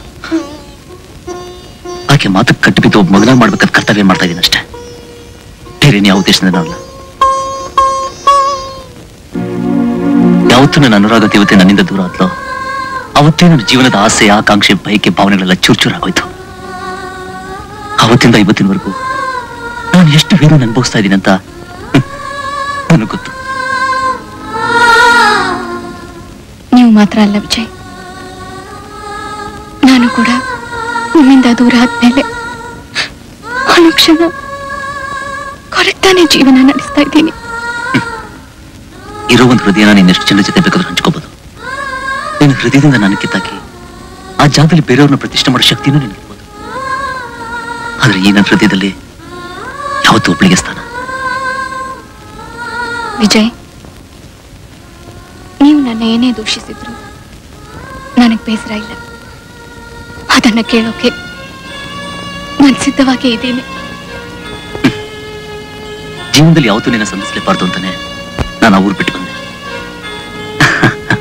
ಆಕೆ ಮಾತಕ್ಕೆ ಕಟ್ಟಿಬಿದ್ದು ಒಬ್ಬ ಮಗನ ಮಾಡ್ಬೇಕಾದ ಕರ್ತವ್ಯ ಮಾಡ್ತಾ ಇದ್ದೀನಿ ಅಷ್ಟೇ ಬೇರೆ ಯಾವ ಉದ್ದೇಶದಿಂದ ಅಲ್ಲ ಯಾವತ್ತೂ ನನ್ನ ಅನುರಾಗ ದೇವತೆ ನನ್ನಿಂದ ದೂರ ಆದ್ಲೋ ಅವತ್ತೇ ನನ್ನ ಜೀವನದ ಆಸೆ ಆಕಾಂಕ್ಷೆ ಬಯಕೆ ಭಾವನೆಗಳೆಲ್ಲ ಚೂರ್ ಚೂರಾಗೋಯ್ತು ಅವತ್ತಿಂದ ಇವತ್ತಿನವರೆಗೂ ನಾನು ಎಷ್ಟು ಬೇರೆ ಅನುಭವಿಸ್ತಾ ಇದ್ದೀನಿ ಅಂತ ನನಗೆ ಗೊತ್ತು ನೀವು ಮಾತ್ರ ಅಲ್ಲ ವಿಜಯ್ ನಾನು ಕೂಡ ನಿಮ್ಮಿಂದ ದೂರ ಆದ್ಮೇಲೆ ಅನುಕ್ಷಣ ಕೊರಗ್ತಾನೆ ಜೀವನ ನಡೆಸ್ತಾ ಇದ್ದೀನಿ ಇರೋ ಒಂದು ಹೃದಯನ ನೀನು ಎಷ್ಟು ಜನ ಜೊತೆ ಬೇಕಾದ್ರೂ ಹಂಚ್ಕೋಬಹುದು ನಿನ್ನ ಹೃದಯದಿಂದ ನಾನು ಕಿತ್ತಾಕಿ ಆ ಜಾಗದಲ್ಲಿ ಬೇರೆಯವ್ರನ್ನ ಪ್ರತಿಷ್ಠೆ ಮಾಡೋ ಶಕ್ತಿನೂ ನಿನಗಿರ್ಬೋದು ಆದ್ರೆ ಈ ನನ್ನ ಹೃದಯದಲ್ಲಿ ಯಾವತ್ತೂ ಒಬ್ಬಳಿಗೆ ಸ್ಥಾನ ವಿಜಯ್ ನೀವು ನನ್ನ ಏನೇ ದೂಷಿಸಿದ್ರು ನನಗೆ ಬೇಸರ ಇಲ್ಲ ಅದನ್ನ ಕೇಳೋಕೆ ನಾನು ಸಿದ್ಧವಾಗಿ ಇದ್ದೀನಿ ಜೀವನದಲ್ಲಿ ಯಾವತ್ತೂ ನಿನ್ನ ಸಂಧಿಸ್ಲೇಬಾರ್ದು ಅಂತಾನೆ ನಾನು ಆ ಊರು ಬಿಟ್ಟು ಬಂದೆ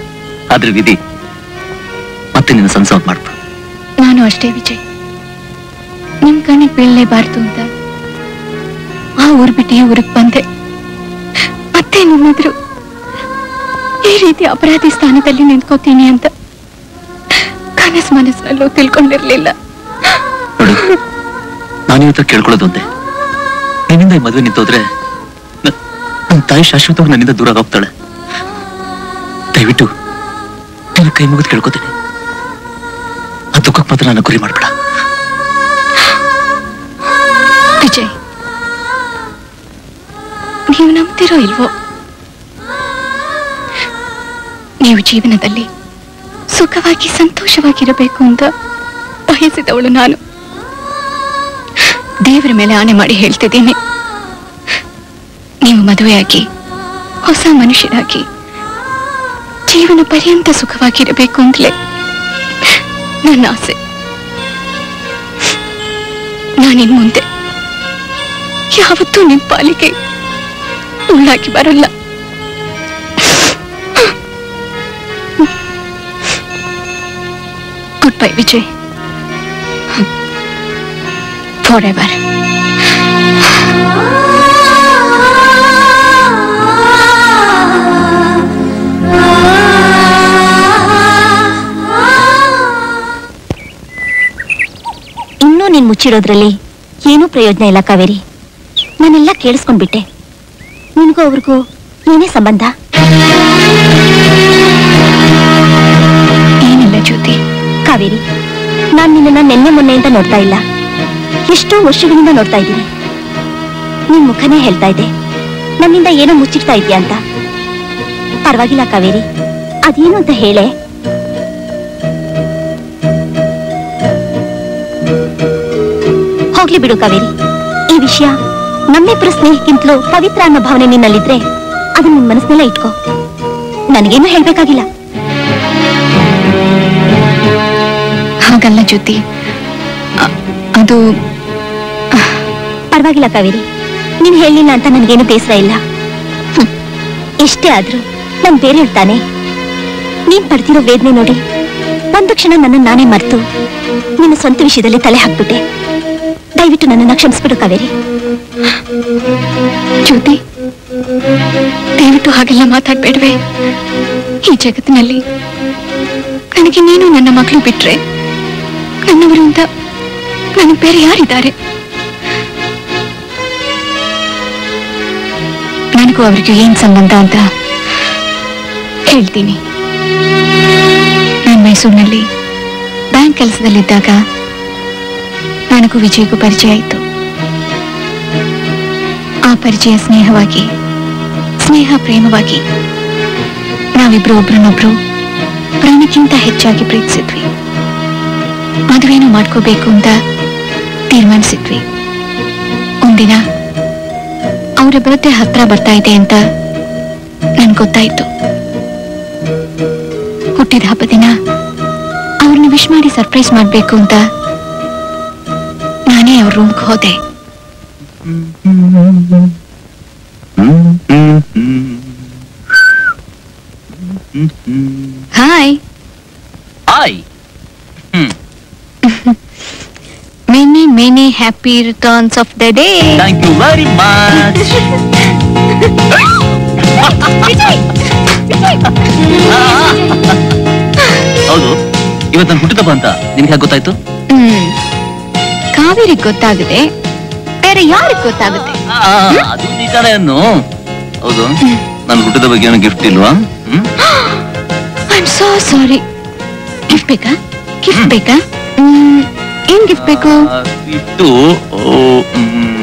ಆದ್ರೆ ವಿಧಿ ಮತ್ತೆ ನಿನ್ನ ಸಂಸಾರ ಮಾಡ್ತು ನಾನು ಅಷ್ಟೇ ವಿಜಯ್ ನಿಮ್ ಕಣ್ಣಿಗೆ ಬೀಳಲೇಬಾರ್ದು ಅಂತ ಆ ಊರ್ ಬಿಟ್ಟು ಈ ಊರಿಗೆ ಬಂದೆ ಮತ್ತೆ ನಿಮ್ಮೆದ್ರು ಈ ರೀತಿ ಅಪರಾಧಿ ಸ್ಥಾನದಲ್ಲಿ ನಿಂತ್ಕೋತೀನಿ ಅಂತ ಕನಸು ಮನಸ್ಸಿನಲ್ಲೂ ತಿಳ್ಕೊಂಡಿರ್ಲಿಲ್ಲ ನಾನು ಇವತ್ತು ಕೇಳ್ಕೊಳ್ಳೋದು ಒಂದೇ ನಿನ್ನಿಂದ ಈ ಮದುವೆ ನಿಂತೋದ್ರೆ ನ- ನನ್ನ ತಾಯಿ ಶಾಶ್ವತವಾಗಿ ನನ್ನಿಂದ ದೂರ ಹೋಗ್ತಾಳೆ ದಯವಿಟ್ಟು ನಿನ್ನ ಕೈ ಮುಗಿದು ಕೇಳ್ಕೊತೀನಿ ಆ ದುಃಖಕ್ಕೆ ಮಾತ್ರ ನನ್ನ ಗುರಿ ಮಾಡ್ಬೇಡ ವಿಜಯ್ ನೀವು ನಂಬ್ತಿರೋ ಇಲ್ವೋ ನೀವು ಜೀವನದಲ್ಲಿ ಸುಖವಾಗಿ ಸಂತೋಷವಾಗಿರಬೇಕು ಅಂತ ಬಯಸಿದವಳು ನಾನು ದೇವರ ಮೇಲೆ ಆಣೆ ಮಾಡಿ ಹೇಳ್ತಿದ್ದೀನಿ ನೀವು ಮದುವೆಯಾಗಿ ಹೊಸ ಮನುಷ್ಯರಾಗಿ ಜೀವನ ಪರ್ಯಂತ ಸುಖವಾಗಿರಬೇಕು ಅಂತಲೇ ನನ್ನ ಆಸೆ ನಾನಿನ್ ಮುಂದೆ ಯಾವತ್ತೂ ನಿಮ್ ಪಾಲಿಗೆ ಉಳ್ಳಾಗಿ ಬರಲ್ಲ goodbye Vijay forever ಇನ್ನೂ ನೀನ್ ಮುಚ್ಚಿರೋದ್ರಲ್ಲಿ ಏನೂ ಪ್ರಯೋಜನ ಇಲ್ಲ ಕಾವೇರಿ ನಾನೆಲ್ಲ ಕೇಳಿಸ್ಕೊಂಡ್ಬಿಟ್ಟೆ ನಿನ್ಗೂ ಅವ್ರಿಗೂ ಏನೇ ಸಂಬಂಧ ಏನಿಲ್ಲ ಜ್ಯೋತಿ ಕಾವೇರಿ ನಾನ್ ನಿನ್ನನ್ನ ನೆನ್ನೆ ಮೊನ್ನೆಯಿಂದ ನೋಡ್ತಾ ಇಲ್ಲ ಎಷ್ಟೋ ವರ್ಷಗಳಿಂದ ನೋಡ್ತಾ ಇದ್ದೀನಿ ನಿನ್ ಮುಖನೇ ಹೇಳ್ತಾ ಇದೆ ನನ್ನಿಂದ ಏನೋ ಮುಚ್ಚಿಡ್ತಾ ಇದೆಯಾ ಅಂತ ಪರವಾಗಿಲ್ಲ ಕಾವೇರಿ ಅದೇನು ಅಂತ ಹೇಳೆ ಹೋಗ್ಲಿ ಬಿಡು ಕಾವೇರಿ ಈ ವಿಷಯ ನಮ್ಮಿಬ್ಬರ ಸ್ನೇಹಕ್ಕಿಂತಲೂ ಪವಿತ್ರ ಅನ್ನೋ ಭಾವನೆ ನಿನ್ನಲ್ಲಿದ್ರೆ ಅದನ್ನ ನಿನ್ ಮನಸ್ಸಿನಲ್ಲೇ ಇಟ್ಕೋ ನನಗೇನು ಹೇಳ್ಬೇಕಾಗಿಲ್ಲ ಹಾಗಲ್ಲ ಜ್ಯೋತಿ ಅ- ಅದು ಪರವಾಗಿಲ್ಲ ಕಾವೇರಿ ನೀನ್ ಹೇಳಿಲ್ಲ ಅಂತ ನನಗೇನು ಬೇಸರ ಇಲ್ಲ ಹ್ಮ್. ಎಷ್ಟೇ ಆದ್ರೂ ನನ್ ಬೇರೆ ಇರ್ತಾನೆ ನೀನ್ ಪಡ್ತಿರೋ ವೇದನೆ ನೋಡಿ ಒಂದು ಕ್ಷಣ ನನ್ನ ನಾನೇ ಮರ್ತು ನಿನ್ನ ಸ್ವಂತ ವಿಷಯದಲ್ಲಿ ತಲೆ ಹಾಕ್ಬಿಟ್ಟೆ ದಯವಿಟ್ಟು ನನ್ನನ್ನ ಕ್ಷಮಿಸ್ಬಿಡು ಕಾವೇರಿ ಜ್ಯೋತಿ ದಯವಿಟ್ಟು ಹಾಗೆಲ್ಲ ಮಾತಾಡ್ಬೇಡ್ವೆ ಈ ಜಗತ್ತಿನಲ್ಲಿ ನನಗೆ ನೀನು ನನ್ನ ಮಗಳು ಬಿಟ್ರೆ ನನ್ನವರು ಅಂತ ನನಗೆ ಬೇರೆ ಯಾರಿದ್ದಾರೆ ನನಗೂ ಅವರಿಗೂ ಏನ್ ಸಂಬಂಧ ಅಂತ ಹೇಳ್ತೀನಿ ನಾನು ಮೈಸೂರಿನಲ್ಲಿ ಬ್ಯಾಂಕ್ ಕೆಲಸದಲ್ಲಿದ್ದಾಗ ನನಗೂ ವಿಜಯ್ಗೂ ಪರಿಚಯ ಆಯಿತು ಆ ಪರಿಚಯ ಸ್ನೇಹವಾಗಿ ಸ್ನೇಹ ಪ್ರೇಮವಾಗಿ ನಾವಿಬ್ರು ಒಬ್ರನ್ನೊಬ್ರು ಪ್ರಾಣಕ್ಕಿಂತ ಹೆಚ್ಚಾಗಿ ಪ್ರೀತಿಸಿದ್ವಿ ಮದುವೆನೂ ಮಾಡ್ಕೋಬೇಕು ಅಂತ ತೀರ್ಮಾನಿಸಿದ್ವಿ ಒಂದಿನ ಅವರ ಬರ್ತ್ಡೇ ಹತ್ರ ಬರ್ತಾ ಇದೆ ಅಂತ ನನ್ಗೆ ಗೊತ್ತಾಯ್ತು ಹುಟ್ಟಿದ ಹಬ್ಬ ದಿನ ಅವ್ರನ್ನ ವಿಶ್ ಮಾಡಿ ಸರ್ಪ್ರೈಸ್ ಮಾಡ್ಬೇಕು ಅಂತ ನಾನೇ ಅವ್ರ ರೂಮ್ಗೆ ಹೋದೆ hi hi many many happy returns of the day thank you very much ಹೌದು ಇವತ್ತು ನಾನು ಹುಟ್ಟಿದಬ್ಬ ಅಂತ ನಿಮ್ಗೆ ಹೇಗೆ ಗೊತ್ತಾಯ್ತು ಹ್ಮ್ ಕಾವೇರಿಗೆ ಗೊತ್ತಾಗುತ್ತೆ ಬೇರೆ ಯಾರಿಗೆ ಗೊತ್ತಾಗುತ್ತೆ ಆ, ಅದು ನಿಜಾನೇ ಅನ್ನು ಹೌದು ನಾನು ಹುಟ್ಟಿದ ಬಗ್ಗೆ ಏನೋ ಗಿಫ್ಟ್ ಇಲ್ವಾ hmm I am so sorry gift ಬೇಕಾ ಗಿಫ್ಟ್ ಬೇಕಾ ಹ್ಮ್, ಏನ್ ಗಿಫ್ಟ್ ಬೇಕು ಗಿಫ್ಟು ಹ್ಮ್,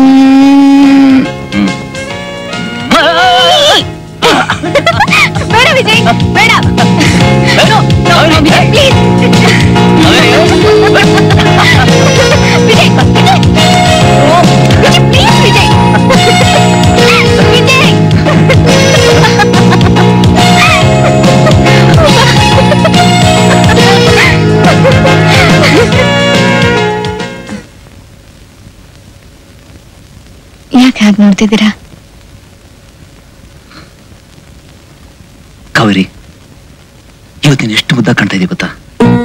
ಬೇಡ ವಿಜಯ್ ಬೇಡ No, no, no, Vijay, please. Vijay, Vijay. O, Vijay, please, Vijay. Vijay. ಯಾಕೆ ಹಾಗೆ ನೋಡ್ತಿದ್ದೀರಾ ಕಾವೇರಿ ಇವತ್ತು ನೀನು ಎಷ್ಟು ಮುದ್ದ ಕಾಣ್ತಾ ಇದೀಯ ಗೊತ್ತಾ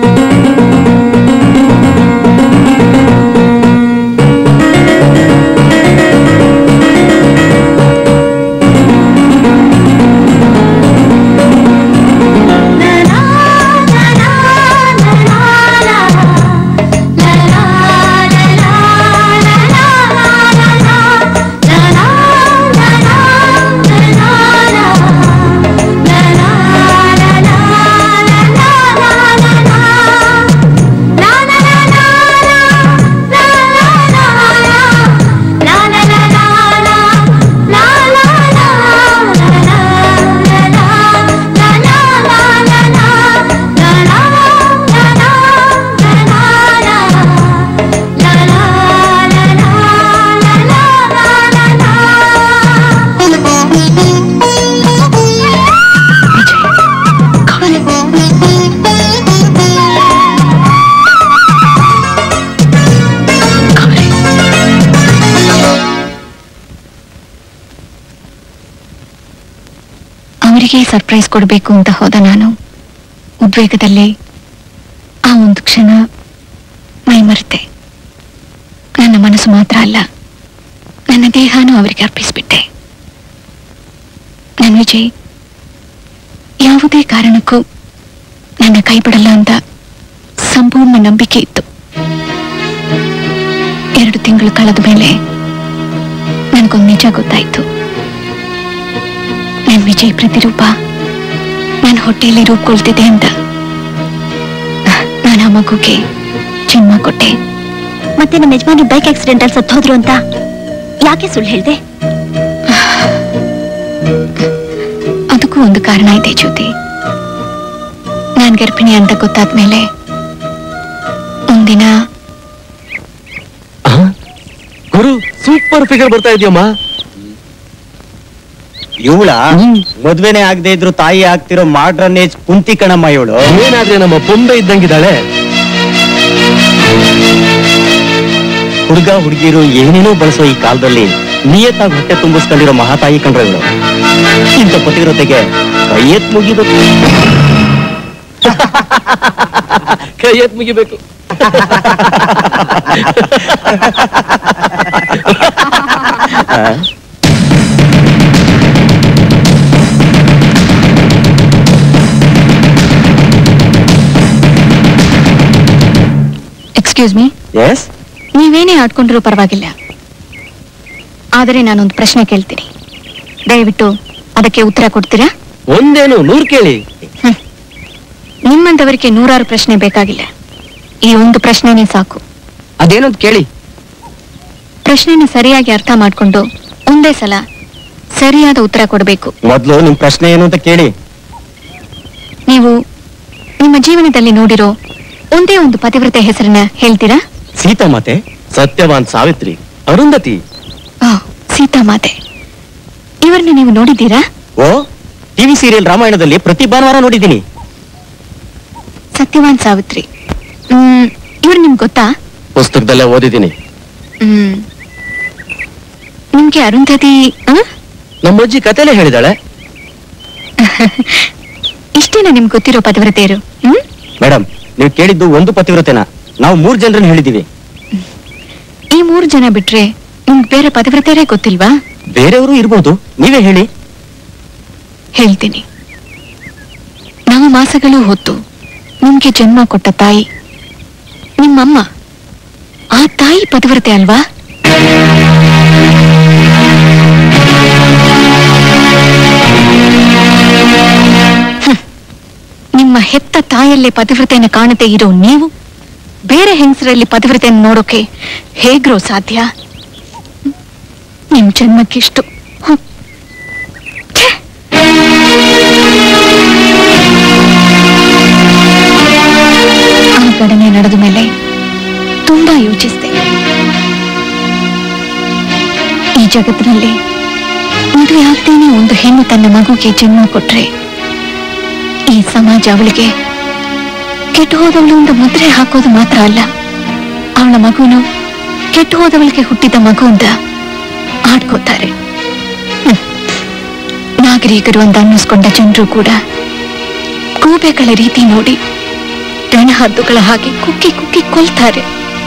ಅವರಿಗೆ ಸರ್ಪ್ರೈಸ್ ಕೊಡಬೇಕು ಅಂತ ಹೋದ ನಾನು ಉದ್ವೇಗದಲ್ಲಿ ಆ ಒಂದು ಕ್ಷಣ ಮೈ ಮರೆತೆ ನನ್ನ ಮನಸ್ಸು ಮಾತ್ರ ಅಲ್ಲ ನನ್ನ ದೇಹನೂ ಅವರಿಗೆ ಅರ್ಪಿಸ್ಬಿಟ್ಟೆ ನನ್ನ ವಿಜಯ್ ಯಾವುದೇ ಕಾರಣಕ್ಕೂ ನನ್ನ ಕೈ ಬಿಡಲ್ಲ ಅಂತ ಸಂಪೂರ್ಣ ನಂಬಿಕೆ ಇತ್ತು ಎರಡು ತಿಂಗಳು ಕಳೆದ ಮೇಲೆ ನನಗೊಂದು ನಿಜ ಗೊತ್ತಾಯ್ತು ನನ್ ವಿಜಯ್ ಪ್ರತಿರೂಪ ನನ್ನ ಹೊಟ್ಟೆಯಲ್ಲಿ ರೂಪುಗೊಳ್ತಿದೆ ಅಂತ ನಾನು ಆ ಮಗುಗೆ ಜನ್ಮ ಕೊಟ್ಟೆ ಮತ್ತೆ ನಮ್ಮ ಯಜಮಾನಿ ಬೈಕ್ ಆಕ್ಸಿಡೆಂಟ್ ಅಲ್ಲಿ ಸತ್ತೋದ್ರು ಅಂತ ಯಾಕೆ ಸುಳ್ಳು ಹೇಳ್ದೆ ಅದಕ್ಕೂ ಒಂದು ಕಾರಣ ಇದೆ ಜ್ಯೋತಿ ನಾನ್ ಗರ್ಭಿಣಿ ಅಂತ ಗೊತ್ತಾದ್ಮೇಲೆ ಒಂದಿನ ಗುರು ಸೂಪರ್ ಫಿಗರ್ ಬರ್ತಾ ಇದೆಯಮ್ಮ ಇವಳ ಮದ್ವೆನೆ ಆಗದೆ ಇದ್ರು ತಾಯಿ ಆಗ್ತಿರೋ ಮಾಡ್ರನ್ ಏಜ್ ಕುಂತಿ ಕಣಮ್ಮ ಇವಳು ಏನಾದ್ರೆ ನಮ್ಮ ಬೊಂಬೆ ಇದ್ದಂಗಿದ್ದಾಳೆ ಹುಡುಗ ಹುಡುಗಿರು ಏನೇನೋ ಬಳಸೋ ಈ ಕಾಲದಲ್ಲಿ ನಿಯತ್ತಾಗಿ ಹೊಟ್ಟೆ ತುಂಬಿಸ್ಕೊಂಡಿರೋ ಮಹಾತಾಯಿ ಕಂಡ್ರೆ ಇವಳು ಇಂಥ ಪತಿವ್ರತೆಗೆ ಕೈ ಎತ್ ಮುಗಿಬೇಕು ಕೈ ಎತ್ ಮುಗಿಬೇಕು ಎಕ್ಸ್ಕ್ಯೂಸ್ ಮೀ ಎಸ್ ನೀವೇನೇ ಆಡ್ಕೊಂಡ್ರೂ ಪರವಾಗಿಲ್ಲ ಆದರೆ ನಾನೊಂದು ಪ್ರಶ್ನೆ ಕೇಳ್ತೀನಿ ದಯವಿಟ್ಟು ಅದಕ್ಕೆ ಉತ್ತರ ಕೊಡ್ತೀರಾ ಒಂದೇನು ನೂರ್ ಕೇಳಿ ನಿಮ್ಮಂತವರಿಗೆ ನೂರಾರು ಪ್ರಶ್ನೆ ಬೇಕಾಗಿಲ್ಲ ಈ ಒಂದು ಪ್ರಶ್ನೆನೇ ಸಾಕು ಅದೇನಂತ ಕೇಳಿ ಪ್ರಶ್ನೆನ ಸರಿಯಾಗಿ ಅರ್ಥ ಮಾಡ್ಕೊಂಡು ಒಂದೇ ಸಲ ಸರಿಯಾದ ಉತ್ತರ ಕೊಡಬೇಕು ಮೊದ್ಲು ನಿಮ್ ಪ್ರಶ್ನೆ ಏನು ಅಂತ ಕೇಳಿ ನೀವು ನಿಮ್ಮ ಜೀವನದಲ್ಲಿ ನೋಡಿರೋ ಒಂದೇ ಒಂದು ಪತಿವ್ರತೆ ಹೆಸರನ್ನ ಹೇಳ್ತೀರಾ ಸೀತಾಮಾತೆ ಸತ್ಯವಾನ್ ಸಾವಿತ್ರಿ ಅರುಂಧತಿ ಆ, ಸೀತಾಮಾತೆ ಇವರನ್ನ ನೀವು ನೋಡಿದ್ದೀರಾ ಓ ಟಿವಿ ಸೀರಿಯಲ್ ರಾಮಾಯಣದಲ್ಲಿ ಪ್ರತಿ ಭಾನುವಾರ ನೋಡಿದ್ದೀನಿ ಸತ್ಯವಾನ್ ಸಾವಿತ್ರಿ ಹ್ಮ್ ಇವ್ರು ನಿಮ್ಗೆ ಗೊತ್ತಾ ಪುಸ್ತಕದಲ್ಲೇ ಓದಿದ್ದೀನಿ ಹ್ಮ್ ನಿಮ್ಗೆ ಅರುಂಧತಿ ಆ? ನಮ್ಮ ಅಜ್ಜಿ ಕತೆಲೇ ಹೇಳಿದಾಳೆ ಇಷ್ಟೇನಾ ನಿಮ್ಗೆ ಗೊತ್ತಿರೋ ಪತಿವ್ರತೆಯರು ಹ್ಮ್ ಮೇಡಮ್ ನೀವು ಕೇಳಿದ್ದು ಒಂದು ಪತಿವ್ರತೆನ ನಾವು ಮೂರ್ ಜನರನ್ನ ಹೇಳಿದೀವಿ ಈ ಮೂರು ಜನ ಬಿಟ್ರೆ ನಿಮ್ಗೆ ಬೇರೆ ಪತಿವ್ರತೆಯರೇ ಗೊತ್ತಿಲ್ವಾ ಬೇರೆಯವರು ಇರ್ಬೋದು ನೀವೇ ಹೇಳಿ ಹೇಳ್ತೀನಿ ನಾವು ಮಾಸಗಳು ಹೊತ್ತು ನಿಮ್ಗೆ ಜನ್ಮ ಕೊಟ್ಟ ತಾಯಿ ನಿಮ್ಮಮ್ಮ ಆ ತಾಯಿ ಪತಿವ್ರತೆ ಅಲ್ವಾ ಹ್ಮ್. ನಿಮ್ಮ ಹೆತ್ತ ತಾಯಲ್ಲೇ ಪತಿವ್ರತೆಯನ್ನು ಕಾಣದೇ ಇರೋ ನೀವು ಬೇರೆ ಹೆಂಗಸರಲ್ಲಿ ಪತಿವ್ರತೆಯನ್ನು ನೋಡೋಕೆ ಹೇಗ್ರೋ ಸಾಧ್ಯ ಹ್ಮ್. ನಿಮ್ ಜನ್ಮಕ್ಕಿಷ್ಟು ಹ್ಮ್. ಆ ಘಟನೆ ನಡೆದ ಮೇಲೆ ತುಂಬಾ ಯೋಚಿಸಿದೆ ಈ ಜಗತ್ತಿನಲ್ಲಿ ಮದುವೆ ಆಗ್ತೇನೆ ಒಂದು ಹೆಣ್ಣು ತನ್ನ ಮಗುಗೆ ಜನ್ಮ ಕೊಟ್ರೆ ಈ ಸಮಾಜ ಅವಳಿಗೆ ಕೆಟ್ಟು ಹೋದವಳು ಒಂದು ಮುದ್ರೆ ಹಾಕೋದು ಮಾತ್ರ ಅಲ್ಲ ಅವಳ ಮಗುನು ಕೆಟ್ಟು ಹೋದವಳಿಗೆ ಹುಟ್ಟಿದ ಮಗು ಅಂತ ಆಡ್ಕೋತಾರೆ ಹ್ಮ್. ನಾಗರಿಕರು ಅಂತ ಅನ್ನಿಸ್ಕೊಂಡ ಜನರು ಕೂಡ ಗೂಬೆಗಳ ರೀತಿ ನೋಡಿ ರಣಹದ್ದುಗಳ ಹಾಗೆ ಕುಕ್ಕಿ ಕುಕ್ಕಿ ಕೊಲ್ತಾರೆ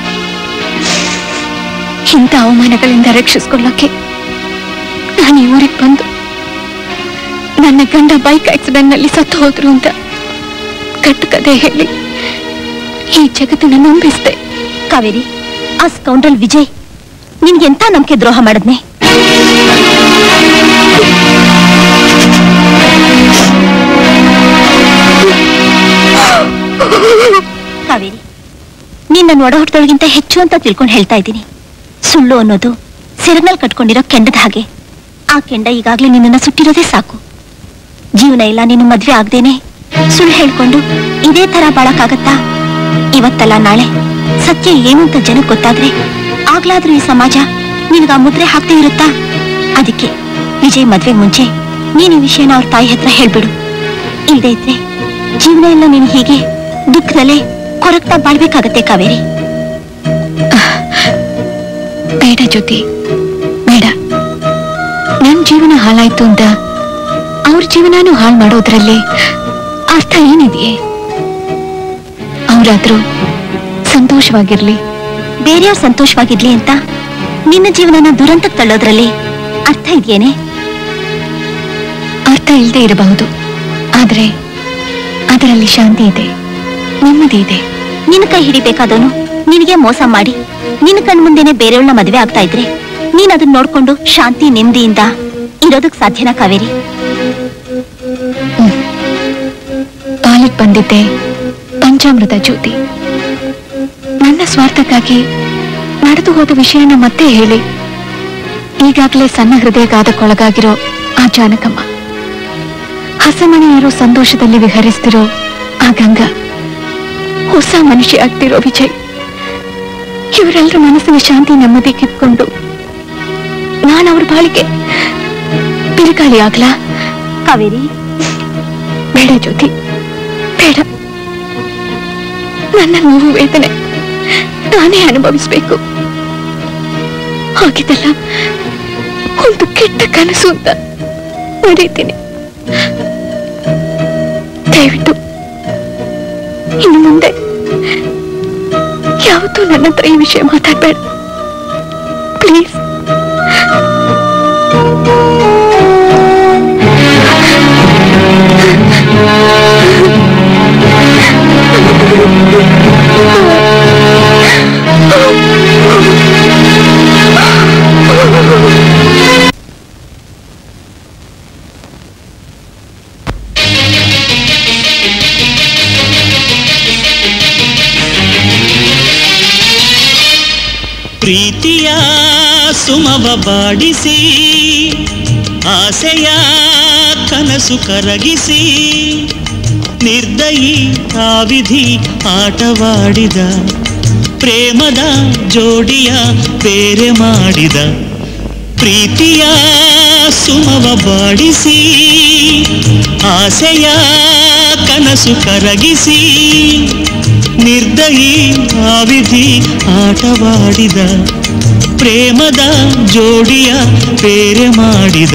ಇಂಥ ಅವಮಾನಗಳಿಂದ ರಕ್ಷಿಸ್ಕೊಳ್ಳೋಕೆ ನಾನು ಈ ಊರಿಗೆ ಬಂದು ನನ್ನ ಗಂಡ ಬೈಕ್ ಆಕ್ಸಿಡೆಂಟ್ ನಲ್ಲಿ ಸತ್ತು ಹೋದ್ರು ಅಂತ ಕಟ್ಟು ಕತೆ ಹೇಳಿ ಈ ಜಗತ್ತನ್ನ ನಂಬಿಸ್ದೆ ಕಾವೇರಿ ಆ ಸ್ಕೌಂಡ್ರಲ್ ವಿಜಯ್ ನಿನ್ಗೆಂತ ನಂಬಿಕೆ ದ್ರೋಹ ಮಾಡದ್ನೆ ಕಾವೇರಿ ನಿನ್ನ ಒಡ ಹುಟ್ಟದೊಳಗಿಂತ ಹೆಚ್ಚು ಅಂತ ತಿಳ್ಕೊಂಡು ಹೇಳ್ತಾ ಇದ್ದೀನಿ ಸುಳ್ಳು ಅನ್ನೋದು ಸೆರಗ್ನಲ್ಲಿ ಕಟ್ಕೊಂಡಿರೋ ಕೆಂಡದ ಹಾಗೆ ಆ ಕೆಂಡ ಈಗಾಗ್ಲೇ ನಿನ್ನನ್ನ ಸುಟ್ಟಿರೋದೇ ಸಾಕು ಜೀವನ ಇಲ್ಲ ನೀನು ಮದ್ವೆ ಆಗ್ದೇನೆ ಸುಳ್ಳು ಹೇಳ್ಕೊಂಡು ಇದೇ ತರ ಬಾಳಕ್ಕಾಗತ್ತಾ ಇವತ್ತಲ್ಲ ನಾಳೆ ಸತ್ಯ ಏನು ಅಂತ ಜನಕ್ಕೆ ಗೊತ್ತಾದ್ರೆ ಆಗ್ಲಾದ್ರೂ ಈ ಸಮಾಜ ನಿನಗ ಆ ಮುದ್ರೆ ಹಾಕ್ದೇ ಇರುತ್ತಾ ಅದಕ್ಕೆ ವಿಜಯ್ ಮದ್ವೆ ಮುಂಚೆ ನೀನ್ ಈ ವಿಷಯನ ಅವ್ರ ತಾಯಿ ಹತ್ರ ಹೇಳ್ಬಿಡು ಇಲ್ದೇ ಇದ್ರೆ ಜೀವನ ಎಲ್ಲ ನೀನು ಹೀಗೆ ದುಃಖದಲ್ಲೇ ಕೊರಗ್ತಾ ಬಾಳ್ಬೇಕಾಗತ್ತೆ ಕಾವೇರಿ ಬೇಡ ಜ್ಯೋತಿ ಬೇಡ ನನ್ ಜೀವನ ಹಾಳಾಯ್ತು ಅಂತ ಅವ್ರ ಜೀವನನೂ ಹಾಳು ಮಾಡೋದ್ರಲ್ಲಿ ಅರ್ಥ ಏನಿದೆಯೇ ಅವರಾದ್ರೂ ಸಂತೋಷವಾಗಿರ್ಲಿ ಬೇರೆಯವ್ರ ಸಂತೋಷವಾಗಿರ್ಲಿ ಅಂತ ನಿನ್ನ ಜೀವನನ ದುರಂತಕ್ಕೆ ತಳ್ಳೋದ್ರಲ್ಲಿ ಅರ್ಥ ಇದೆಯೇನೆ ಅರ್ಥ ಇಲ್ಲದೆ ಇರಬಹುದು ಆದ್ರೆ ಅದರಲ್ಲಿ ಶಾಂತಿ ಇದೆ ನೆಮ್ಮದಿ ಇದೆ ನಿನ್ನ ಕೈ ಹಿಡಿಬೇಕಾದವನು ನಿನಗೆ ಮೋಸ ಮಾಡಿ ನಿನ್ನ ಕಣ್ಮುಂದೆನೆ ಬೇರೆಯವಳನ್ನ ಮದುವೆ ಆಗ್ತಾ ಇದ್ರೆ ನೀನ್ ಅದನ್ನ ನೋಡ್ಕೊಂಡು ಶಾಂತಿ ನೆಮ್ಮದಿಯಿಂದ ಇರೋದಕ್ ಸಾಧ್ಯನಾ ಕಾವೇರಿ ಪಾಲಿಗೆ ಬಂದಿದ್ದೆ ಪಂಚಾಮೃತ ಜ್ಯೋತಿ ನನ್ನ ಸ್ವಾರ್ಥಕ್ಕಾಗಿ ನಡೆದು ಹೋದ ವಿಷಯನ ಮತ್ತೆ ಹೇಳಿ ಈಗಾಗಲೇ ಸಣ್ಣ ಹೃದಯಗಾದಕ್ಕೊಳಗಾಗಿರೋ ಆ ಜಾನಕಮ್ಮ ಹಸಮನೆಯರು ಸಂತೋಷದಲ್ಲಿ ವಿಹರಿಸ್ತಿರೋ ಆ ಗಂಗಾ ಹೊಸ ಮನುಷ್ಯ ಆಗ್ತಿರೋ ವಿಜಯ್ ಇವರೆಲ್ಲರ ಮನಸ್ಸಿನ ಶಾಂತಿ ನೆಮ್ಮದಿ ಕಿತ್ಕೊಂಡು ನಾನು ಅವ್ರ ಬಾಳಿಗೆ ಬಿರುಗಾಳಿ ಆಗ್ಲಾ ಕಾವೇರಿ ಬೇಡ ಜ್ಯೋತಿ ಬೇಡ ನನ್ನ ನೋವು ವೇದನೆ ನಾನೇ ಅನುಭವಿಸ್ಬೇಕು ಹಾಗಿದ್ದಲ್ಲ ಒಂದು ಕೆಟ್ಟ ಕನಸು ಅಂತ ನಡೀತೀನಿ ದಯವಿಟ್ಟು ಇನ್ನು ಮುಂದೆ ಯಾವತ್ತೂ ನನ್ನ ಹತ್ರ ಈ ವಿಷಯ ಮಾತಾಡ್ಬೇಡ ಪ್ಲೀಸ್ ಪ್ರೀತಿಯ ಸುಮವ ಬಾಡಿಸಿ ಆಸೆಯ ಕನಸು ಕರಗಿಸಿ ನಿರ್ದಯಿ ಆ ವಿಧಿ ಆಟವಾಡಿದ ಪ್ರೇಮದ ಜೋಡಿಯ ಬೇರೆ ಮಾಡಿದ ಪ್ರೀತಿಯ ಸುಮವ ಬಾಡಿಸಿ ಆಸೆಯ ಕನಸು ಕರಗಿಸಿ ನಿರ್ದಯಿ ಆ ವಿಧಿ ಆಟವಾಡಿದ ಪ್ರೇಮದ ಜೋಡಿಯ ಬೇರೆ ಮಾಡಿದ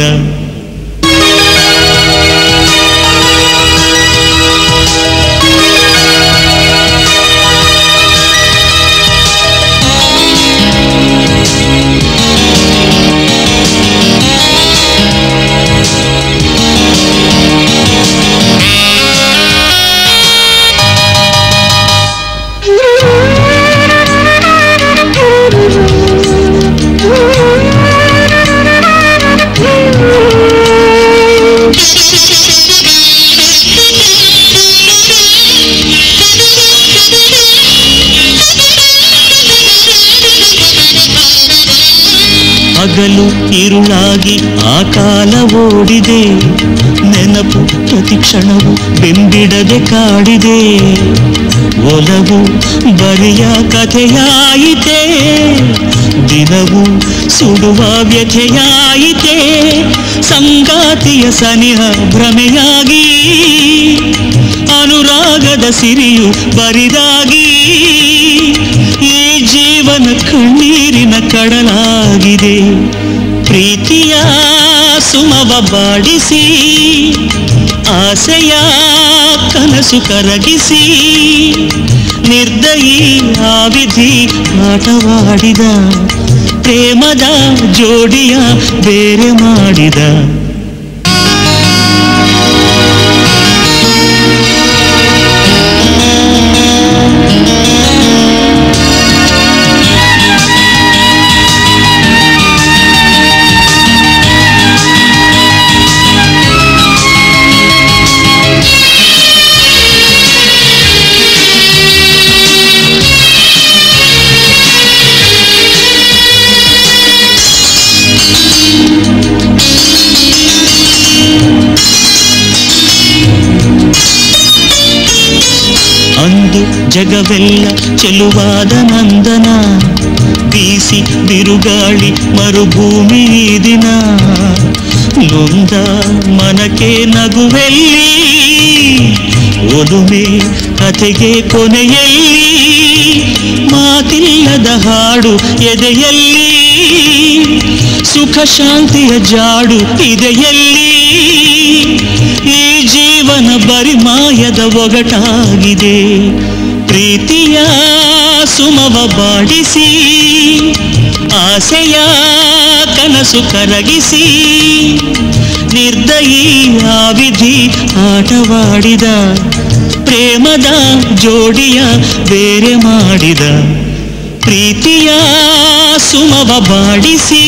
ಹಗಲು ಇರುಳಾಗಿ ಆ ಕಾಲ ಓಡಿದೆ ನೆನಪು ಪ್ರತಿ ಕ್ಷಣವು ಬೆಂಬಿಡದೆ ಕಾಡಿದೆ ಒಲವು ಬರಿಯ ಕಥೆಯಾಯಿತೆ ದಿನವು ಸುಡುವ ವ್ಯಥೆಯಾಯಿತೆ ಸಂಗಾತಿಯ ಸನಿಹ ಭ್ರಮೆಯಾಗಿ ಅನುರಾಗದ ಸಿರಿಯು ಬರಿದಾಗಿ ಈ ಜೀವನ ಕಣ್ಣೀರಿನ ಕಡಲಾಗಿದೆ ಪ್ರೀತಿಯ ಸುಮವ ಬಾಡಿಸಿ ಆಸೆಯ ಕನಸು ಕರಗಿಸಿ ನಿರ್ದಯಿ ಆ ವಿಧಿ ಆಟವಾಡಿದ ಪ್ರೇಮದ ಜೋಡಿಯ ಬೇರೆ ಮಾಡಿದ ಅಂದು ಜಗವೆಲ್ಲ ಚೆಲುವಾದ ನಂದನ ಬೀಸಿ ಬಿರುಗಾಳಿ ಮರುಭೂಮಿ ಈ ದಿನ ನೊಂದ ಮನಕ್ಕೆ ನಗುವೆಲ್ಲಿ ಒಲುಮೆ ಕತೆಗೆ ಕೊನೆಯಲ್ಲಿ ಮಾತಿಲ್ಲದ ಹಾಡು ಎದೆಯಲ್ಲಿ ಸುಖ ಶಾಂತಿಯ ಜಾಡು ಇದೆಯಲ್ಲಿ ಈ ಜೀವನ ಬರಿ ಮಾಯದ ಒಗಟಾಗಿದೆ ಪ್ರೀತಿಯ ಸುಮವ ಬಾಡಿಸಿ ಆಸೆಯ ಕನಸು ಕರಗಿಸಿ ನಿರ್ದಯಿ ಆ ವಿಧಿ ಆಟವಾಡಿದ ಪ್ರೇಮದ ಜೋಡಿಯ ಬೇರೆ ಮಾಡಿದ ಪ್ರೀತಿಯ ಸುಮವ ಬಾಡಿಸಿ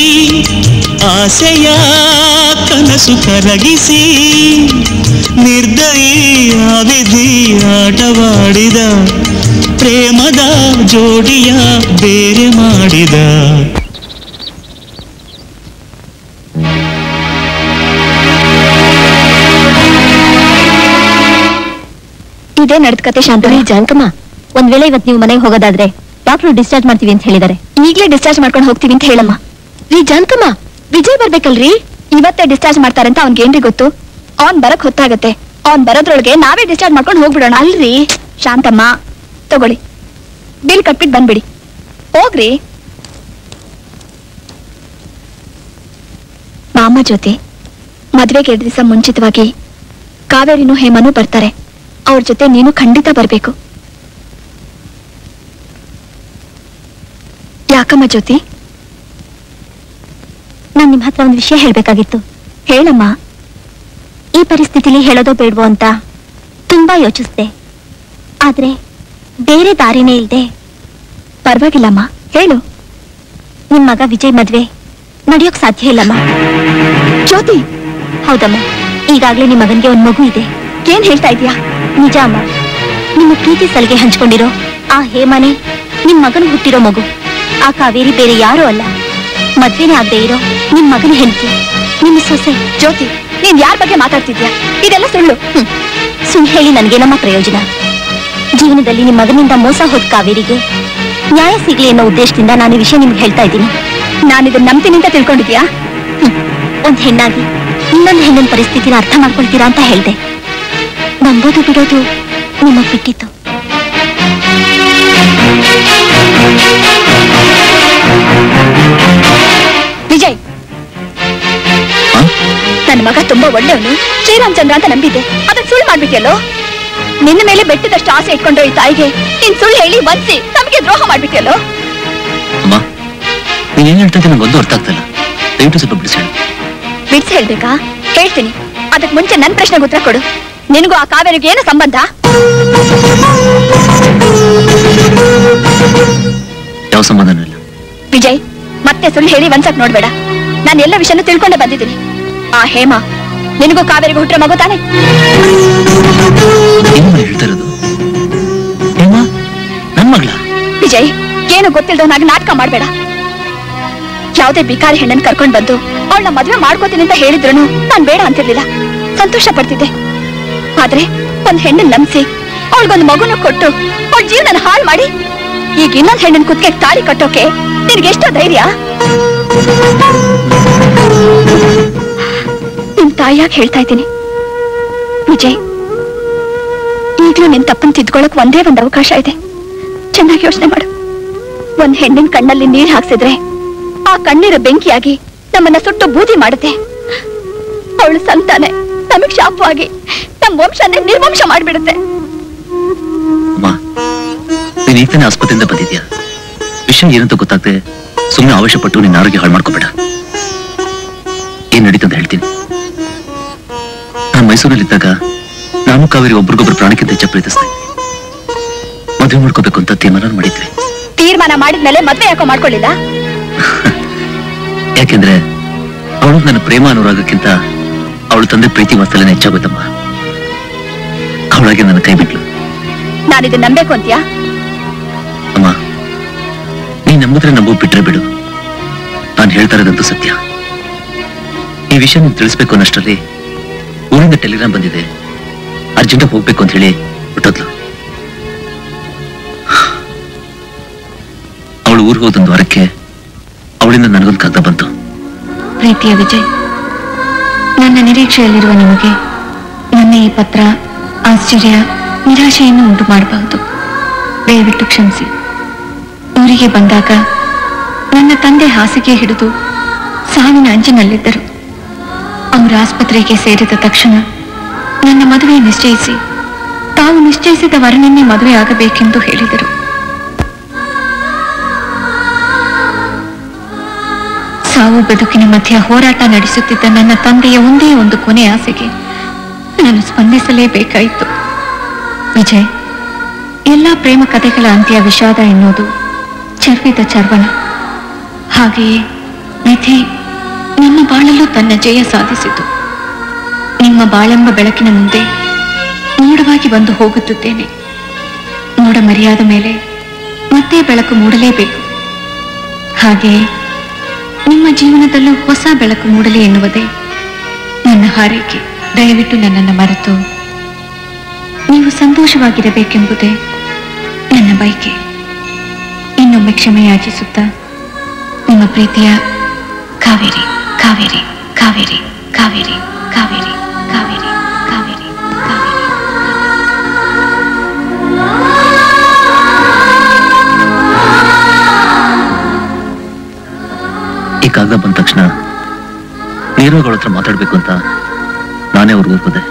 ಆಸೆಯ ಕನಸು ಕರಗಿಸಿ ನಿರ್ದಯಿ ಆ ವಿಧಿ ಆಟವಾಡಿದ ಪ್ರೇಮದ ಜೋಡಿಯ ಬೇರೆ ಮಾಡಿದ ಇದೇ ನಡ್ದ ಕತೆ ಶಾಂತ ಜಾನಕಮ್ಮ ಒಂದ್ ವೇಳೆ ಇವತ್ತು ನೀವು ಮನೆಗೆ ಹೋಗೋದಾದ್ರೆ ಡಾಕ್ಟರ್ ಡಿಸ್ಚಾರ್ಜ್ ಮಾಡ್ತೀವಿ ಅಂತ ಹೇಳಿದಾರೆ ಈಗಲೇ ಡಿಸ್ಚಾರ್ಜ್ ಮಾಡ್ಕೊಂಡು ಹೋಗ್ತೀವಿ ಅಂತ ಹೇಳಮ್ಮ ರೀ ಜಾನಕಮ್ಮ ವಿಜಯ್ ಬರ್ಬೇಕಲ್ರಿ ಇವತ್ತೇ ಡಿಸ್ಚಾರ್ಜ್ ಮಾಡ್ತಾರೆ ಅಂತ ಅವ್ನ್ಗೇನ್ರಿ ಗೊತ್ತು ಅವ್ನ್ ಬರಕ್ ಹೊತ್ತಾಗತ್ತೆ ಅವ್ನ್ ಬರೋದ್ರೊಳಗೆ ನಾವೇ ಡಿಸ್ಚಾರ್ಜ್ ಮಾಡ್ಕೊಂಡು ಹೋಗ್ಬಿಡೋಣ ಅಲ್ರಿ ಶಾಂತಮ್ಮ ತಗೊಳ್ಳಿ ಬಿಲ್ ಕಟ್ಬಿಟ್ಟು ಬಂದ್ಬಿಡಿ ಹೋಗ್ರಿ ಮಾಮ ಜೊತೆ ಮದ್ವೆಗೆ ಎರಡು ದಿವಸ ಮುಂಚಿತವಾಗಿ ಕಾವೇರಿನೂ ಹೇಮನೂ ಬರ್ತಾರೆ ಅವ್ರ ಜೊತೆ ನೀನು ಖಂಡಿತ ಬರ್ಬೇಕು ಯಾಕಮ್ಮ ಜ್ಯೋತಿ ನಾನ್ ನಿಮ್ ಹತ್ರ ಒಂದು ವಿಷಯ ಹೇಳ್ಬೇಕಾಗಿತ್ತು ಹೇಳಮ್ಮ ಈ ಪರಿಸ್ಥಿತಿಲಿ ಹೇಳೋದೋ ಬೇಡವೋ ಅಂತ ತುಂಬಾ ಯೋಚಿಸ್ದೆ ಆದ್ರೆ ಬೇರೆ ದಾರಿನೇ ಇಲ್ದೆ ಪರವಾಗಿಲ್ಲಮ್ಮ ಹೇಳು ನಿಮ್ ಮಗ ವಿಜಯ್ ಮದ್ವೆ ನಡೆಯೋಕ್ ಸಾಧ್ಯ ಇಲ್ಲಮ್ಮ ಜ್ಯೋತಿ ಹೌದಮ್ಮ ಈಗಾಗ್ಲೇ ನಿಮ್ ಮಗನ್ಗೆ ಒಂದ್ ಮಗು ಇದೆ ಏನ್ ಹೇಳ್ತಾ ಇದೀಯಾ ನಿಜ ಅಮ್ಮ ನಿಮ್ಮ ಪ್ರೀತಿ ಸಲಿಗೆ ಹಂಚ್ಕೊಂಡಿರೋ ಆ ಹೇಮನೆ ನಿಮ್ ಮಗನ್ ಹುಟ್ಟಿರೋ ಮಗು ಆ ಕಾವೇರಿ ಬೇರೆ ಯಾರೂ ಅಲ್ಲ ಮದ್ವೆನೇ ಆಗದೆ ಇರೋ ನಿಮ್ ಮಗನ ಹೆಂಡತಿ ನಿಮ್ಮ ಸೊಸೆ ಜ್ಯೋತಿ ನೀನ್ ಯಾರ ಬಗ್ಗೆ ಮಾತಾಡ್ತಿದ್ಯಾ ಇದೆಲ್ಲ ಸುಳ್ಳು ಹ್ಮ್. ಸುಳ್ಳು ಹೇಳಿ ನನ್ಗೇನಮ್ಮ ಪ್ರಯೋಜನ ಜೀವನದಲ್ಲಿ ನಿಮ್ ಮಗನಿಂದ ಮೋಸ ಹೋದ್ ಕಾವೇರಿಗೆ ನ್ಯಾಯ ಸಿಗ್ಲಿ ಅನ್ನೋ ಉದ್ದೇಶದಿಂದ ನಾನು ಈ ವಿಷಯ ನಿಮ್ಗೆ ಹೇಳ್ತಾ ಇದ್ದೀನಿ ನಾನಿದನ್ನ ನಂಬ್ತೀನಿ ಅಂತ ತಿಳ್ಕೊಂಡಿದ್ಯಾ ಹ್ಮ್. ಒಂದ್ ಹೆಣ್ಣಾಗಿ ಇನ್ನೊಂದು ಹೆಣ್ಣಿನ ಪರಿಸ್ಥಿತಿನ ಅರ್ಥ ಮಾಡ್ಕೊಳ್ತೀರಾ ಅಂತ ಹೇಳ್ದೆ ನಂಬೋದು ಬಿಡೋದು ನಿಮಗ್ ಬಿಟ್ಟಿತ್ತು ವಿಜಯ್ ನನ್ನ ಮಗ ತುಂಬಾ ಒಳ್ಳೆಯವನು ಶ್ರೀರಾಮಚಂದ್ರ ಅಂತ ನಂಬಿದ್ದೆ ಅದನ್ನ ಸುಳ್ಳು ಮಾಡ್ಬಿಟ್ಟಿಯಲ್ಲೋ ನಿನ್ನ ಮೇಲೆ ಬೆಟ್ಟದಷ್ಟು ಆಸೆ ಇಟ್ಕೊಂಡು ಈ ತಾಯಿಗೆ ನೀನ್ ಸುಳ್ಳು ಹೇಳಿ ಬಂಸಿ ನಮಗೆ ದ್ರೋಹ ಮಾಡ್ಬಿಟ್ಟಿಯಲ್ಲೋ ಅಮ್ಮ ನೀನ್ ಹೇಳ್ತಾ ಇದ್ದೀನಿ ನಂಗೆ ಒಂದು ಅರ್ಥ ಆಗ್ತಿಲ್ಲ ದಯವಿಟ್ಟು ಸ್ವಲ್ಪ ಬಿಡಿಸಿ ಹೇಳು. ಬಿಡ್ಸಿ ಹೇಳ್ಬೇಕಾ ಹೇಳ್ತೀನಿ ಅದಕ್ ಮುಂಚೆ ನನ್ ಪ್ರಶ್ನೆಗೆ ಉತ್ತರ ಕೊಡು ನಿನಗೂ ಆ ಕಾವೇರಿಗೆ ಏನು ಸಂಬಂಧ ಯಾವ ಸಂಬಂಧನೂ ಇಲ್ಲ ವಿಜಯ್ ಮತ್ತೆ ಸುಳ್ಳು ಹೇಳಿ ಒಂದ್ಸಕ್ ನೋಡ್ಬೇಡ ನಾನು ಎಲ್ಲ ವಿಷಯನೂ ತಿಳ್ಕೊಂಡೆ ಬಂದಿದ್ದೀನಿ ಆ ಹೇಮ ನಿನಗೂ ಕಾವೇರಿಗೂ ಹುಟ್ಟಿರೋ ಮಗು ತಾನೆ ಏನು ಹೇಳ್ತಾ ಇರೋದು ಹೇಮ ನನ್ ಮಗಳ ವಿಜಯ್ ಏನು ಗೊತ್ತಿಲ್ದವನಾಗ ನಾಟಕ ಮಾಡ್ಬೇಡ ಯಾವುದೇ ಬಿಕಾರಿ ಹೆಣ್ಣನ್ ಕರ್ಕೊಂಡ್ ಬಂದು ಅವಳನ್ನ ಮದ್ವೆ ಮಾಡ್ಕೋತೀನಿ ಅಂತ ಹೇಳಿದ್ರು ನಾನ್ ಬೇಡ ಅಂತಿರ್ಲಿಲ್ಲ ಸಂತೋಷ ಪಡ್ತಿದ್ದೆ ಆದ್ರೆ ಒಂದ್ ಹೆಣ್ಣನ್ ನಂಬಿಸಿ ಅವಳಿಗೊಂದು ಮಗುನ ಕೊಟ್ಟು ಅವಳ ಜೀವನ ಹಾಳು ಮಾಡಿ ಈಗ ಇನ್ನೊಂದ್ ಹೆಣ್ಣನ್ ಕುತ್ತಿಗೆ ತಾಳಿ ಕಟ್ಟೋಕೆ ನಿನ್ಗೆಷ್ಟೋ ಧೈರ್ಯ ನಿಮ್ ತಾಯಿಯಾಗಿ ಹೇಳ್ತಾ ಇದ್ದೀನಿ ವಿಜಯ್ ಈಗ್ಲೂ ನಿನ್ ತಪ್ಪನ್ ತಿದ್ಕೊಳಕ್ ಒಂದೇ ಒಂದ್ ಅವಕಾಶ ಇದೆ ಚೆನ್ನಾಗಿ ಯೋಚನೆ ಮಾಡು ಒಂದ್ ಹೆಣ್ಣಿನ ಕಣ್ಣಲ್ಲಿ ನೀರ್ ಹಾಕ್ಸಿದ್ರೆ ಆ ಕಣ್ಣೀರು ಬೆಂಕಿಯಾಗಿ ನಮ್ಮನ್ನ ಸುಟ್ಟು ಬೂದಿ ಮಾಡುತ್ತೆ ಅವಳು ಸಂತಾನೆ ನಮಗ್ ಶಾಪವಾಗಿ ನಮ್ ವಂಶನೇ ನಿರ್ವಂಶ ಮಾಡ್ಬಿಡುತ್ತೆ ಅಮ್ಮ ನೀನ್ ಈಗ ತಾನೇ ಆಸ್ಪತ್ರೆಯಿಂದ ಬಂದಿದ್ಯಾ ವಿಷಯ ಏನಂತ ಗೊತ್ತಾಗ್ದೆ ಸುಮ್ಮನೆ ಆವೇಶಪಟ್ಟು ನಿನ್ನ ಆರೋಗ್ಯ ಹಾಳು ಮಾಡ್ಕೋಬೇಡ ಏನ್ ನಡೀತಂತ ಹೇಳ್ತೀನಿ ನಾನು ಮೈಸೂರಲ್ಲಿದ್ದಾಗ ನಾನು ಕಾವೇರಿ ಒಬ್ರಿಗೊಬ್ರು ಪ್ರಾಣಕ್ಕಿಂತ ಹೆಚ್ಚು ಪ್ರೀತಿಸ್ತಾ ಇದ್ವಿ ಮದುವೆ ಮಾಡ್ಕೋಬೇಕು ಅಂತ ತೀರ್ಮಾನ ಮಾಡಿದ್ವಿ ತೀರ್ಮಾನ ಮಾಡಿದ್ಮೇಲೆ ಮದ್ವೆ ಯಾಕೋ ಮಾಡ್ಕೊಳ್ಳಿಲ್ಲ ಯಾಕೆಂದ್ರೆ ಅವಳು ನನ್ನ ಪ್ರೇಮ ಅನುರಾಗಕ್ಕಿಂತ ಅವಳು ತಂದೆ ಪ್ರೀತಿ ವಾತ್ಸಲ್ಯನೇ ಹೆಚ್ಚಾಗೋಯ್ತಮ್ಮ ಅವಳಾಗೆ ನನ್ನ ಕೈ ಬಿಟ್ಲು ನಾನಿದು ನಂಬೇಕು ಅಂತ್ಯಾ ಅಮ್ಮ ನೀ ನಂಬಿದ್ರೆ ನಂಬು ಬಿಟ್ರೆ ಬಿಡು ನಾನು ಹೇಳ್ತಾ ಇರೋದಂತೂ ಸತ್ಯ ಈ ವಿಷಯ ನೀನು ತಿಳಿಸ್ಬೇಕು ಅನ್ನಷ್ಟರಲ್ಲಿ ಊರಿಂದ ಟೆಲಿಗ್ರಾಮ್ ಬಂದಿದೆ ಅರ್ಜೆಂಟಾಗಿ ಹೋಗ್ಬೇಕು ಅಂತ ಹೇಳಿ ಬಿಟ್ಟೋದ್ಲು ಅವಳು ಊರಿಗೆ ಹೋದೊಂದು ವಾರಕ್ಕೆ ಅವಳಿಂದ ನನಗೊಂದು ಕಾಗದ ಬಂತು ಪ್ರೀತಿಯ ವಿಜಯ್ ನನ್ನ ನಿರೀಕ್ಷೆಯಲ್ಲಿರುವ ನಿಮಗೆ ನನ್ನ ಈ ಪತ್ರ ಆಶ್ಚರ್ಯ ನಿರಾಶೆಯನ್ನು ಉಂಟು ಮಾಡಬಹುದು ದಯವಿಟ್ಟು ಕ್ಷಮಿಸಿ ಊರಿಗೆ ಬಂದಾಗ ನನ್ನ ತಂದೆ ಹಾಸಿಗೆ ಹಿಡಿದು ಸಾವಿನ ಅಂಚಿನಲ್ಲಿದ್ದರು ಅವರು ಆಸ್ಪತ್ರೆಗೆ ಸೇರಿದ ತಕ್ಷಣ ನನ್ನ ಮದುವೆ ನಿಶ್ಚಯಿಸಿ ತಾವು ನಿಶ್ಚಯಿಸಿದ ವರನನ್ನೇ ಮದುವೆ ಆಗಬೇಕೆಂದು ಹೇಳಿದರು ಸಾವು ಬದುಕಿನ ಮಧ್ಯ ಹೋರಾಟ ನಡೆಸುತ್ತಿದ್ದ ನನ್ನ ತಂದೆಯ ಒಂದೇ ಒಂದು ಕೊನೆ ಆಸೆಗೆ ನಾನು ಸ್ಪಂದಿಸಲೇಬೇಕಾಯಿತು ವಿಜಯ್ ಎಲ್ಲ ಪ್ರೇಮ ಕಥೆಗಳ ಅಂತ್ಯ ವಿಷಾದ ಎನ್ನುವುದು ಚರ್ವಿದ ಚರ್ವಣ ಹಾಗೆಯೇ ವಿಧಿ ನನ್ನ ಬಾಳಲು ತನ್ನ ಜಯ ಸಾಧಿಸಿತು ನಿಮ್ಮ ಬಾಳೆಂಬ ಬೆಳಕಿನ ಮುಂದೆ ಮೋಡವಾಗಿ ಬಂದು ಹೋಗುತ್ತಿದ್ದೇನೆ ಮೋಡ ಮರಿಯಾದ ಮೇಲೆ ಮತ್ತೆ ಬೆಳಕು ಮೂಡಲೇಬೇಕು ಹಾಗೆಯೇ ನಿಮ್ಮ ಜೀವನದಲ್ಲೂ ಹೊಸ ಬೆಳಕು ಮೂಡಲಿ ಎನ್ನುವುದೇ ನನ್ನ ಹಾರೈಕೆ ದಯವಿಟ್ಟು ನನ್ನನ್ನು ಮರೆತು ನೀವು ಸಂತೋಷವಾಗಿರಬೇಕೆಂಬುದೇ ನನ್ನ ಬಯಕೆ ಇನ್ನೊಮ್ಮೆ ಕ್ಷಮೆ ಯಾಚಿಸುತ್ತಾ ನಿಮ್ಮ ಪ್ರೀತಿಯ ಕಾವೇರಿ ಕಾವೇರಿ ಕಾವೇರಿ ಕಾವೇರಿ ಕಾವೇರಿ ಕಾವೇರಿ ಕಾವೇರಿ ಈ ಕಾಗದ ಬಂದ ತಕ್ಷಣ ನೇರವಾಗಿ ಅವಳ ಹತ್ರ ಮಾತಾಡ್ಬೇಕು ಅಂತ ನಾನೇ ಅವ್ರಿಗೆ ಹೋದೆ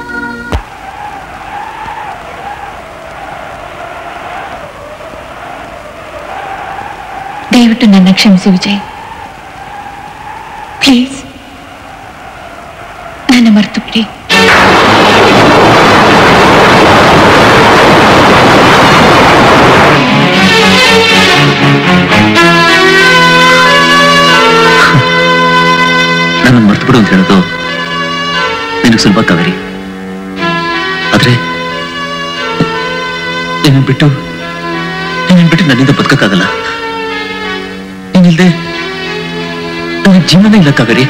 ದಯವಿಟ್ಟು ನನ್ನ ಕ್ಷಮಿಸಿ ವಿಜಯ್ ಪ್ಲೀಸ್ ನನ್ನ ಮರೆತು ಬಿಡಿ ನನ್ನ ಮರ್ತು ಬಿಡು ಅಂತ ಹೇಳೋದು ನಿನಗೆ ಸುಲಭ ಕಾವೇರಿ ಆದ್ರೆ ನಿನ್ನ ಬಿಟ್ಟು ನಿನ್ನ ಬಿಟ್ಟು ನನ್ನಿಂದ ಬದುಕಕ್ಕಾಗಲ್ಲ ನೀನಿಲ್ದೆ ನನ್ನ ಜೀವನ ಇಲ್ಲ ಕಾವೇರಿ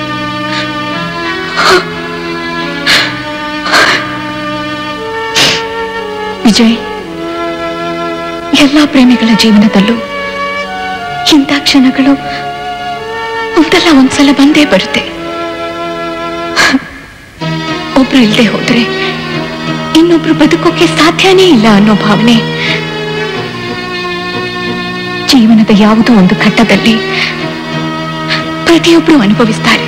ವಿಜಯ್ ಎಲ್ಲ ಪ್ರೇಮಿಗಳ ಜೀವನದಲ್ಲೂ ಇಂಥ ಕ್ಷಣಗಳು ಒಂದಲ್ಲ ಒಂದ್ಸಲ ಬಂದೇ ಬರುತ್ತೆ ಒಬ್ರು ಇಲ್ಲದೆ ಹೋದ್ರೆ ಇನ್ನೊಬ್ರು ಬದುಕೋಕೆ ಸಾಧ್ಯನೇ ಇಲ್ಲ ಅನ್ನೋ ಭಾವನೆ ಜೀವನದ ಯಾವುದೋ ಒಂದು ಘಟ್ಟದಲ್ಲಿ ಪ್ರತಿಯೊಬ್ರು ಅನುಭವಿಸ್ತಾರೆ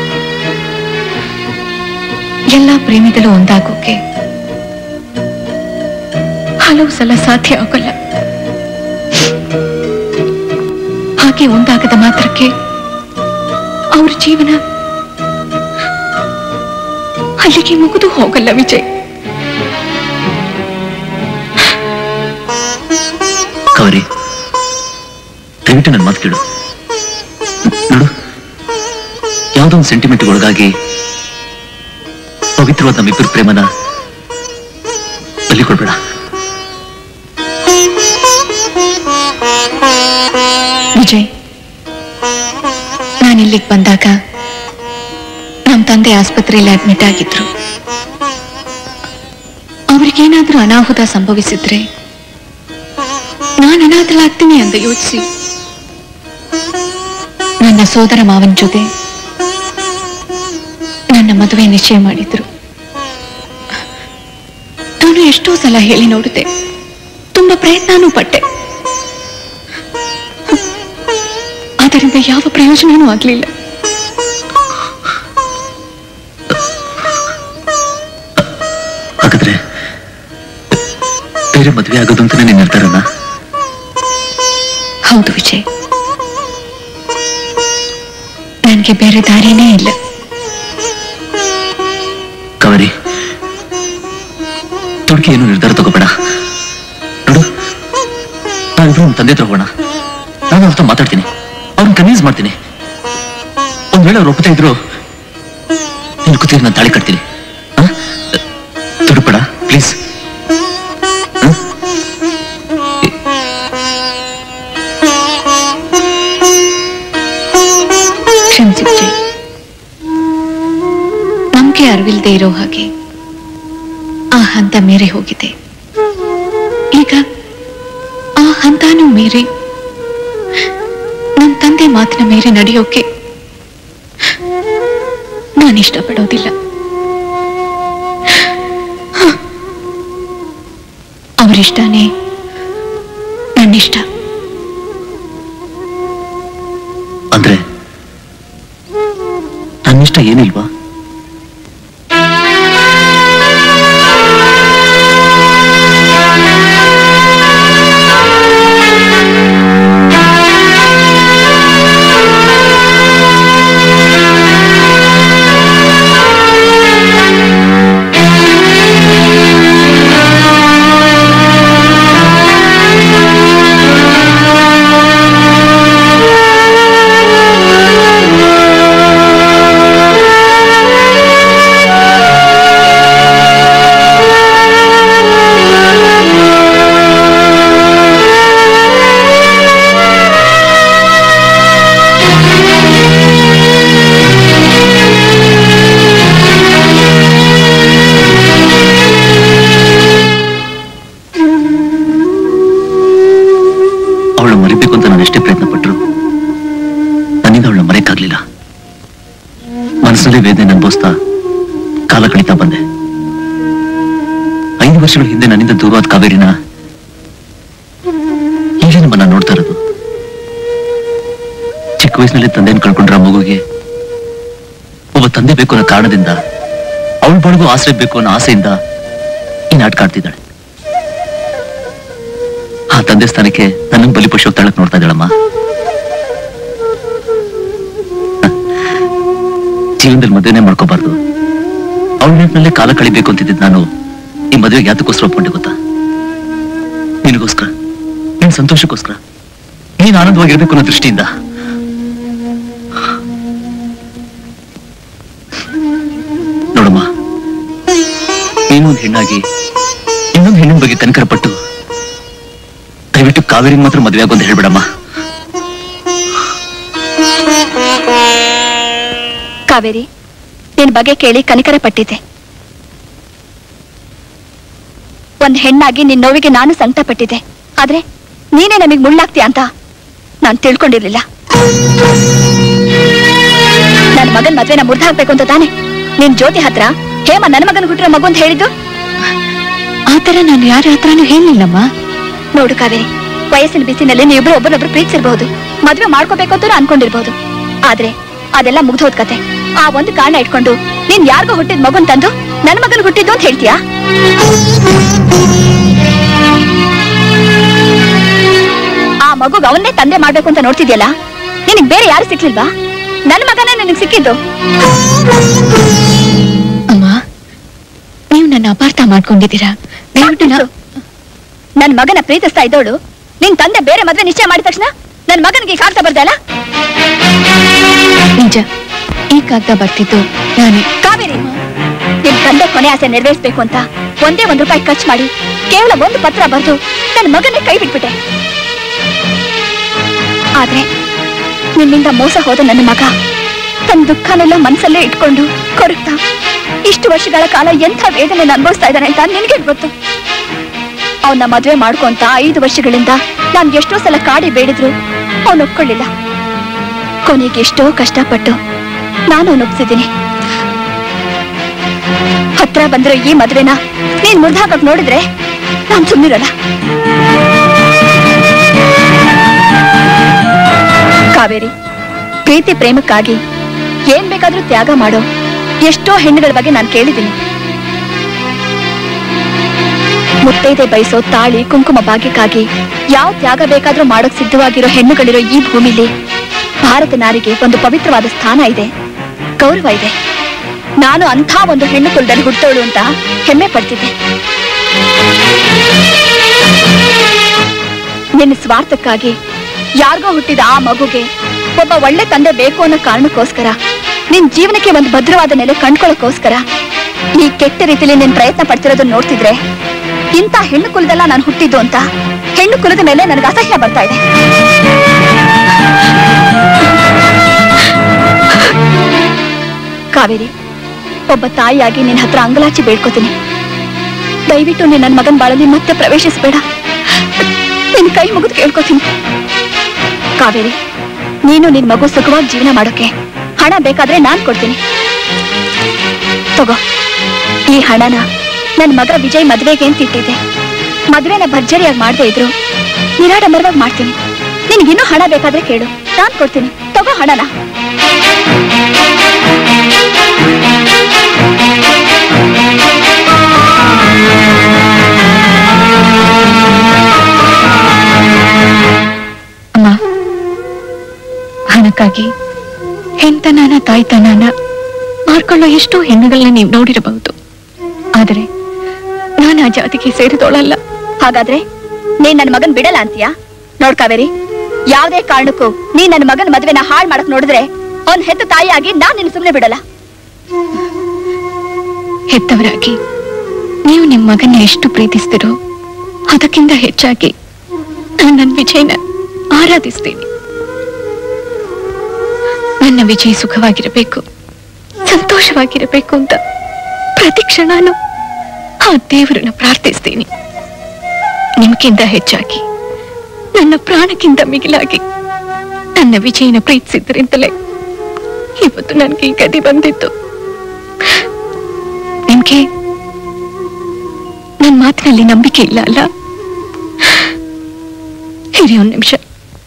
ಎಲ್ಲ ಪ್ರೇಮಿಗಳು ಒಂದಾಗೋಕೆ ಹಲವು ಸಲ ಸಾಧ್ಯ ಆಗೋಲ್ಲ ಹಾಗೆ ಒಂದಾಗದ ಮಾತ್ರಕ್ಕೆ ಅವ್ರ ಜೀವನ ಅಲ್ಲಿಗೆ ಮುಗಿದು ಹೋಗಲ್ಲ ವಿಜಯ್ ಕಾವೇರಿ ದಯವಿಟ್ಟು ನನ್ನ ಮಾತು ಕೇಳು ನೋಡು ಯಾವುದೋ ಒಂದು ಸೆಂಟಿಮೆಂಟ್ ಒಳಗಾಗಿ ಪವಿತ್ರವಾದ ನಮ್ಮಿಬ್ಬರ ಪ್ರೇಮನ ಬಲಿ ಕೊಡ್ಬೇಡ ವಿಜಯ್ ನಾನು ಇಲ್ಲಿಗೆ ಬಂದಾಗ ನಮ್ಮ ತಂದೆ ಆಸ್ಪತ್ರೆಯಲ್ಲಿ ಅಡ್ಮಿಟ್ ಆಗಿದ್ರು ಅವ್ರಿಗೇನಾದ್ರೂ ಅನಾಹುತ ಸಂಭವಿಸಿದ್ರೆ ನಾನು ಅನಾಥಲಾಗ್ತೀನಿ ಅಂತ ಯೋಚಿಸಿ ನನ್ನ ಸೋದರ ಮಾವನ ಜೊತೆ ನನ್ನ ಮದುವೆ ನಿಶ್ಚಯ ಮಾಡಿದ್ರು ನಾನು ಎಷ್ಟೋ ಸಲ ಹೇಳಿ ನೋಡಿದೆ ತುಂಬಾ ಪ್ರಯತ್ನನೂ ಪಟ್ಟೆ ಅದರಿಂದ ಯಾವ ಪ್ರಯೋಜನನೂ ಆಗ್ಲಿಲ್ಲ ಬೇರೆ ಮದುವೆ ಆಗೋದು ಅಂತಾನೆ ನಿನ್ನ ನಿರ್ಧಾರನ ಹೌದು ವಿಜಯ್ ನನಗೆ ಬೇರೆ ದಾರಿನೇ ಇಲ್ಲ ಕಾವೇರಿ ತುಡುಕಿ ಏನು ನಿರ್ಧಾರ ತಗೋಬೇಡ ನೋಡು ನಾವಿಬ್ರು ನಮ್ಮ ತಂದೆ ಹತ್ರ ಹೋಗೋಣ ನಾನು ಅವ್ರ ಹತ್ರ ಮಾತಾಡ್ತೀನಿ ಅವ್ರನ್ನ ಕನ್ವಿನ್ಸ್ ಮಾಡ್ತೀನಿ ಒಂದ್ ವೇಳೆ ಅವ್ರು ಒಪ್ಪುತ್ತಾ ಇದ್ರು ನೀನು ಕೂತಿದ್ರೆ ನಾನು ತಾಳಿ ಕಟ್ತೀನಿ ತುಡುಬೇಡ ಪ್ಲೀಸ್ ಕ್ಷಮಿಸಿ ವಿಜಯ್ ನಮ್ಗೆ ಅರಿವಿಲ್ದೇ ಇರೋ ಹಾಗೆ ಆ ಹಂತ ಮೀರಿ ಹೋಗಿದೆ ಈಗ ಆ ಹಂತನೂ ಮೀರಿ ನನ್ನ ತಂದೆ ಮಾತಿನ ಮೀರಿ ನಡೆಯೋಕೆ ನಾನು ಇಷ್ಟಪಡೋದಿಲ್ಲ ಅವರಿಷ್ಟನೇ ನನ್ನಿಷ್ಟ ಅಂದ್ರೆ ನನ್ನಿಷ್ಟ ಏನಿಲ್ವಾ ಅವಳು ಮರಿಬೇಕು ಅಂತ ನಾನು ಎಷ್ಟೇ ಪ್ರಯತ್ನ ಪಟ್ಟರು ನನ್ನಿಂದ ಅವಳನ್ನ ಮರೆಯಕ್ಕಾಗ್ಲಿಲ್ಲ ಮನಸ್ಸಲ್ಲಿ ವೇದನೆ ಅನುಭವಿಸ್ತಾ ಕಾಲ ಕಳೀತಾ ಬಂದೆ ಐದು ವರ್ಷಗಳ ಹಿಂದೆ ನನ್ನಿಂದ ದೂರವಾದ ಕಾವೇರಿನ ಈಗಲೇ ನಮ್ಮನ್ನ ನೋಡ್ತಾ ಇರೋದು ಚಿಕ್ಕ ವಯಸ್ಸಿನಲ್ಲಿ ತಂದೆಯನ್ನು ಕಳ್ಕೊಂಡ್ರ ಮಗುಗೆ ಒಬ್ಬ ತಂದೆ ಬೇಕು ಅನ್ನೋ ಕಾರಣದಿಂದ ಅವಳ ಬಡಗು ಆಶ್ರಯ ಬೇಕು ಅನ್ನೋ ಆಸೆಯಿಂದ ಈ ನಾಟಕ ಆಡ್ತಿದ್ದಾಳೆ ಆ ತಂದೆ ಸ್ಥಾನಕ್ಕೆ ನನ್ನ ಬಲಿಪಶು ತಾಳಕ್ ನೋಡ್ತಾ ಇದ್ದಾಳಮ್ಮ ಜೀವನದಲ್ಲಿ ಮದುವೆನೇ ಮಾಡ್ಕೋಬಾರ್ದು ಅವಳ ನೆನಪಿನಲ್ಲೇ ಕಾಲ ಕಳಿಬೇಕು ಅಂತಿದ್ದ ನಾನು ಈ ಮದುವೆಗೆ ಯಾತಕ್ಕೋಸ್ಕರ ಒಪ್ಕೊಂಡೆ ಗೊತ್ತಾ ನಿನಗೋಸ್ಕರ ನಿನ್ ಸಂತೋಷಕ್ಕೋಸ್ಕರ ನೀನ್ ಆನಂದವಾಗಿರ್ಬೇಕು ಅನ್ನೋ ದೃಷ್ಟಿಯಿಂದ ನೋಡಮ್ಮ ನೀನು ಒಂದು ಹೆಣ್ಣಾಗಿ ಇನ್ನೊಂದು ಹೆಣ್ಣಿನ ಬಗ್ಗೆ ಕನಕರ ಪಟ್ಟು ದಯವಿಟ್ಟು ಕಾವೇರಿ ಮಾತ್ರ ಮದುವೆ ಆಗೋದು ಹೇಳ್ಬೇಡಮ್ಮ ಕಾವೇರಿ ನಿನ್ ಬಗ್ಗೆ ಕೇಳಿ ಕನಿಕರ ಪಟ್ಟಿದ್ದೆ ಒಂದ್ ಹೆಣ್ಣಾಗಿ ನಿನ್ ನೋವಿಗೆ ನಾನು ಸಂಕಟ ಪಟ್ಟಿದ್ದೆ ಆದ್ರೆ ನೀನೇ ನಮಗ್ ಮುಳ್ಳಾಗ್ತೀಯ ಅಂತ ನಾನ್ ತಿಳ್ಕೊಂಡಿರ್ಲಿಲ್ಲ ನನ್ ಮಗನ್ ಮದ್ವೆನ ಮುರ್ದ ಹಾಕ್ಬೇಕು ಅಂತ ತಾನೆ ನಿನ್ ಜ್ಯೋತಿ ಹತ್ರ ಹೇಮ ನನ್ನ ಮಗನ್ ಹುಟ್ಟಿರೋ ಮಗು ಅಂತ ಹೇಳಿದ್ದು ಆತರ ನಾನು ಯಾರ ಹತ್ರನೂ ಹೇಳಿಲ್ಲಮ್ಮ ನೋಡು ಕಾವೇರಿ ವಯಸ್ಸಿನ ಬಿಸಿನಲ್ಲಿ ನೀವಿಬ್ರು ಒಬ್ಬರೊಬ್ರು ಪ್ರೀತಿಸಿರ್ಬಹುದು ಮದ್ವೆ ಮಾಡ್ಕೋಬೇಕು ಅಂತ ಅನ್ಕೊಂಡಿರ್ಬಹುದು ಆದ್ರೆ ಅದೆಲ್ಲ ಮುಗ್ದೋದ್ ಕತೆ ಆ ಒಂದು ಕಾರಣ ಇಟ್ಕೊಂಡು ನೀನ್ ಯಾರಿಗೋ ಹುಟ್ಟಿದ ಮಗುನ್ ತಂದು ನನ್ನ ಮಗನ್ ಹುಟ್ಟಿದ್ದು ಅಂತ ಹೇಳ್ತೀಯಾ ಆ ಮಗುಗ್ ಅವನ್ನೇ ತಂದೆ ಮಾಡ್ಬೇಕು ಅಂತ ನೋಡ್ತಿದ್ಯಲ್ಲ ನಿನಗ್ ಬೇರೆ ಯಾರು ಸಿಕ್ಲಿಲ್ವಾ ನನ್ನ ಮಗನೇ ನನಗ್ ಸಿಕ್ಕಿದ್ದು ಅಮ್ಮ ನೀವು ನನ್ನ ಅಪಾರ್ಥ ಮಾಡ್ಕೊಂಡಿದ್ದೀರಾ ದಯವಿಟ್ಟು ನಾ- ನನ್ ಮಗನ ಪ್ರೀತಿಸ್ತಾ ಇದ್ದವಳು ನಿನ್ ತಂದೆ ಬೇರೆ ಮದ್ವೆ ನಿಶ್ಚಯ ಮಾಡಿದ ತಕ್ಷಣ ನನ್ ಮಗನಿಗೆ ಈ ಕಾಗ್ದ ಬರ್ದಲ್ಲ ನಿಜ ಈ ಕಾಗ್ದ ಬರ್ತಿದ್ದು ನಾನೇ ಕಾವೇರಿ ನಿನ್ ತಂದೆ ಕೊನೆ ಆಸೆ ನೆರವೇರಿಸ್ಬೇಕು ಅಂತ ಒಂದೇ ಒಂದ್ ರೂಪಾಯಿ ಖರ್ಚು ಮಾಡಿ ಕೇವಲ ಒಂದು ಪತ್ರ ಬರೆದು ನನ್ನ ಮಗನೇ ಕೈ ಬಿಟ್ಬಿಟ್ಟೆ ಆದ್ರೆ ನಿನ್ನಿಂದ ಮೋಸ ಹೋದ ನನ್ನ ಮಗ ತನ್ನ ದುಃಖನೆಲ್ಲ ಮನಸ್ಸಲ್ಲೇ ಇಟ್ಕೊಂಡು ಕೊರಗ್ತಾ ಇಷ್ಟು ವರ್ಷಗಳ ಕಾಲ ಎಂಥ ವೇದನೆ ಅನುಭವಿಸ್ತಾ ಇದ್ದಾನೆ ಅಂತ ನಿನಗೆ ಗೊತ್ತು ಅವನ್ನ ಮದ್ವೆ ಮಾಡ್ಕೊಂತ ಐದು ವರ್ಷಗಳಿಂದ ನಾನ್ ಎಷ್ಟೋ ಸಲ ಕಾಡಿ ಬೇಡಿದ್ರು ಅವನು ಒಪ್ಕೊಳ್ಳಿಲ್ಲ ಕೊನೆಗೆ ಎಷ್ಟೋ ಕಷ್ಟಪಟ್ಟು ನಾನು ಅವನು ಒಪ್ಸಿದ್ದೀನಿ ಹತ್ರ ಬಂದಿರೋ ಈ ಮದ್ವೆನ ನೀನ್ ಮುರ್ದಾಕಕ್ ನೋಡಿದ್ರೆ ನಾನ್ ಸುಮ್ಮನಿರಲ್ಲ ಕಾವೇರಿ ಪ್ರೀತಿ ಪ್ರೇಮಕ್ಕಾಗಿ ಏನ್ ಬೇಕಾದ್ರೂ ತ್ಯಾಗ ಮಾಡೋ ಎಷ್ಟೋ ಹೆಣ್ಣುಗಳ ಬಗ್ಗೆ ನಾನು ಕೇಳಿದ್ದೀನಿ ಮುತ್ತೈದೆ ಬಯಸೋ ತಾಳಿ ಕುಂಕುಮ ಭಾಗ್ಯಕ್ಕಾಗಿ ಯಾವ ತ್ಯಾಗ ಬೇಕಾದ್ರೂ ಮಾಡೋಕ್ ಸಿದ್ಧವಾಗಿರೋ ಹೆಣ್ಣುಗಳಿರೋ ಈ ಭೂಮಿಲಿ ಭಾರತ ನಾರಿಗೆ ಒಂದು ಪವಿತ್ರವಾದ ಸ್ಥಾನ ಇದೆ ಗೌರವ ಇದೆ ನಾನು ಅಂಥ ಒಂದು ಹೆಣ್ಣು ಕುಲದಲ್ಲಿ ಹುಟ್ಟೋಳು ಅಂತ ಹೆಮ್ಮೆ ಪಡ್ತಿದ್ದೆ ನಿನ್ನ ಸ್ವಾರ್ಥಕ್ಕಾಗಿ ಯಾರಿಗೋ ಹುಟ್ಟಿದ ಆ ಮಗುಗೆ ಒಬ್ಬ ಒಳ್ಳೆ ತಂದೆ ಬೇಕು ಅನ್ನೋ ಕಾರಣಕ್ಕೋಸ್ಕರ ನಿನ್ ಜೀವನಕ್ಕೆ ಒಂದು ಭದ್ರವಾದ ನೆಲೆ ಕಂಡ್ಕೊಳ್ಳೋಕೋಸ್ಕರ ಈ ಕೆಟ್ಟ ರೀತಿಯಲ್ಲಿ ನೀನ್ ಪ್ರಯತ್ನ ಪಡ್ತಿರೋದನ್ನ ನೋಡ್ತಿದ್ರೆ ಇಂಥ ಹೆಣ್ಣು ಕುಲದಲ್ಲ ನಾನು ಹುಟ್ಟಿದ್ದು ಅಂತ ಹೆಣ್ಣು ಕುಲದ ಮೇಲೆ ನನಗೆ ಅಸಹ್ಯ ಬರ್ತಾ ಇದೆ ಕಾವೇರಿ ಒಬ್ಬ ತಾಯಿಯಾಗಿ ನಿನ್ನ ಹತ್ರ ಅಂಗಲಾಚಿ ಬೇಡ್ಕೋತೀನಿ ದಯವಿಟ್ಟು ನೀನ್ ನನ್ನ ಮಗನ್ ಬಾಳಲ್ಲಿ ಮತ್ತೆ ಪ್ರವೇಶಿಸಬೇಡ ನಿನ್ ಕೈ ಮುಗಿದು ಕೇಳ್ಕೊತೀನಿ ಕಾವೇರಿ ನೀನು ನಿನ್ ಮಗು ಸುಖವಾಗಿ ಜೀವನ ಮಾಡೋಕೆ ಹಣ ಬೇಕಾದ್ರೆ ನಾನ್ ಕೊಡ್ತೀನಿ ತಗೋ ಈ ಹಣನ ನನ್ ಮಗ ವಿಜಯ್ ಮದ್ವೆಗೆ ಅಂತ ಇಟ್ಟಿದ್ದೆ ಮದ್ವೆನ ಭರ್ಜರಿಯಾಗಿ ಮಾಡದೇ ಇದ್ರು ನಿರಾಡಂಬರವಾಗಿ ಮಾಡ್ತೀನಿ ನಿನ್ಗಿನ್ನೂ ಹಣ ಬೇಕಾದ್ರೆ ಕೇಳು ನಾನ್ ಕೊಡ್ತೀನಿ ತಗೋ ಹಣನ ಅಮ್ಮ ಹಣಕ್ಕಾಗಿ ಹೆಣ್ತನನ ತಾಯ್ತನನ ಮಾರ್ಕೊಳ್ಳೋ ಎಷ್ಟೋ ಹೆಣ್ಣುಗಳನ್ನ ನೀವು ನೋಡಿರಬಹುದು ಆದರೆ ನಾನು ಆ ಜಾತಿಗೆ ಸೇರಿದೋಳಲ್ಲ ಹಾಗಾದ್ರೆ ನೀನ್ ನನ್ನ ಮಗನ್ ಬಿಡಲ್ಲ ಅಂತೀಯಾ ನೋಡ್ ಕಾವೇರಿ ಯಾವ್ದೇ ಕಾರಣಕ್ಕೂ ನೀನ್ ನನ್ನ ಮಗನ ಮದ್ವೆನ ಹಾಳ್ ಮಾಡಕ್ ನೋಡಿದ್ರೆ ಅವ್ನ್ ಹೆತ್ತ ತಾಯಿಯಾಗಿ ನಾನ್ ನಿನ್ನ ಸುಮ್ನೆ ಬಿಡಲ್ಲ ಹೆತ್ತವರಾಗಿ ನೀವು ನಿಮ್ಮ ಮಗನ ಎಷ್ಟು ಪ್ರೀತಿಸ್ತಿರೋ ಅದಕ್ಕಿಂತ ಹೆಚ್ಚಾಗಿ ನಾನು ನನ್ನ ವಿಜಯನ ಆರಾಧಿಸ್ತೀನಿ ನನ್ನ ವಿಜಯ್ ಸುಖವಾಗಿರಬೇಕು ಸಂತೋಷವಾಗಿರಬೇಕು ಅಂತ ಪ್ರತಿ ಕ್ಷಣನೂ ಆ ದೇವರನ್ನ ಪ್ರಾರ್ಥಿಸ್ತೀನಿ ನಿಮ್ಗಿಂತ ಹೆಚ್ಚಾಗಿ ನನ್ನ ಪ್ರಾಣಕ್ಕಿಂತ ಮಿಗಿಲಾಗಿ ನನ್ನ ವಿಜಯನ ಪ್ರೀತಿಸಿದ್ರಿಂದಲೇ ಇವತ್ತು ನನಗೆ ಈ ಗತಿ ಬಂದಿತ್ತು ನಿಮ್ಗೆ ನನ್ನ ಮಾತಿನಲ್ಲಿ ನಂಬಿಕೆ ಇಲ್ಲ ಅಲ್ಲ ಇರಿ ಒಂದ್ ನಿಮಿಷ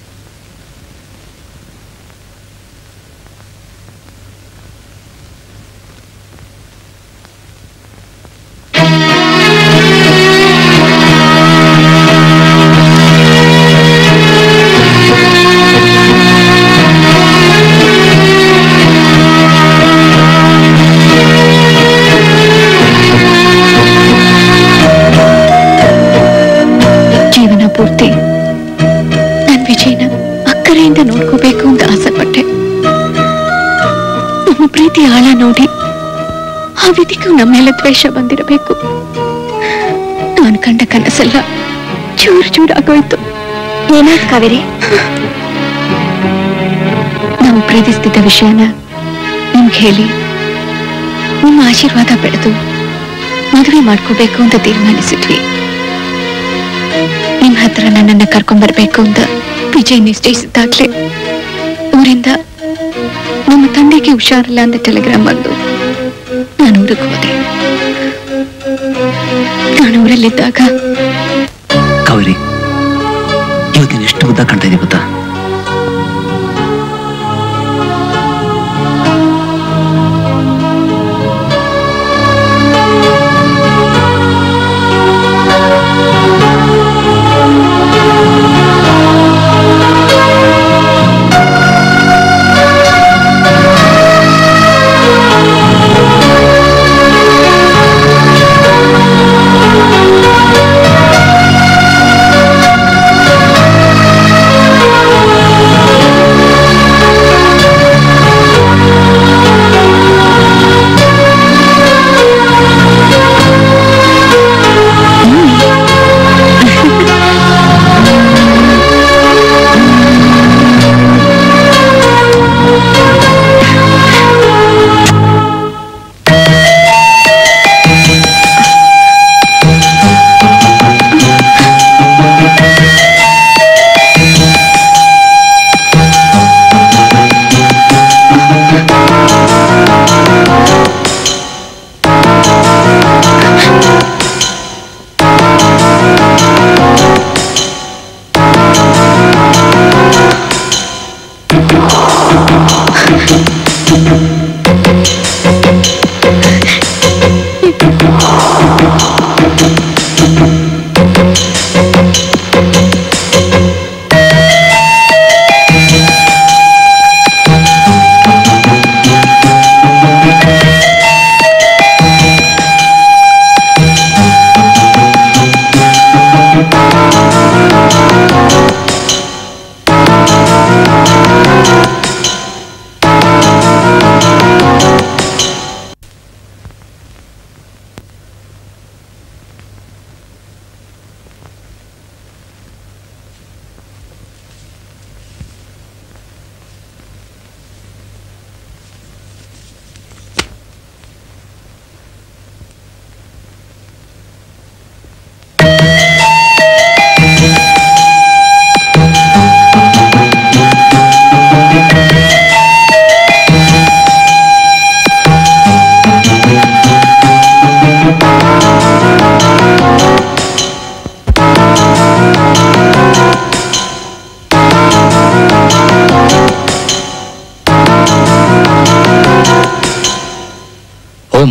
ಜೀವನ ಪೂರ್ತಿ ನನ್ ವಿಜಯನ ಅಕ್ಕರೆಯಿಂದ ನೋಡ್ಕೋಬೇಕು ಅಂತ ಆಸೆ ಪಟ್ಟೆ ನಮ್ಮ ಪ್ರೀತಿ ಆಳ ನೋಡಿ ಆ ವಿಧಿಗೂ ನಮ್ಮ ಮೇಲೆ ದ್ವೇಷ ಬಂದಿರಬೇಕು ನಾನು ಕಂಡ ಕನಸೆಲ್ಲ ಚೂರು ಚೂರಾಗೋಯ್ತು ಏನಾಯ್ತು ಕಾವೇರಿ ನಾವು ಪ್ರೀತಿಸ್ತಿದ್ದ ವಿಷಯನ ನಿಮ್ಗೆ ಹೇಳಿ ನಿಮ್ಮ ಆಶೀರ್ವಾದ ಪಡೆದು ಮದುವೆ ಮಾಡ್ಕೋಬೇಕು ಅಂತ ತೀರ್ಮಾನಿಸಿದ್ವಿ ನಿಮ್ ಹತ್ರ ನನ್ನನ್ನ ಕರ್ಕೊಂಡ್ ಬರ್ಬೇಕು ಅಂತ ವಿಜಯ್ ನಿಶ್ಚಯಿಸಿದ್ದಾಗ್ಲೇ ಊರಿಂದ ನಮ್ಮ ತಂದೆಗೆ ಹುಷಾರಿಲ್ಲ ಅಂತ ಟೆಲಿಗ್ರಾಮ್ ಬಂದು ನಾನು ಊರಿಗೆ ಹೋದೆ ನಾನು ಊರಲ್ಲಿದ್ದಾಗ ಕಾವೇರಿ ಇವತ್ತು ನೀನು ಎಷ್ಟು ಉದ್ದ ಕಾಣ್ತಾ ಇದೀಯ ಗೊತ್ತಾ ಆ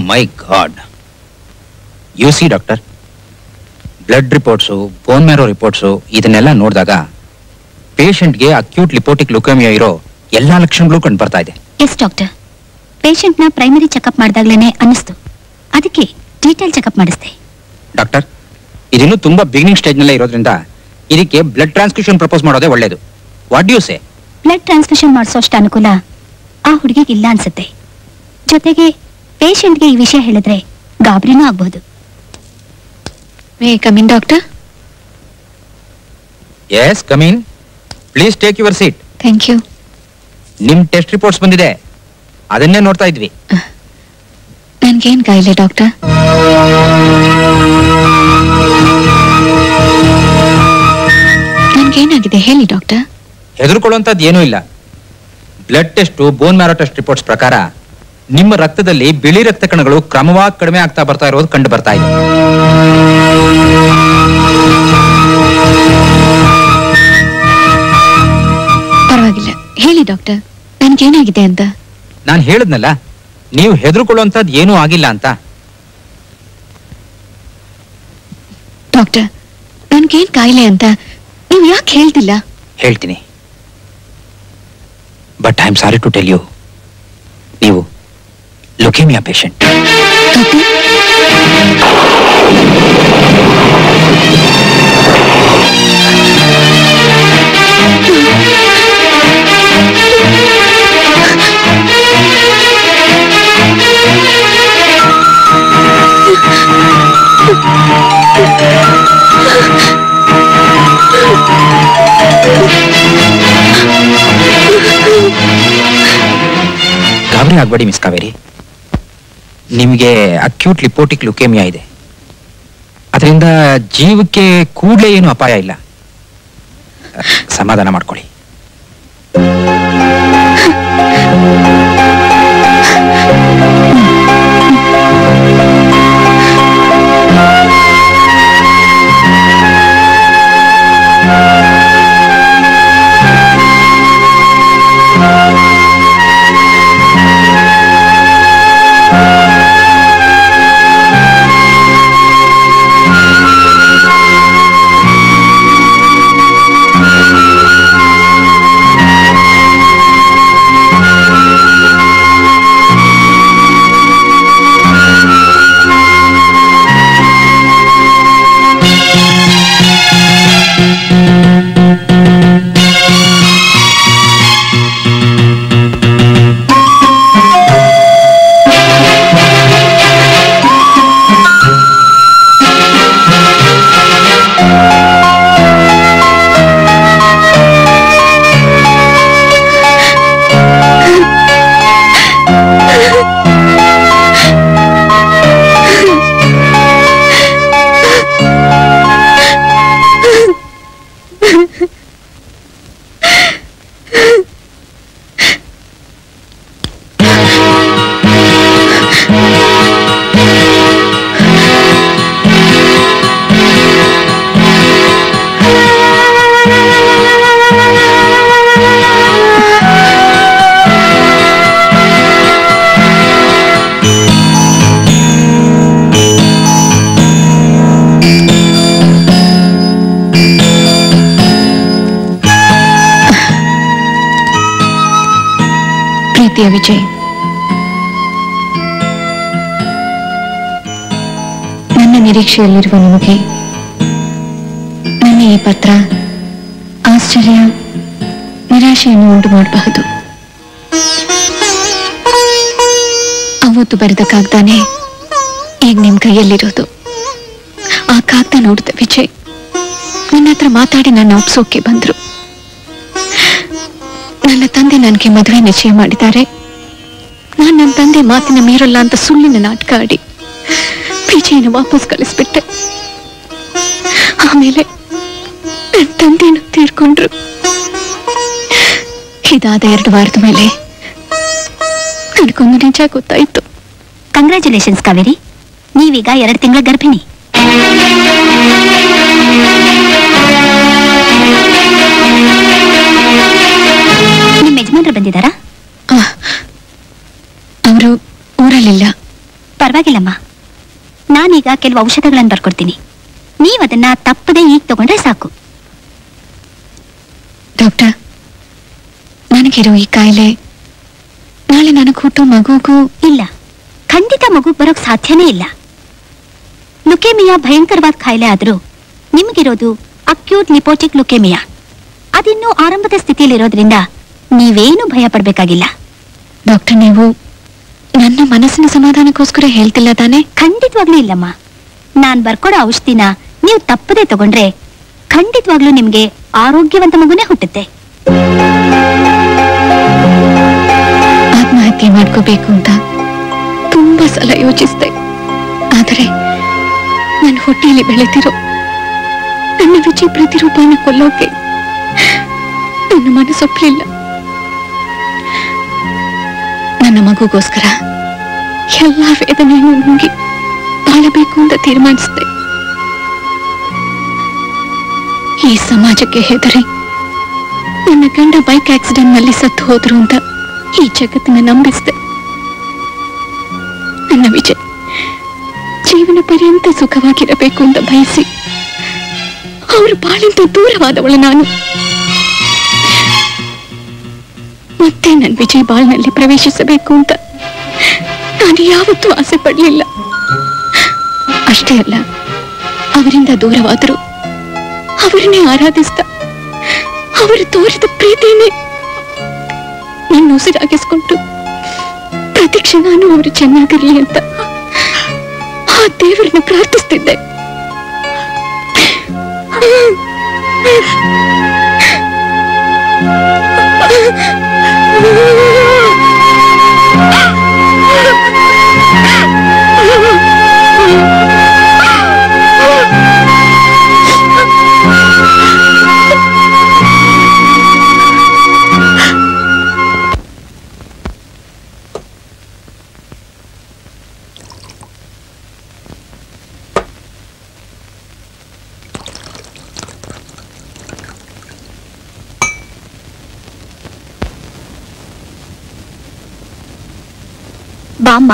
my god you see doctor blood reports bone marrow reports ಇದನ್ನೆಲ್ಲ ನೋಡಿದಾಗ ಪೇಷಂಟ್ಗೆ ಅಕ್ಯೂಟ್ ಲಿಪೋಟಿಕ್ ಲುಕೋಮಿಯಾ ಇರೋ ಎಲ್ಲಾ ಲಕ್ಷಣಗಳು ಕಂಡು ಬರ್ತಾ ಇದೆ ಎಸ್ ಡಾಕ್ಟರ್ ಪೇಷಂಟ್ನ ಪ್ರೈಮರಿ ಚೆಕಪ್ ಮಾಡಿದಾಗ್ಲೇನೆ ಅನ್ನಿಸ್ತು ಅದಕ್ಕೆ ಡೀಟೇಲ್ ಚೆಕಪ್ ಮಾಡಿಸ್ದೆ ಡಾಕ್ಟರ್ ಇದಿನ್ನೂ ತುಂಬಾ ಬಿಗಿನಿಂಗ್ ಸ್ಟೇಜ್ನಲ್ಲೇ ಇರೋದ್ರಿಂದ ಇದಕ್ಕೆ ಬ್ಲಡ್ ಟ್ರಾನ್ಸ್ಕ್ಯೂಷನ್ ಪ್ರಪೋಸ್ ಮಾಡೋದೇ ಒಳ್ಳೇದು what you say blood transfusion ಮಾಡಿಸೋಷ್ಟು ಅನುಕೂಲ ಆ ಹುಡುಗಿಗೆ ಇಲ್ಲ ಅನ್ಸುತ್ತೆ ಜೊತೆಗೆ ಪೇಷಂಟ್ಗೆ ಈ ವಿಷಯ ಹೇಳಿದ್ರೆ ಗಾಬರಿನೂ ಆಗ್ಬಹುದು may come in doctor yes come in please take your seat thank you ನಿಮ್ ಟೆಸ್ಟ್ ರಿಪೋರ್ಟ್ಸ್ ಬಂದಿದೆ ಅದನ್ನೇ ನೋಡ್ತಾ ಇದ್ವಿ ನನ್ಗೇನ್ ಕಾಯಿಲೆ ಡಾಕ್ಟರ್ ನನ್ಗೇನಾಗಿದೆ ಹೇಳಿ ಡಾಕ್ಟರ್ ಹೆದರ್ಕೊಳ್ಳುವಂಥದ್ದು ಏನೂ ಇಲ್ಲ blood test bone marrow test reports ಪ್ರಕಾರ ನಿಮ್ಮ ರಕ್ತದಲ್ಲಿ ಬಿಳಿ ರಕ್ತ ಕಣಗಳು ಕ್ರಮವಾಗಿ ಕಡಿಮೆ ಆಗ್ತಾ ಬರ್ತಾ ಇರೋದು ಕಂಡು ಬರ್ತಾ ಇದೆ ಪರವಾಗಿಲ್ಲ ಹೇಳಿ ಡಾಕ್ಟರ್ ನನ್ಗೇನಾಗಿದೆ ಅಂತ ನಾನು ಹೇಳಿದ್ನಲ್ಲ ನೀವು ಹೆದರ್ಕೊಳ್ಳುವಂಥದ್ದು ಏನೂ ಆಗಿಲ್ಲ ಅಂತ ಡಾಕ್ಟರ್ ನನ್ಗೇನ್ ಕಾಯಿಲೆ ಅಂತ ನೀವು ಯಾಕೆ ಹೇಳ್ತಿಲ್ಲ ಹೇಳ್ತೀನಿ but I am sorry to tell you ನೀವು ಲುಕೇಮಿಯಾ ಪೇಷಂಟ್ ಗಾಬರಿ ಆಗಬೇಡಿ ಮಿಸ್ ಕಾವೇರಿ ನಿಮಗೆ ಅಕ್ಯೂಟ್ ಲಿಪೋಟಿಕ್ ಲುಕೇಮಿಯಾ ಇದೆ ಅದರಿಂದ ಜೀವಕ್ಕೆ ಕೂಡಲೇ ಏನು ಅಪಾಯ ಇಲ್ಲ ಅಹ್, ಸಮಾಧಾನ ಮಾಡ್ಕೊಳ್ಳಿ ಪ್ರೀತಿಯ ವಿಜಯ್ ನನ್ನ ನಿರೀಕ್ಷೆಯಲ್ಲಿರುವ ನಿಮಗೆ ನನ್ನ ಈ ಪತ್ರ ಆಶ್ಚರ್ಯ ನಿರಾಶೆಯನ್ನು ಉಂಟು ಮಾಡಬಹುದು ಅವತ್ತು ಬರೆದ ಕಾಗ್ದಾನೆ ಈಗ ನಿಮ್ ಕೈಯಲ್ಲಿರೋದು ಆ ಕಾಗ್ದ ನೋಡಿದ ವಿಜಯ್ ನನ್ನ ಹತ್ರ ಮಾತಾಡಿ ನನ್ನ ಒಪ್ಸೋಕೆ ಬಂದ್ರು ನನ್ನ ತಂದೆ ನನಗೆ ಮದುವೆ ನಿಶ್ಚಯ ಮಾಡಿದ್ದಾರೆ ನಾನು ನನ್ನ ತಂದೆ ಮಾತಿನ ಮೀರಲ್ಲ ಅಂತ ಸುಳ್ಳಿನ ನಾಟಕ ಆಡಿ ವಿಜಯನ ವಾಪಸ್ ಕಳಿಸ್ಬಿಟ್ಟೆ ಆಮೇಲೆ ನನ್ನ ತಂದೆನೂ ತೀರ್ಕೊಂಡ್ರು ಇದಾದ ಎರಡು ವಾರದ ಮೇಲೆ ನನಗೊಂದು ನಿಜ ಗೊತ್ತಾಯ್ತು ಕಂಗ್ರ್ಯಾಚುಲೇಷನ್ಸ್ ಕಾವೇರಿ ನೀವೀಗ ಎರಡು ತಿಂಗಳ ಗರ್ಭಿಣಿ ನಿಮ್ ಯಜಮಾನ್ರು ಬಂದಿದ್ದಾರಾ ಅವರು ಊರಲ್ಲಿಲ್ಲ ಪರವಾಗಿಲ್ಲ ನಾನೀಗ ಕೆಲವು ಔಷಧಗಳನ್ನು ಬರ್ಕೊಡ್ತೀನಿ ನೀವ್ ಅದನ್ನ ತಪ್ಪದೆ ಈಗ ತಗೊಂಡ್ರೆ ಸಾಕು ಡಾಕ್ಟರ್ ನನಗಿರೋ ಈ ಕಾಯಿಲೆ ನಾಳೆ ನನಗೆ ಹುಟ್ಟೋ ಮಗುಗೂ ಇಲ್ಲ ಖಂಡಿತ ಮಗು ಬರೋಕ್ ಸಾಧ್ಯನೇ ಇಲ್ಲ ಲುಕೇಮಿಯಾ ಭಯಂಕರವಾದ ಕಾಯಿಲೆ ಆದ್ರೂ ನಿಮಗಿರೋದು ಅಕ್ಯೂಟ್ ಲಿಪೋಟಿಕ್ ಲುಕೇಮಿಯಾ ಅದಿನ್ನೂ ಆರಂಭದ ಸ್ಥಿತಿಯಲ್ಲಿರೋದ್ರಿಂದ ನೀವೇನು ಭಯ ಪಡ್ಬೇಕಾಗಿಲ್ಲ ಡಾಕ್ಟರ್ ನೀವು ನನ್ನ ಮನಸ್ಸಿನ ಸಮಾಧಾನಕ್ಕೋಸ್ಕರ ಹೇಳ್ತಿಲ್ಲ ತಾನೇ ಖಂಡಿತವಾಗ್ಲೂ ಇಲ್ಲಮ್ಮ ನಾನ್ ಬರ್ಕೊಡೋ ಔಷಧಿನ ನೀವು ತಪ್ಪದೆ ತಗೊಂಡ್ರೆ ಖಂಡಿತವಾಗ್ಲೂ ನಿಮ್ಗೆ ಆರೋಗ್ಯವಂತ ಮಗುನೇ ಹುಟ್ಟುತ್ತೆ ಆತ್ಮಹತ್ಯೆ ಮಾಡ್ಕೋಬೇಕು ಅಂತ ತುಂಬಾ ಸಲ ಯೋಚಿಸಿದೆ ಆದರೆ ನನ್ನ ಹೊಟ್ಟೆಯಲ್ಲಿ ಬೆಳೆದಿರೋ ನನ್ನ ವಿಜಯ ಪ್ರತಿರೂಪನ ಕೊಲ್ಲೋಕೆ ನನ್ನ ಮನಸ್ಸೊಪ್ಪಲಿಲ್ಲ ನನ್ನ ಮಗುಗೋಸ್ಕರ ಎಲ್ಲಾ ವೇದನೆಯನ್ನು ನುಂಗಿ ಬಾಳಬೇಕು ಅಂತ ತೀರ್ಮಾನಿಸಿದೆ ಈ ಸಮಾಜಕ್ಕೆ ಹೆದರಿ ನನ್ನ ಗಂಡ ಬೈಕ್ ಆಕ್ಸಿಡೆಂಟ್ ನಲ್ಲಿ ಸತ್ತು ಹೋದ್ರು ಅಂತ ಈ ಜಗತ್ತಿನ ನಂಬಿಸಿದೆ ನನ್ನ ವಿಜಯ್ ಜೀವನ ಪರ್ಯಂತ ಸುಖವಾಗಿರಬೇಕು ಅಂತ ಬಯಸಿ ಅವರು ಬಾಳಿಂದ ದೂರವಾದವಳು ನಾನು ಮತ್ತೆ ನನ್ನ ವಿಜಯ್ ಬಾಳ್ನಲ್ಲಿ ಪ್ರವೇಶಿಸಬೇಕು ಅಂತ ನಾನು ಯಾವತ್ತೂ ಆಸೆ ಪಡಲಿಲ್ಲ ಅಷ್ಟೇ ಅಲ್ಲ ಅವರಿಂದ ದೂರವಾದರೂ ಅವರನ್ನೇ ಆರಾಧಿಸ್ತಾ ಅವರು ತೋರಿದ ಪ್ರೀತಿನೇ ನನ್ನ ಉಸಿರಾಗಿಸ್ಕೊಂಡು ಪ್ರತಿ ಕ್ಷಣನೂ ಅವರು ಚೆನ್ನಾಗಿರ್ಲಿ ಅಂತ ಆ ದೇವರನ್ನ ಪ್ರಾರ್ಥಿಸ್ತಿದ್ದೆ ಬಾಮ್ಮ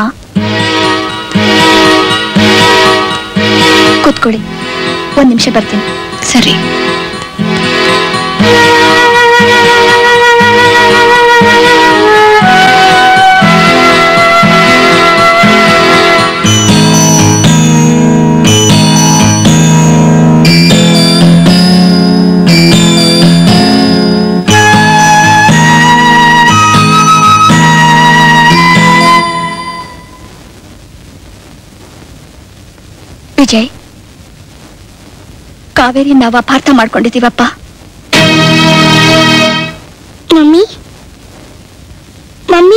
ಕೂತ್ಕೊಳ್ಳಿ ಒಂದ್ ನಿಮಿಷ ಬರ್ತೀನಿ ಸರಿ ವಿಜಯ್ ಕಾವೇರಿ ನಾವು ಅಪಾರ್ಥ ಮಾಡ್ಕೊಂಡಿದೀವಪ್ಪ ಮಮ್ಮಿ ಮಮ್ಮಿ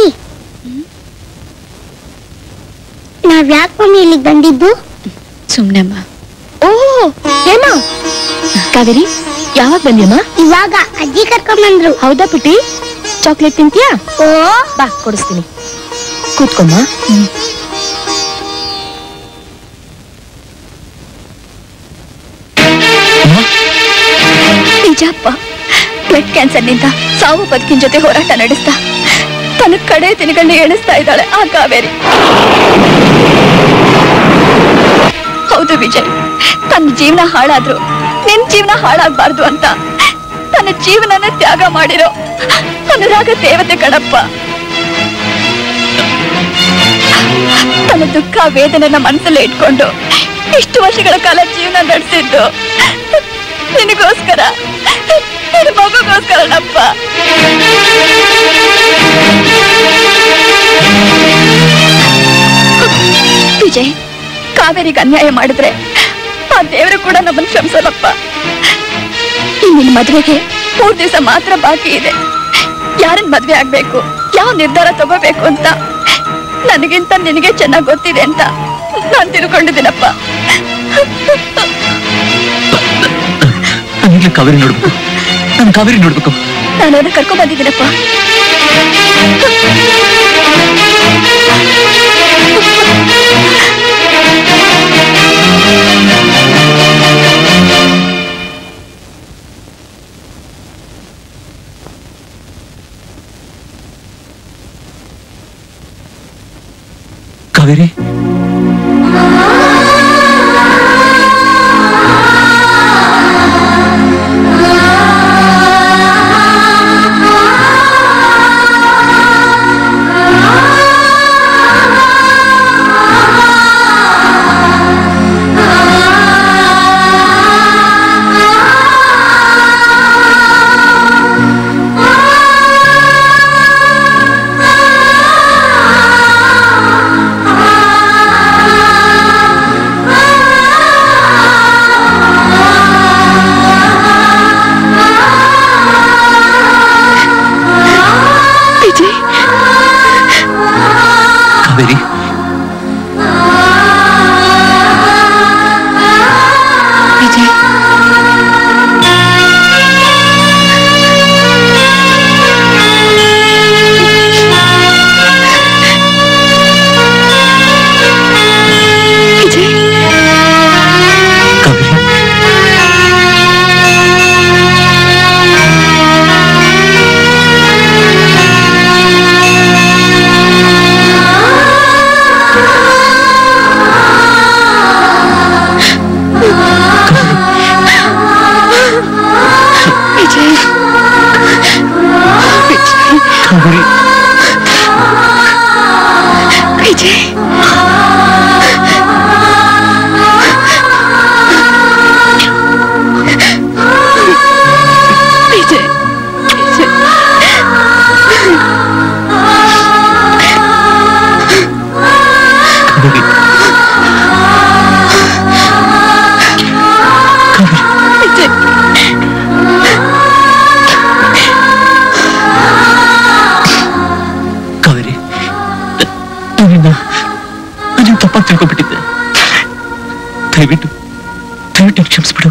ನಾವ್ ಯಾಕೆ ಮಮ್ಮಿ ಇಲ್ಲಿಗೆ ಬಂದಿದ್ದು ಸುಮ್ನೆಮ್ಮ ಓ ಏನೋ ಕಾವೇರಿ ಯಾವಾಗ ಬಂದ್ಯಮ್ಮ ಇವಾಗ ಅಜ್ಜಿ ಕರ್ಕೊಂಡ್ ಹೌದಾ ಪುಟಿ ಚಾಕ್ಲೇಟ್ ತಿಂತೀಯಾ ಓ ಬಾ ಕೊಡಿಸ್ತೀನಿ ಕೂತ್ಕೊಮ್ಮ ನಿಜಪ್ಪ ಬ್ಲಡ್ ಕ್ಯಾನ್ಸರ್ನಿಂದ ಸಾವು ಬದುಕಿನ ಜೊತೆ ಹೋರಾಟ ನಡೆಸ್ತಾ ತನ್ನ ಕಡೆ ದಿನಗಳನ್ನ ಎಣಿಸ್ತಾ ಇದ್ದಾಳೆ ಆ ಕಾವೇರಿ ಹೌದು ವಿಜಯ್ ತನ್ನ ಜೀವನ ಹಾಳಾದ್ರು ನಿನ್ ಜೀವನ ಹಾಳಾಗ್ಬಾರ್ದು ಅಂತ ತನ್ನ ಜೀವನನ ತ್ಯಾಗ ಮಾಡಿರೋ ಅನುರಾಗ ದೇವತೆ ಕಣಪ್ಪ ತನ್ನ ದುಃಖ ವೇದನೆನ ಮನಸ್ಸಲ್ಲಿ ಇಟ್ಕೊಂಡು ಇಷ್ಟು ವರ್ಷಗಳ ಕಾಲ ಜೀವನ ನಡೆಸಿದ್ದು ನಿನಗೋಸ್ಕರ ನಿನ್ನ ಮಗುಗೋಸ್ಕರನಪ್ಪ ವಿಜಯ್ ಕಾವೇರಿಗೆ ಅನ್ಯಾಯ ಮಾಡಿದ್ರೆ ಆ ದೇವರು ಕೂಡ ನಮ್ಮನ್ನು ಕ್ಷಮಿಸಲ್ಲಪ್ಪ ಈ ನಿನ್ ಮದ್ವೆಗೆ ಮೂರ್ ದಿವಸ ಮಾತ್ರ ಬಾಕಿ ಇದೆ ಯಾರನ್ ಮದ್ವೆ ಆಗ್ಬೇಕು ಯಾವ ನಿರ್ಧಾರ ತಗೋಬೇಕು ಅಂತ ನನಗಿಂತ ನಿನಗೆ ಚೆನ್ನಾಗ್ ಗೊತ್ತಿದೆ ಅಂತ ನಾನ್ ತಿಳ್ಕೊಂಡಿದ್ದೀನಪ್ಪ ನಾನು ಕಾವೇರಿ ನೋಡ್ಬೇಕು ನಾನು ಕಾವೇರಿ ನೋಡ್ಬೇಕು ನಾನು ಅವ್ರನ್ನ ಕರ್ಕೊಂಡ್ ಬಂದಿದ್ದೀನಪ್ಪ ಕಾವೇರಿ ದಯವಿಟ್ಟು ದಯವಿಟ್ಟು ಕ್ಷಮಿಸ್ಬಿಡು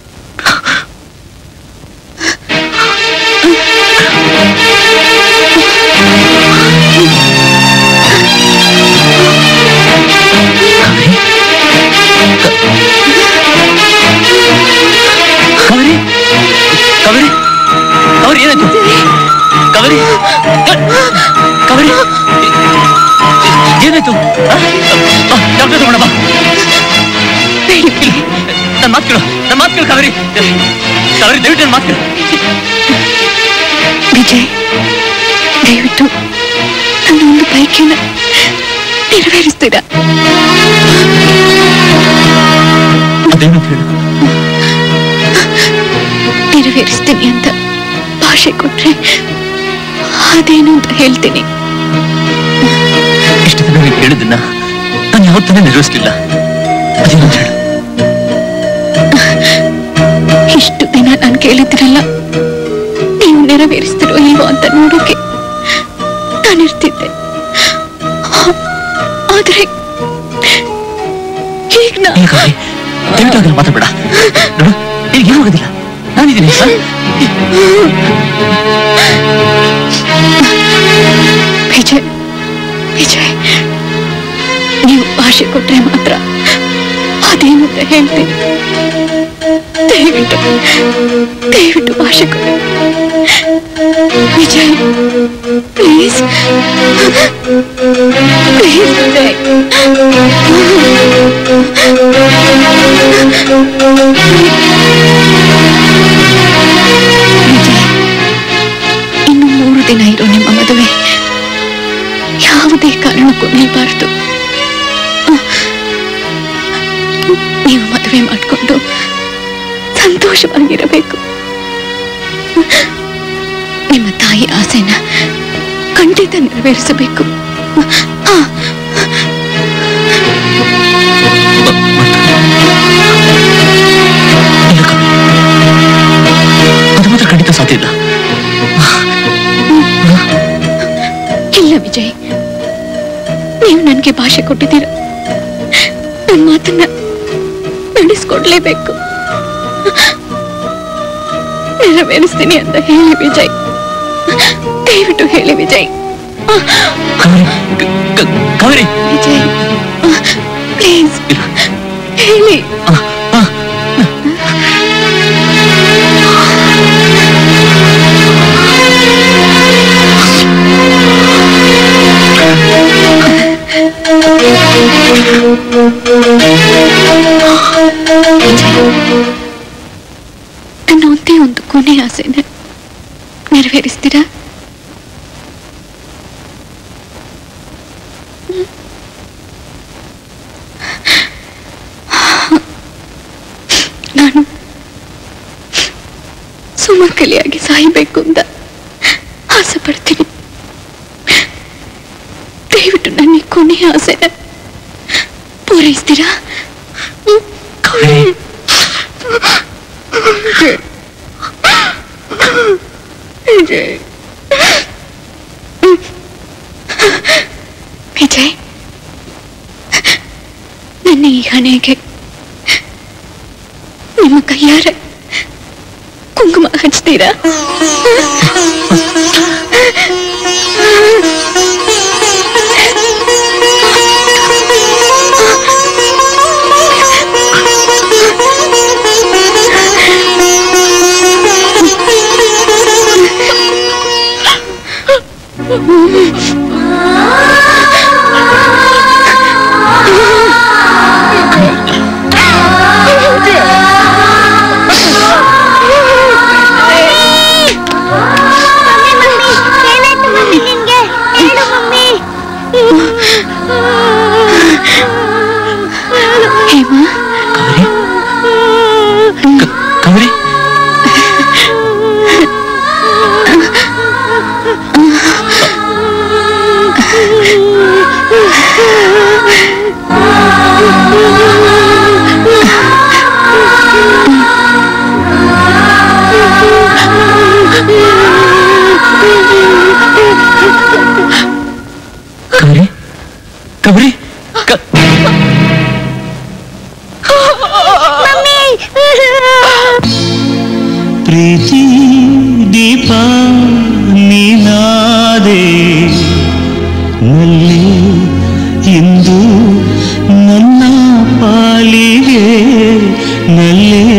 ಕವರಿ ಕವರಿ ಕವರಿ ಏನಾಯ್ತು ಕವರಿ ಕವರಿ ಏನಾಯ್ತು ಡಾಕ್ಟರ್ ತಗೊಂಡ ಬಾ ನನ್ನ ಮಾತು ಕೇಳು ನನ್ನ ಮಾತು ಕೇಳು ಕವರಿ ಕವರಿ ದಯವಿಟ್ಟು ನನ್ನ ಮಾತು ಕೇಳು ವಿಜಯ್ ದಯವಿಟ್ಟು ನನ್ನ ಒಂದು ಬೈಕಿನ ನೆರವೇರಿಸ್ತೀರಾ ಅದೇನು ಹೇಳು ನೆರವೇರಿಸ್ತೀನಿ ಅಂತ ಭಾಷೆ ಕೊಟ್ರೆ ಅದೇನು ಅಂತ ಹೇಳ್ತೀನಿ ಇಷ್ಟು ದಿನ ನೀನು ಹೇಳಿದ್ದನ್ನ ನಾನು ಯಾವತ್ತೂ ನೆರವೇರಿಸಲಿಲ್ಲ ಅದೇನು ಹೇಳು ಇಷ್ಟು ದಿನ ನಾನು ಕೇಳಿದ್ರಲ್ಲ ನೀವು ನೆರವೇರಿಸ್ತಿರೋ ಇಲ್ವೋ ಅಂತ ನೋಡೋಕೆ ನಾನಿರ್ತಿದ್ದೆ ಆದ್ರೆ ಈಗ ನಾ ಇಲ್ಲ ಕವರಿ ದಯವಿಟ್ಟು ಅದನ್ನ ಮಾತಾಡ್ಬೇಡ ನೋಡು ಈಗ ಏನೂ ಆಗೋದಿಲ್ಲ ನಾನಿದ್ದೀನಿ ಸರ್ ವಿಜಯ್ ವಿಜಯ್ ನೀವು ಭಾಷೆ ಕೊಟ್ರೆ ಮಾತ್ರ ಅದೇನು ಅಂತ ಹೇಳ್ತೀನಿ ದಯವಿಟ್ಟು ದಯವಿಟ್ಟು ಭಾಷೆ ಕೊಡಿ ವಿಜಯ್ ಪ್ಲೀಸ್ ಪ್ಲೀಸ್ ವಿಜಯ್ ವಿಜಯ್ ಇನ್ನು ಮೂರು ದಿನ ಇರೋ ನಿಮ್ಮ ಮದುವೆ ಯಾವುದೇ ಕಾರಣಕ್ಕೂ ನಿಲ್ಬಾರದು ನೀವು ಮದುವೆ ಮಾಡಿಕೊಂಡು ಸಂತೋಷವಾಗಿರಬೇಕು ನಿಮ್ಮ ತಾಯಿ ಆಸೆನ ಖಂಡಿತ ನೆರವೇರಿಸಬೇಕು ಹಾ ಅದು ಮಾತ್ರ ಖಂಡಿತ ಸಾಧ್ಯ ಇಲ್ಲ ಇಲ್ಲ ವಿಜಯ್ ನೀವು ನನಗೆ ಭಾಷೆ ಕೊಟ್ಟಿದ್ದೀರ ನನ್ನ ಮಾತನ್ನ ನಡೆಸ್ಕೊಡ್ಲೇಬೇಕು ನೆರವೇರಿಸ್ತೀನಿ ಅಂತ ಹೇಳಿ ವಿಜಯ್ ದಯವಿಟ್ಟು ಹೇಳಿ ವಿಜಯ್ ಕವರಿ ವಿಜಯ್ ಪ್ಲೀಸ್ ಹೇಳಿ ನನ್ನ ಒಂದೇ ಒಂದು ಕೊನೆ ಆಸೆನ ನೆರವೇರಿಸ್ತೀರಾ ನಾನು ಸುಮಕಲಿಯಾಗಿ ಸಾಯಬೇಕು ಅಂತ ಆಸೆ ಪಡ್ತೀನಿ ದಯವಿಟ್ಟು ನನ್ನ ಈ ಕೊನೆಯ ಆಸೆನ ಪೂರೈಸ್ತೀರಾ ವಿಜಯ್ ವಿಜಯ್ ನನ್ನ ಈ ಹಣೆಗೆ ನಿಮ್ಮ ಕೈಯಾರೆ ಕುಂಕುಮ ಹಚ್ತೀರಾ ಹೇಮಾ ಕವರಿ ಪ್ರೀತಿ ದೀಪ ನೀನಾದೆ ನಲ್ಲಿ ಇಂದು ನನ್ನ ಪಾಲಿಗೆ ನಲ್ಲೇ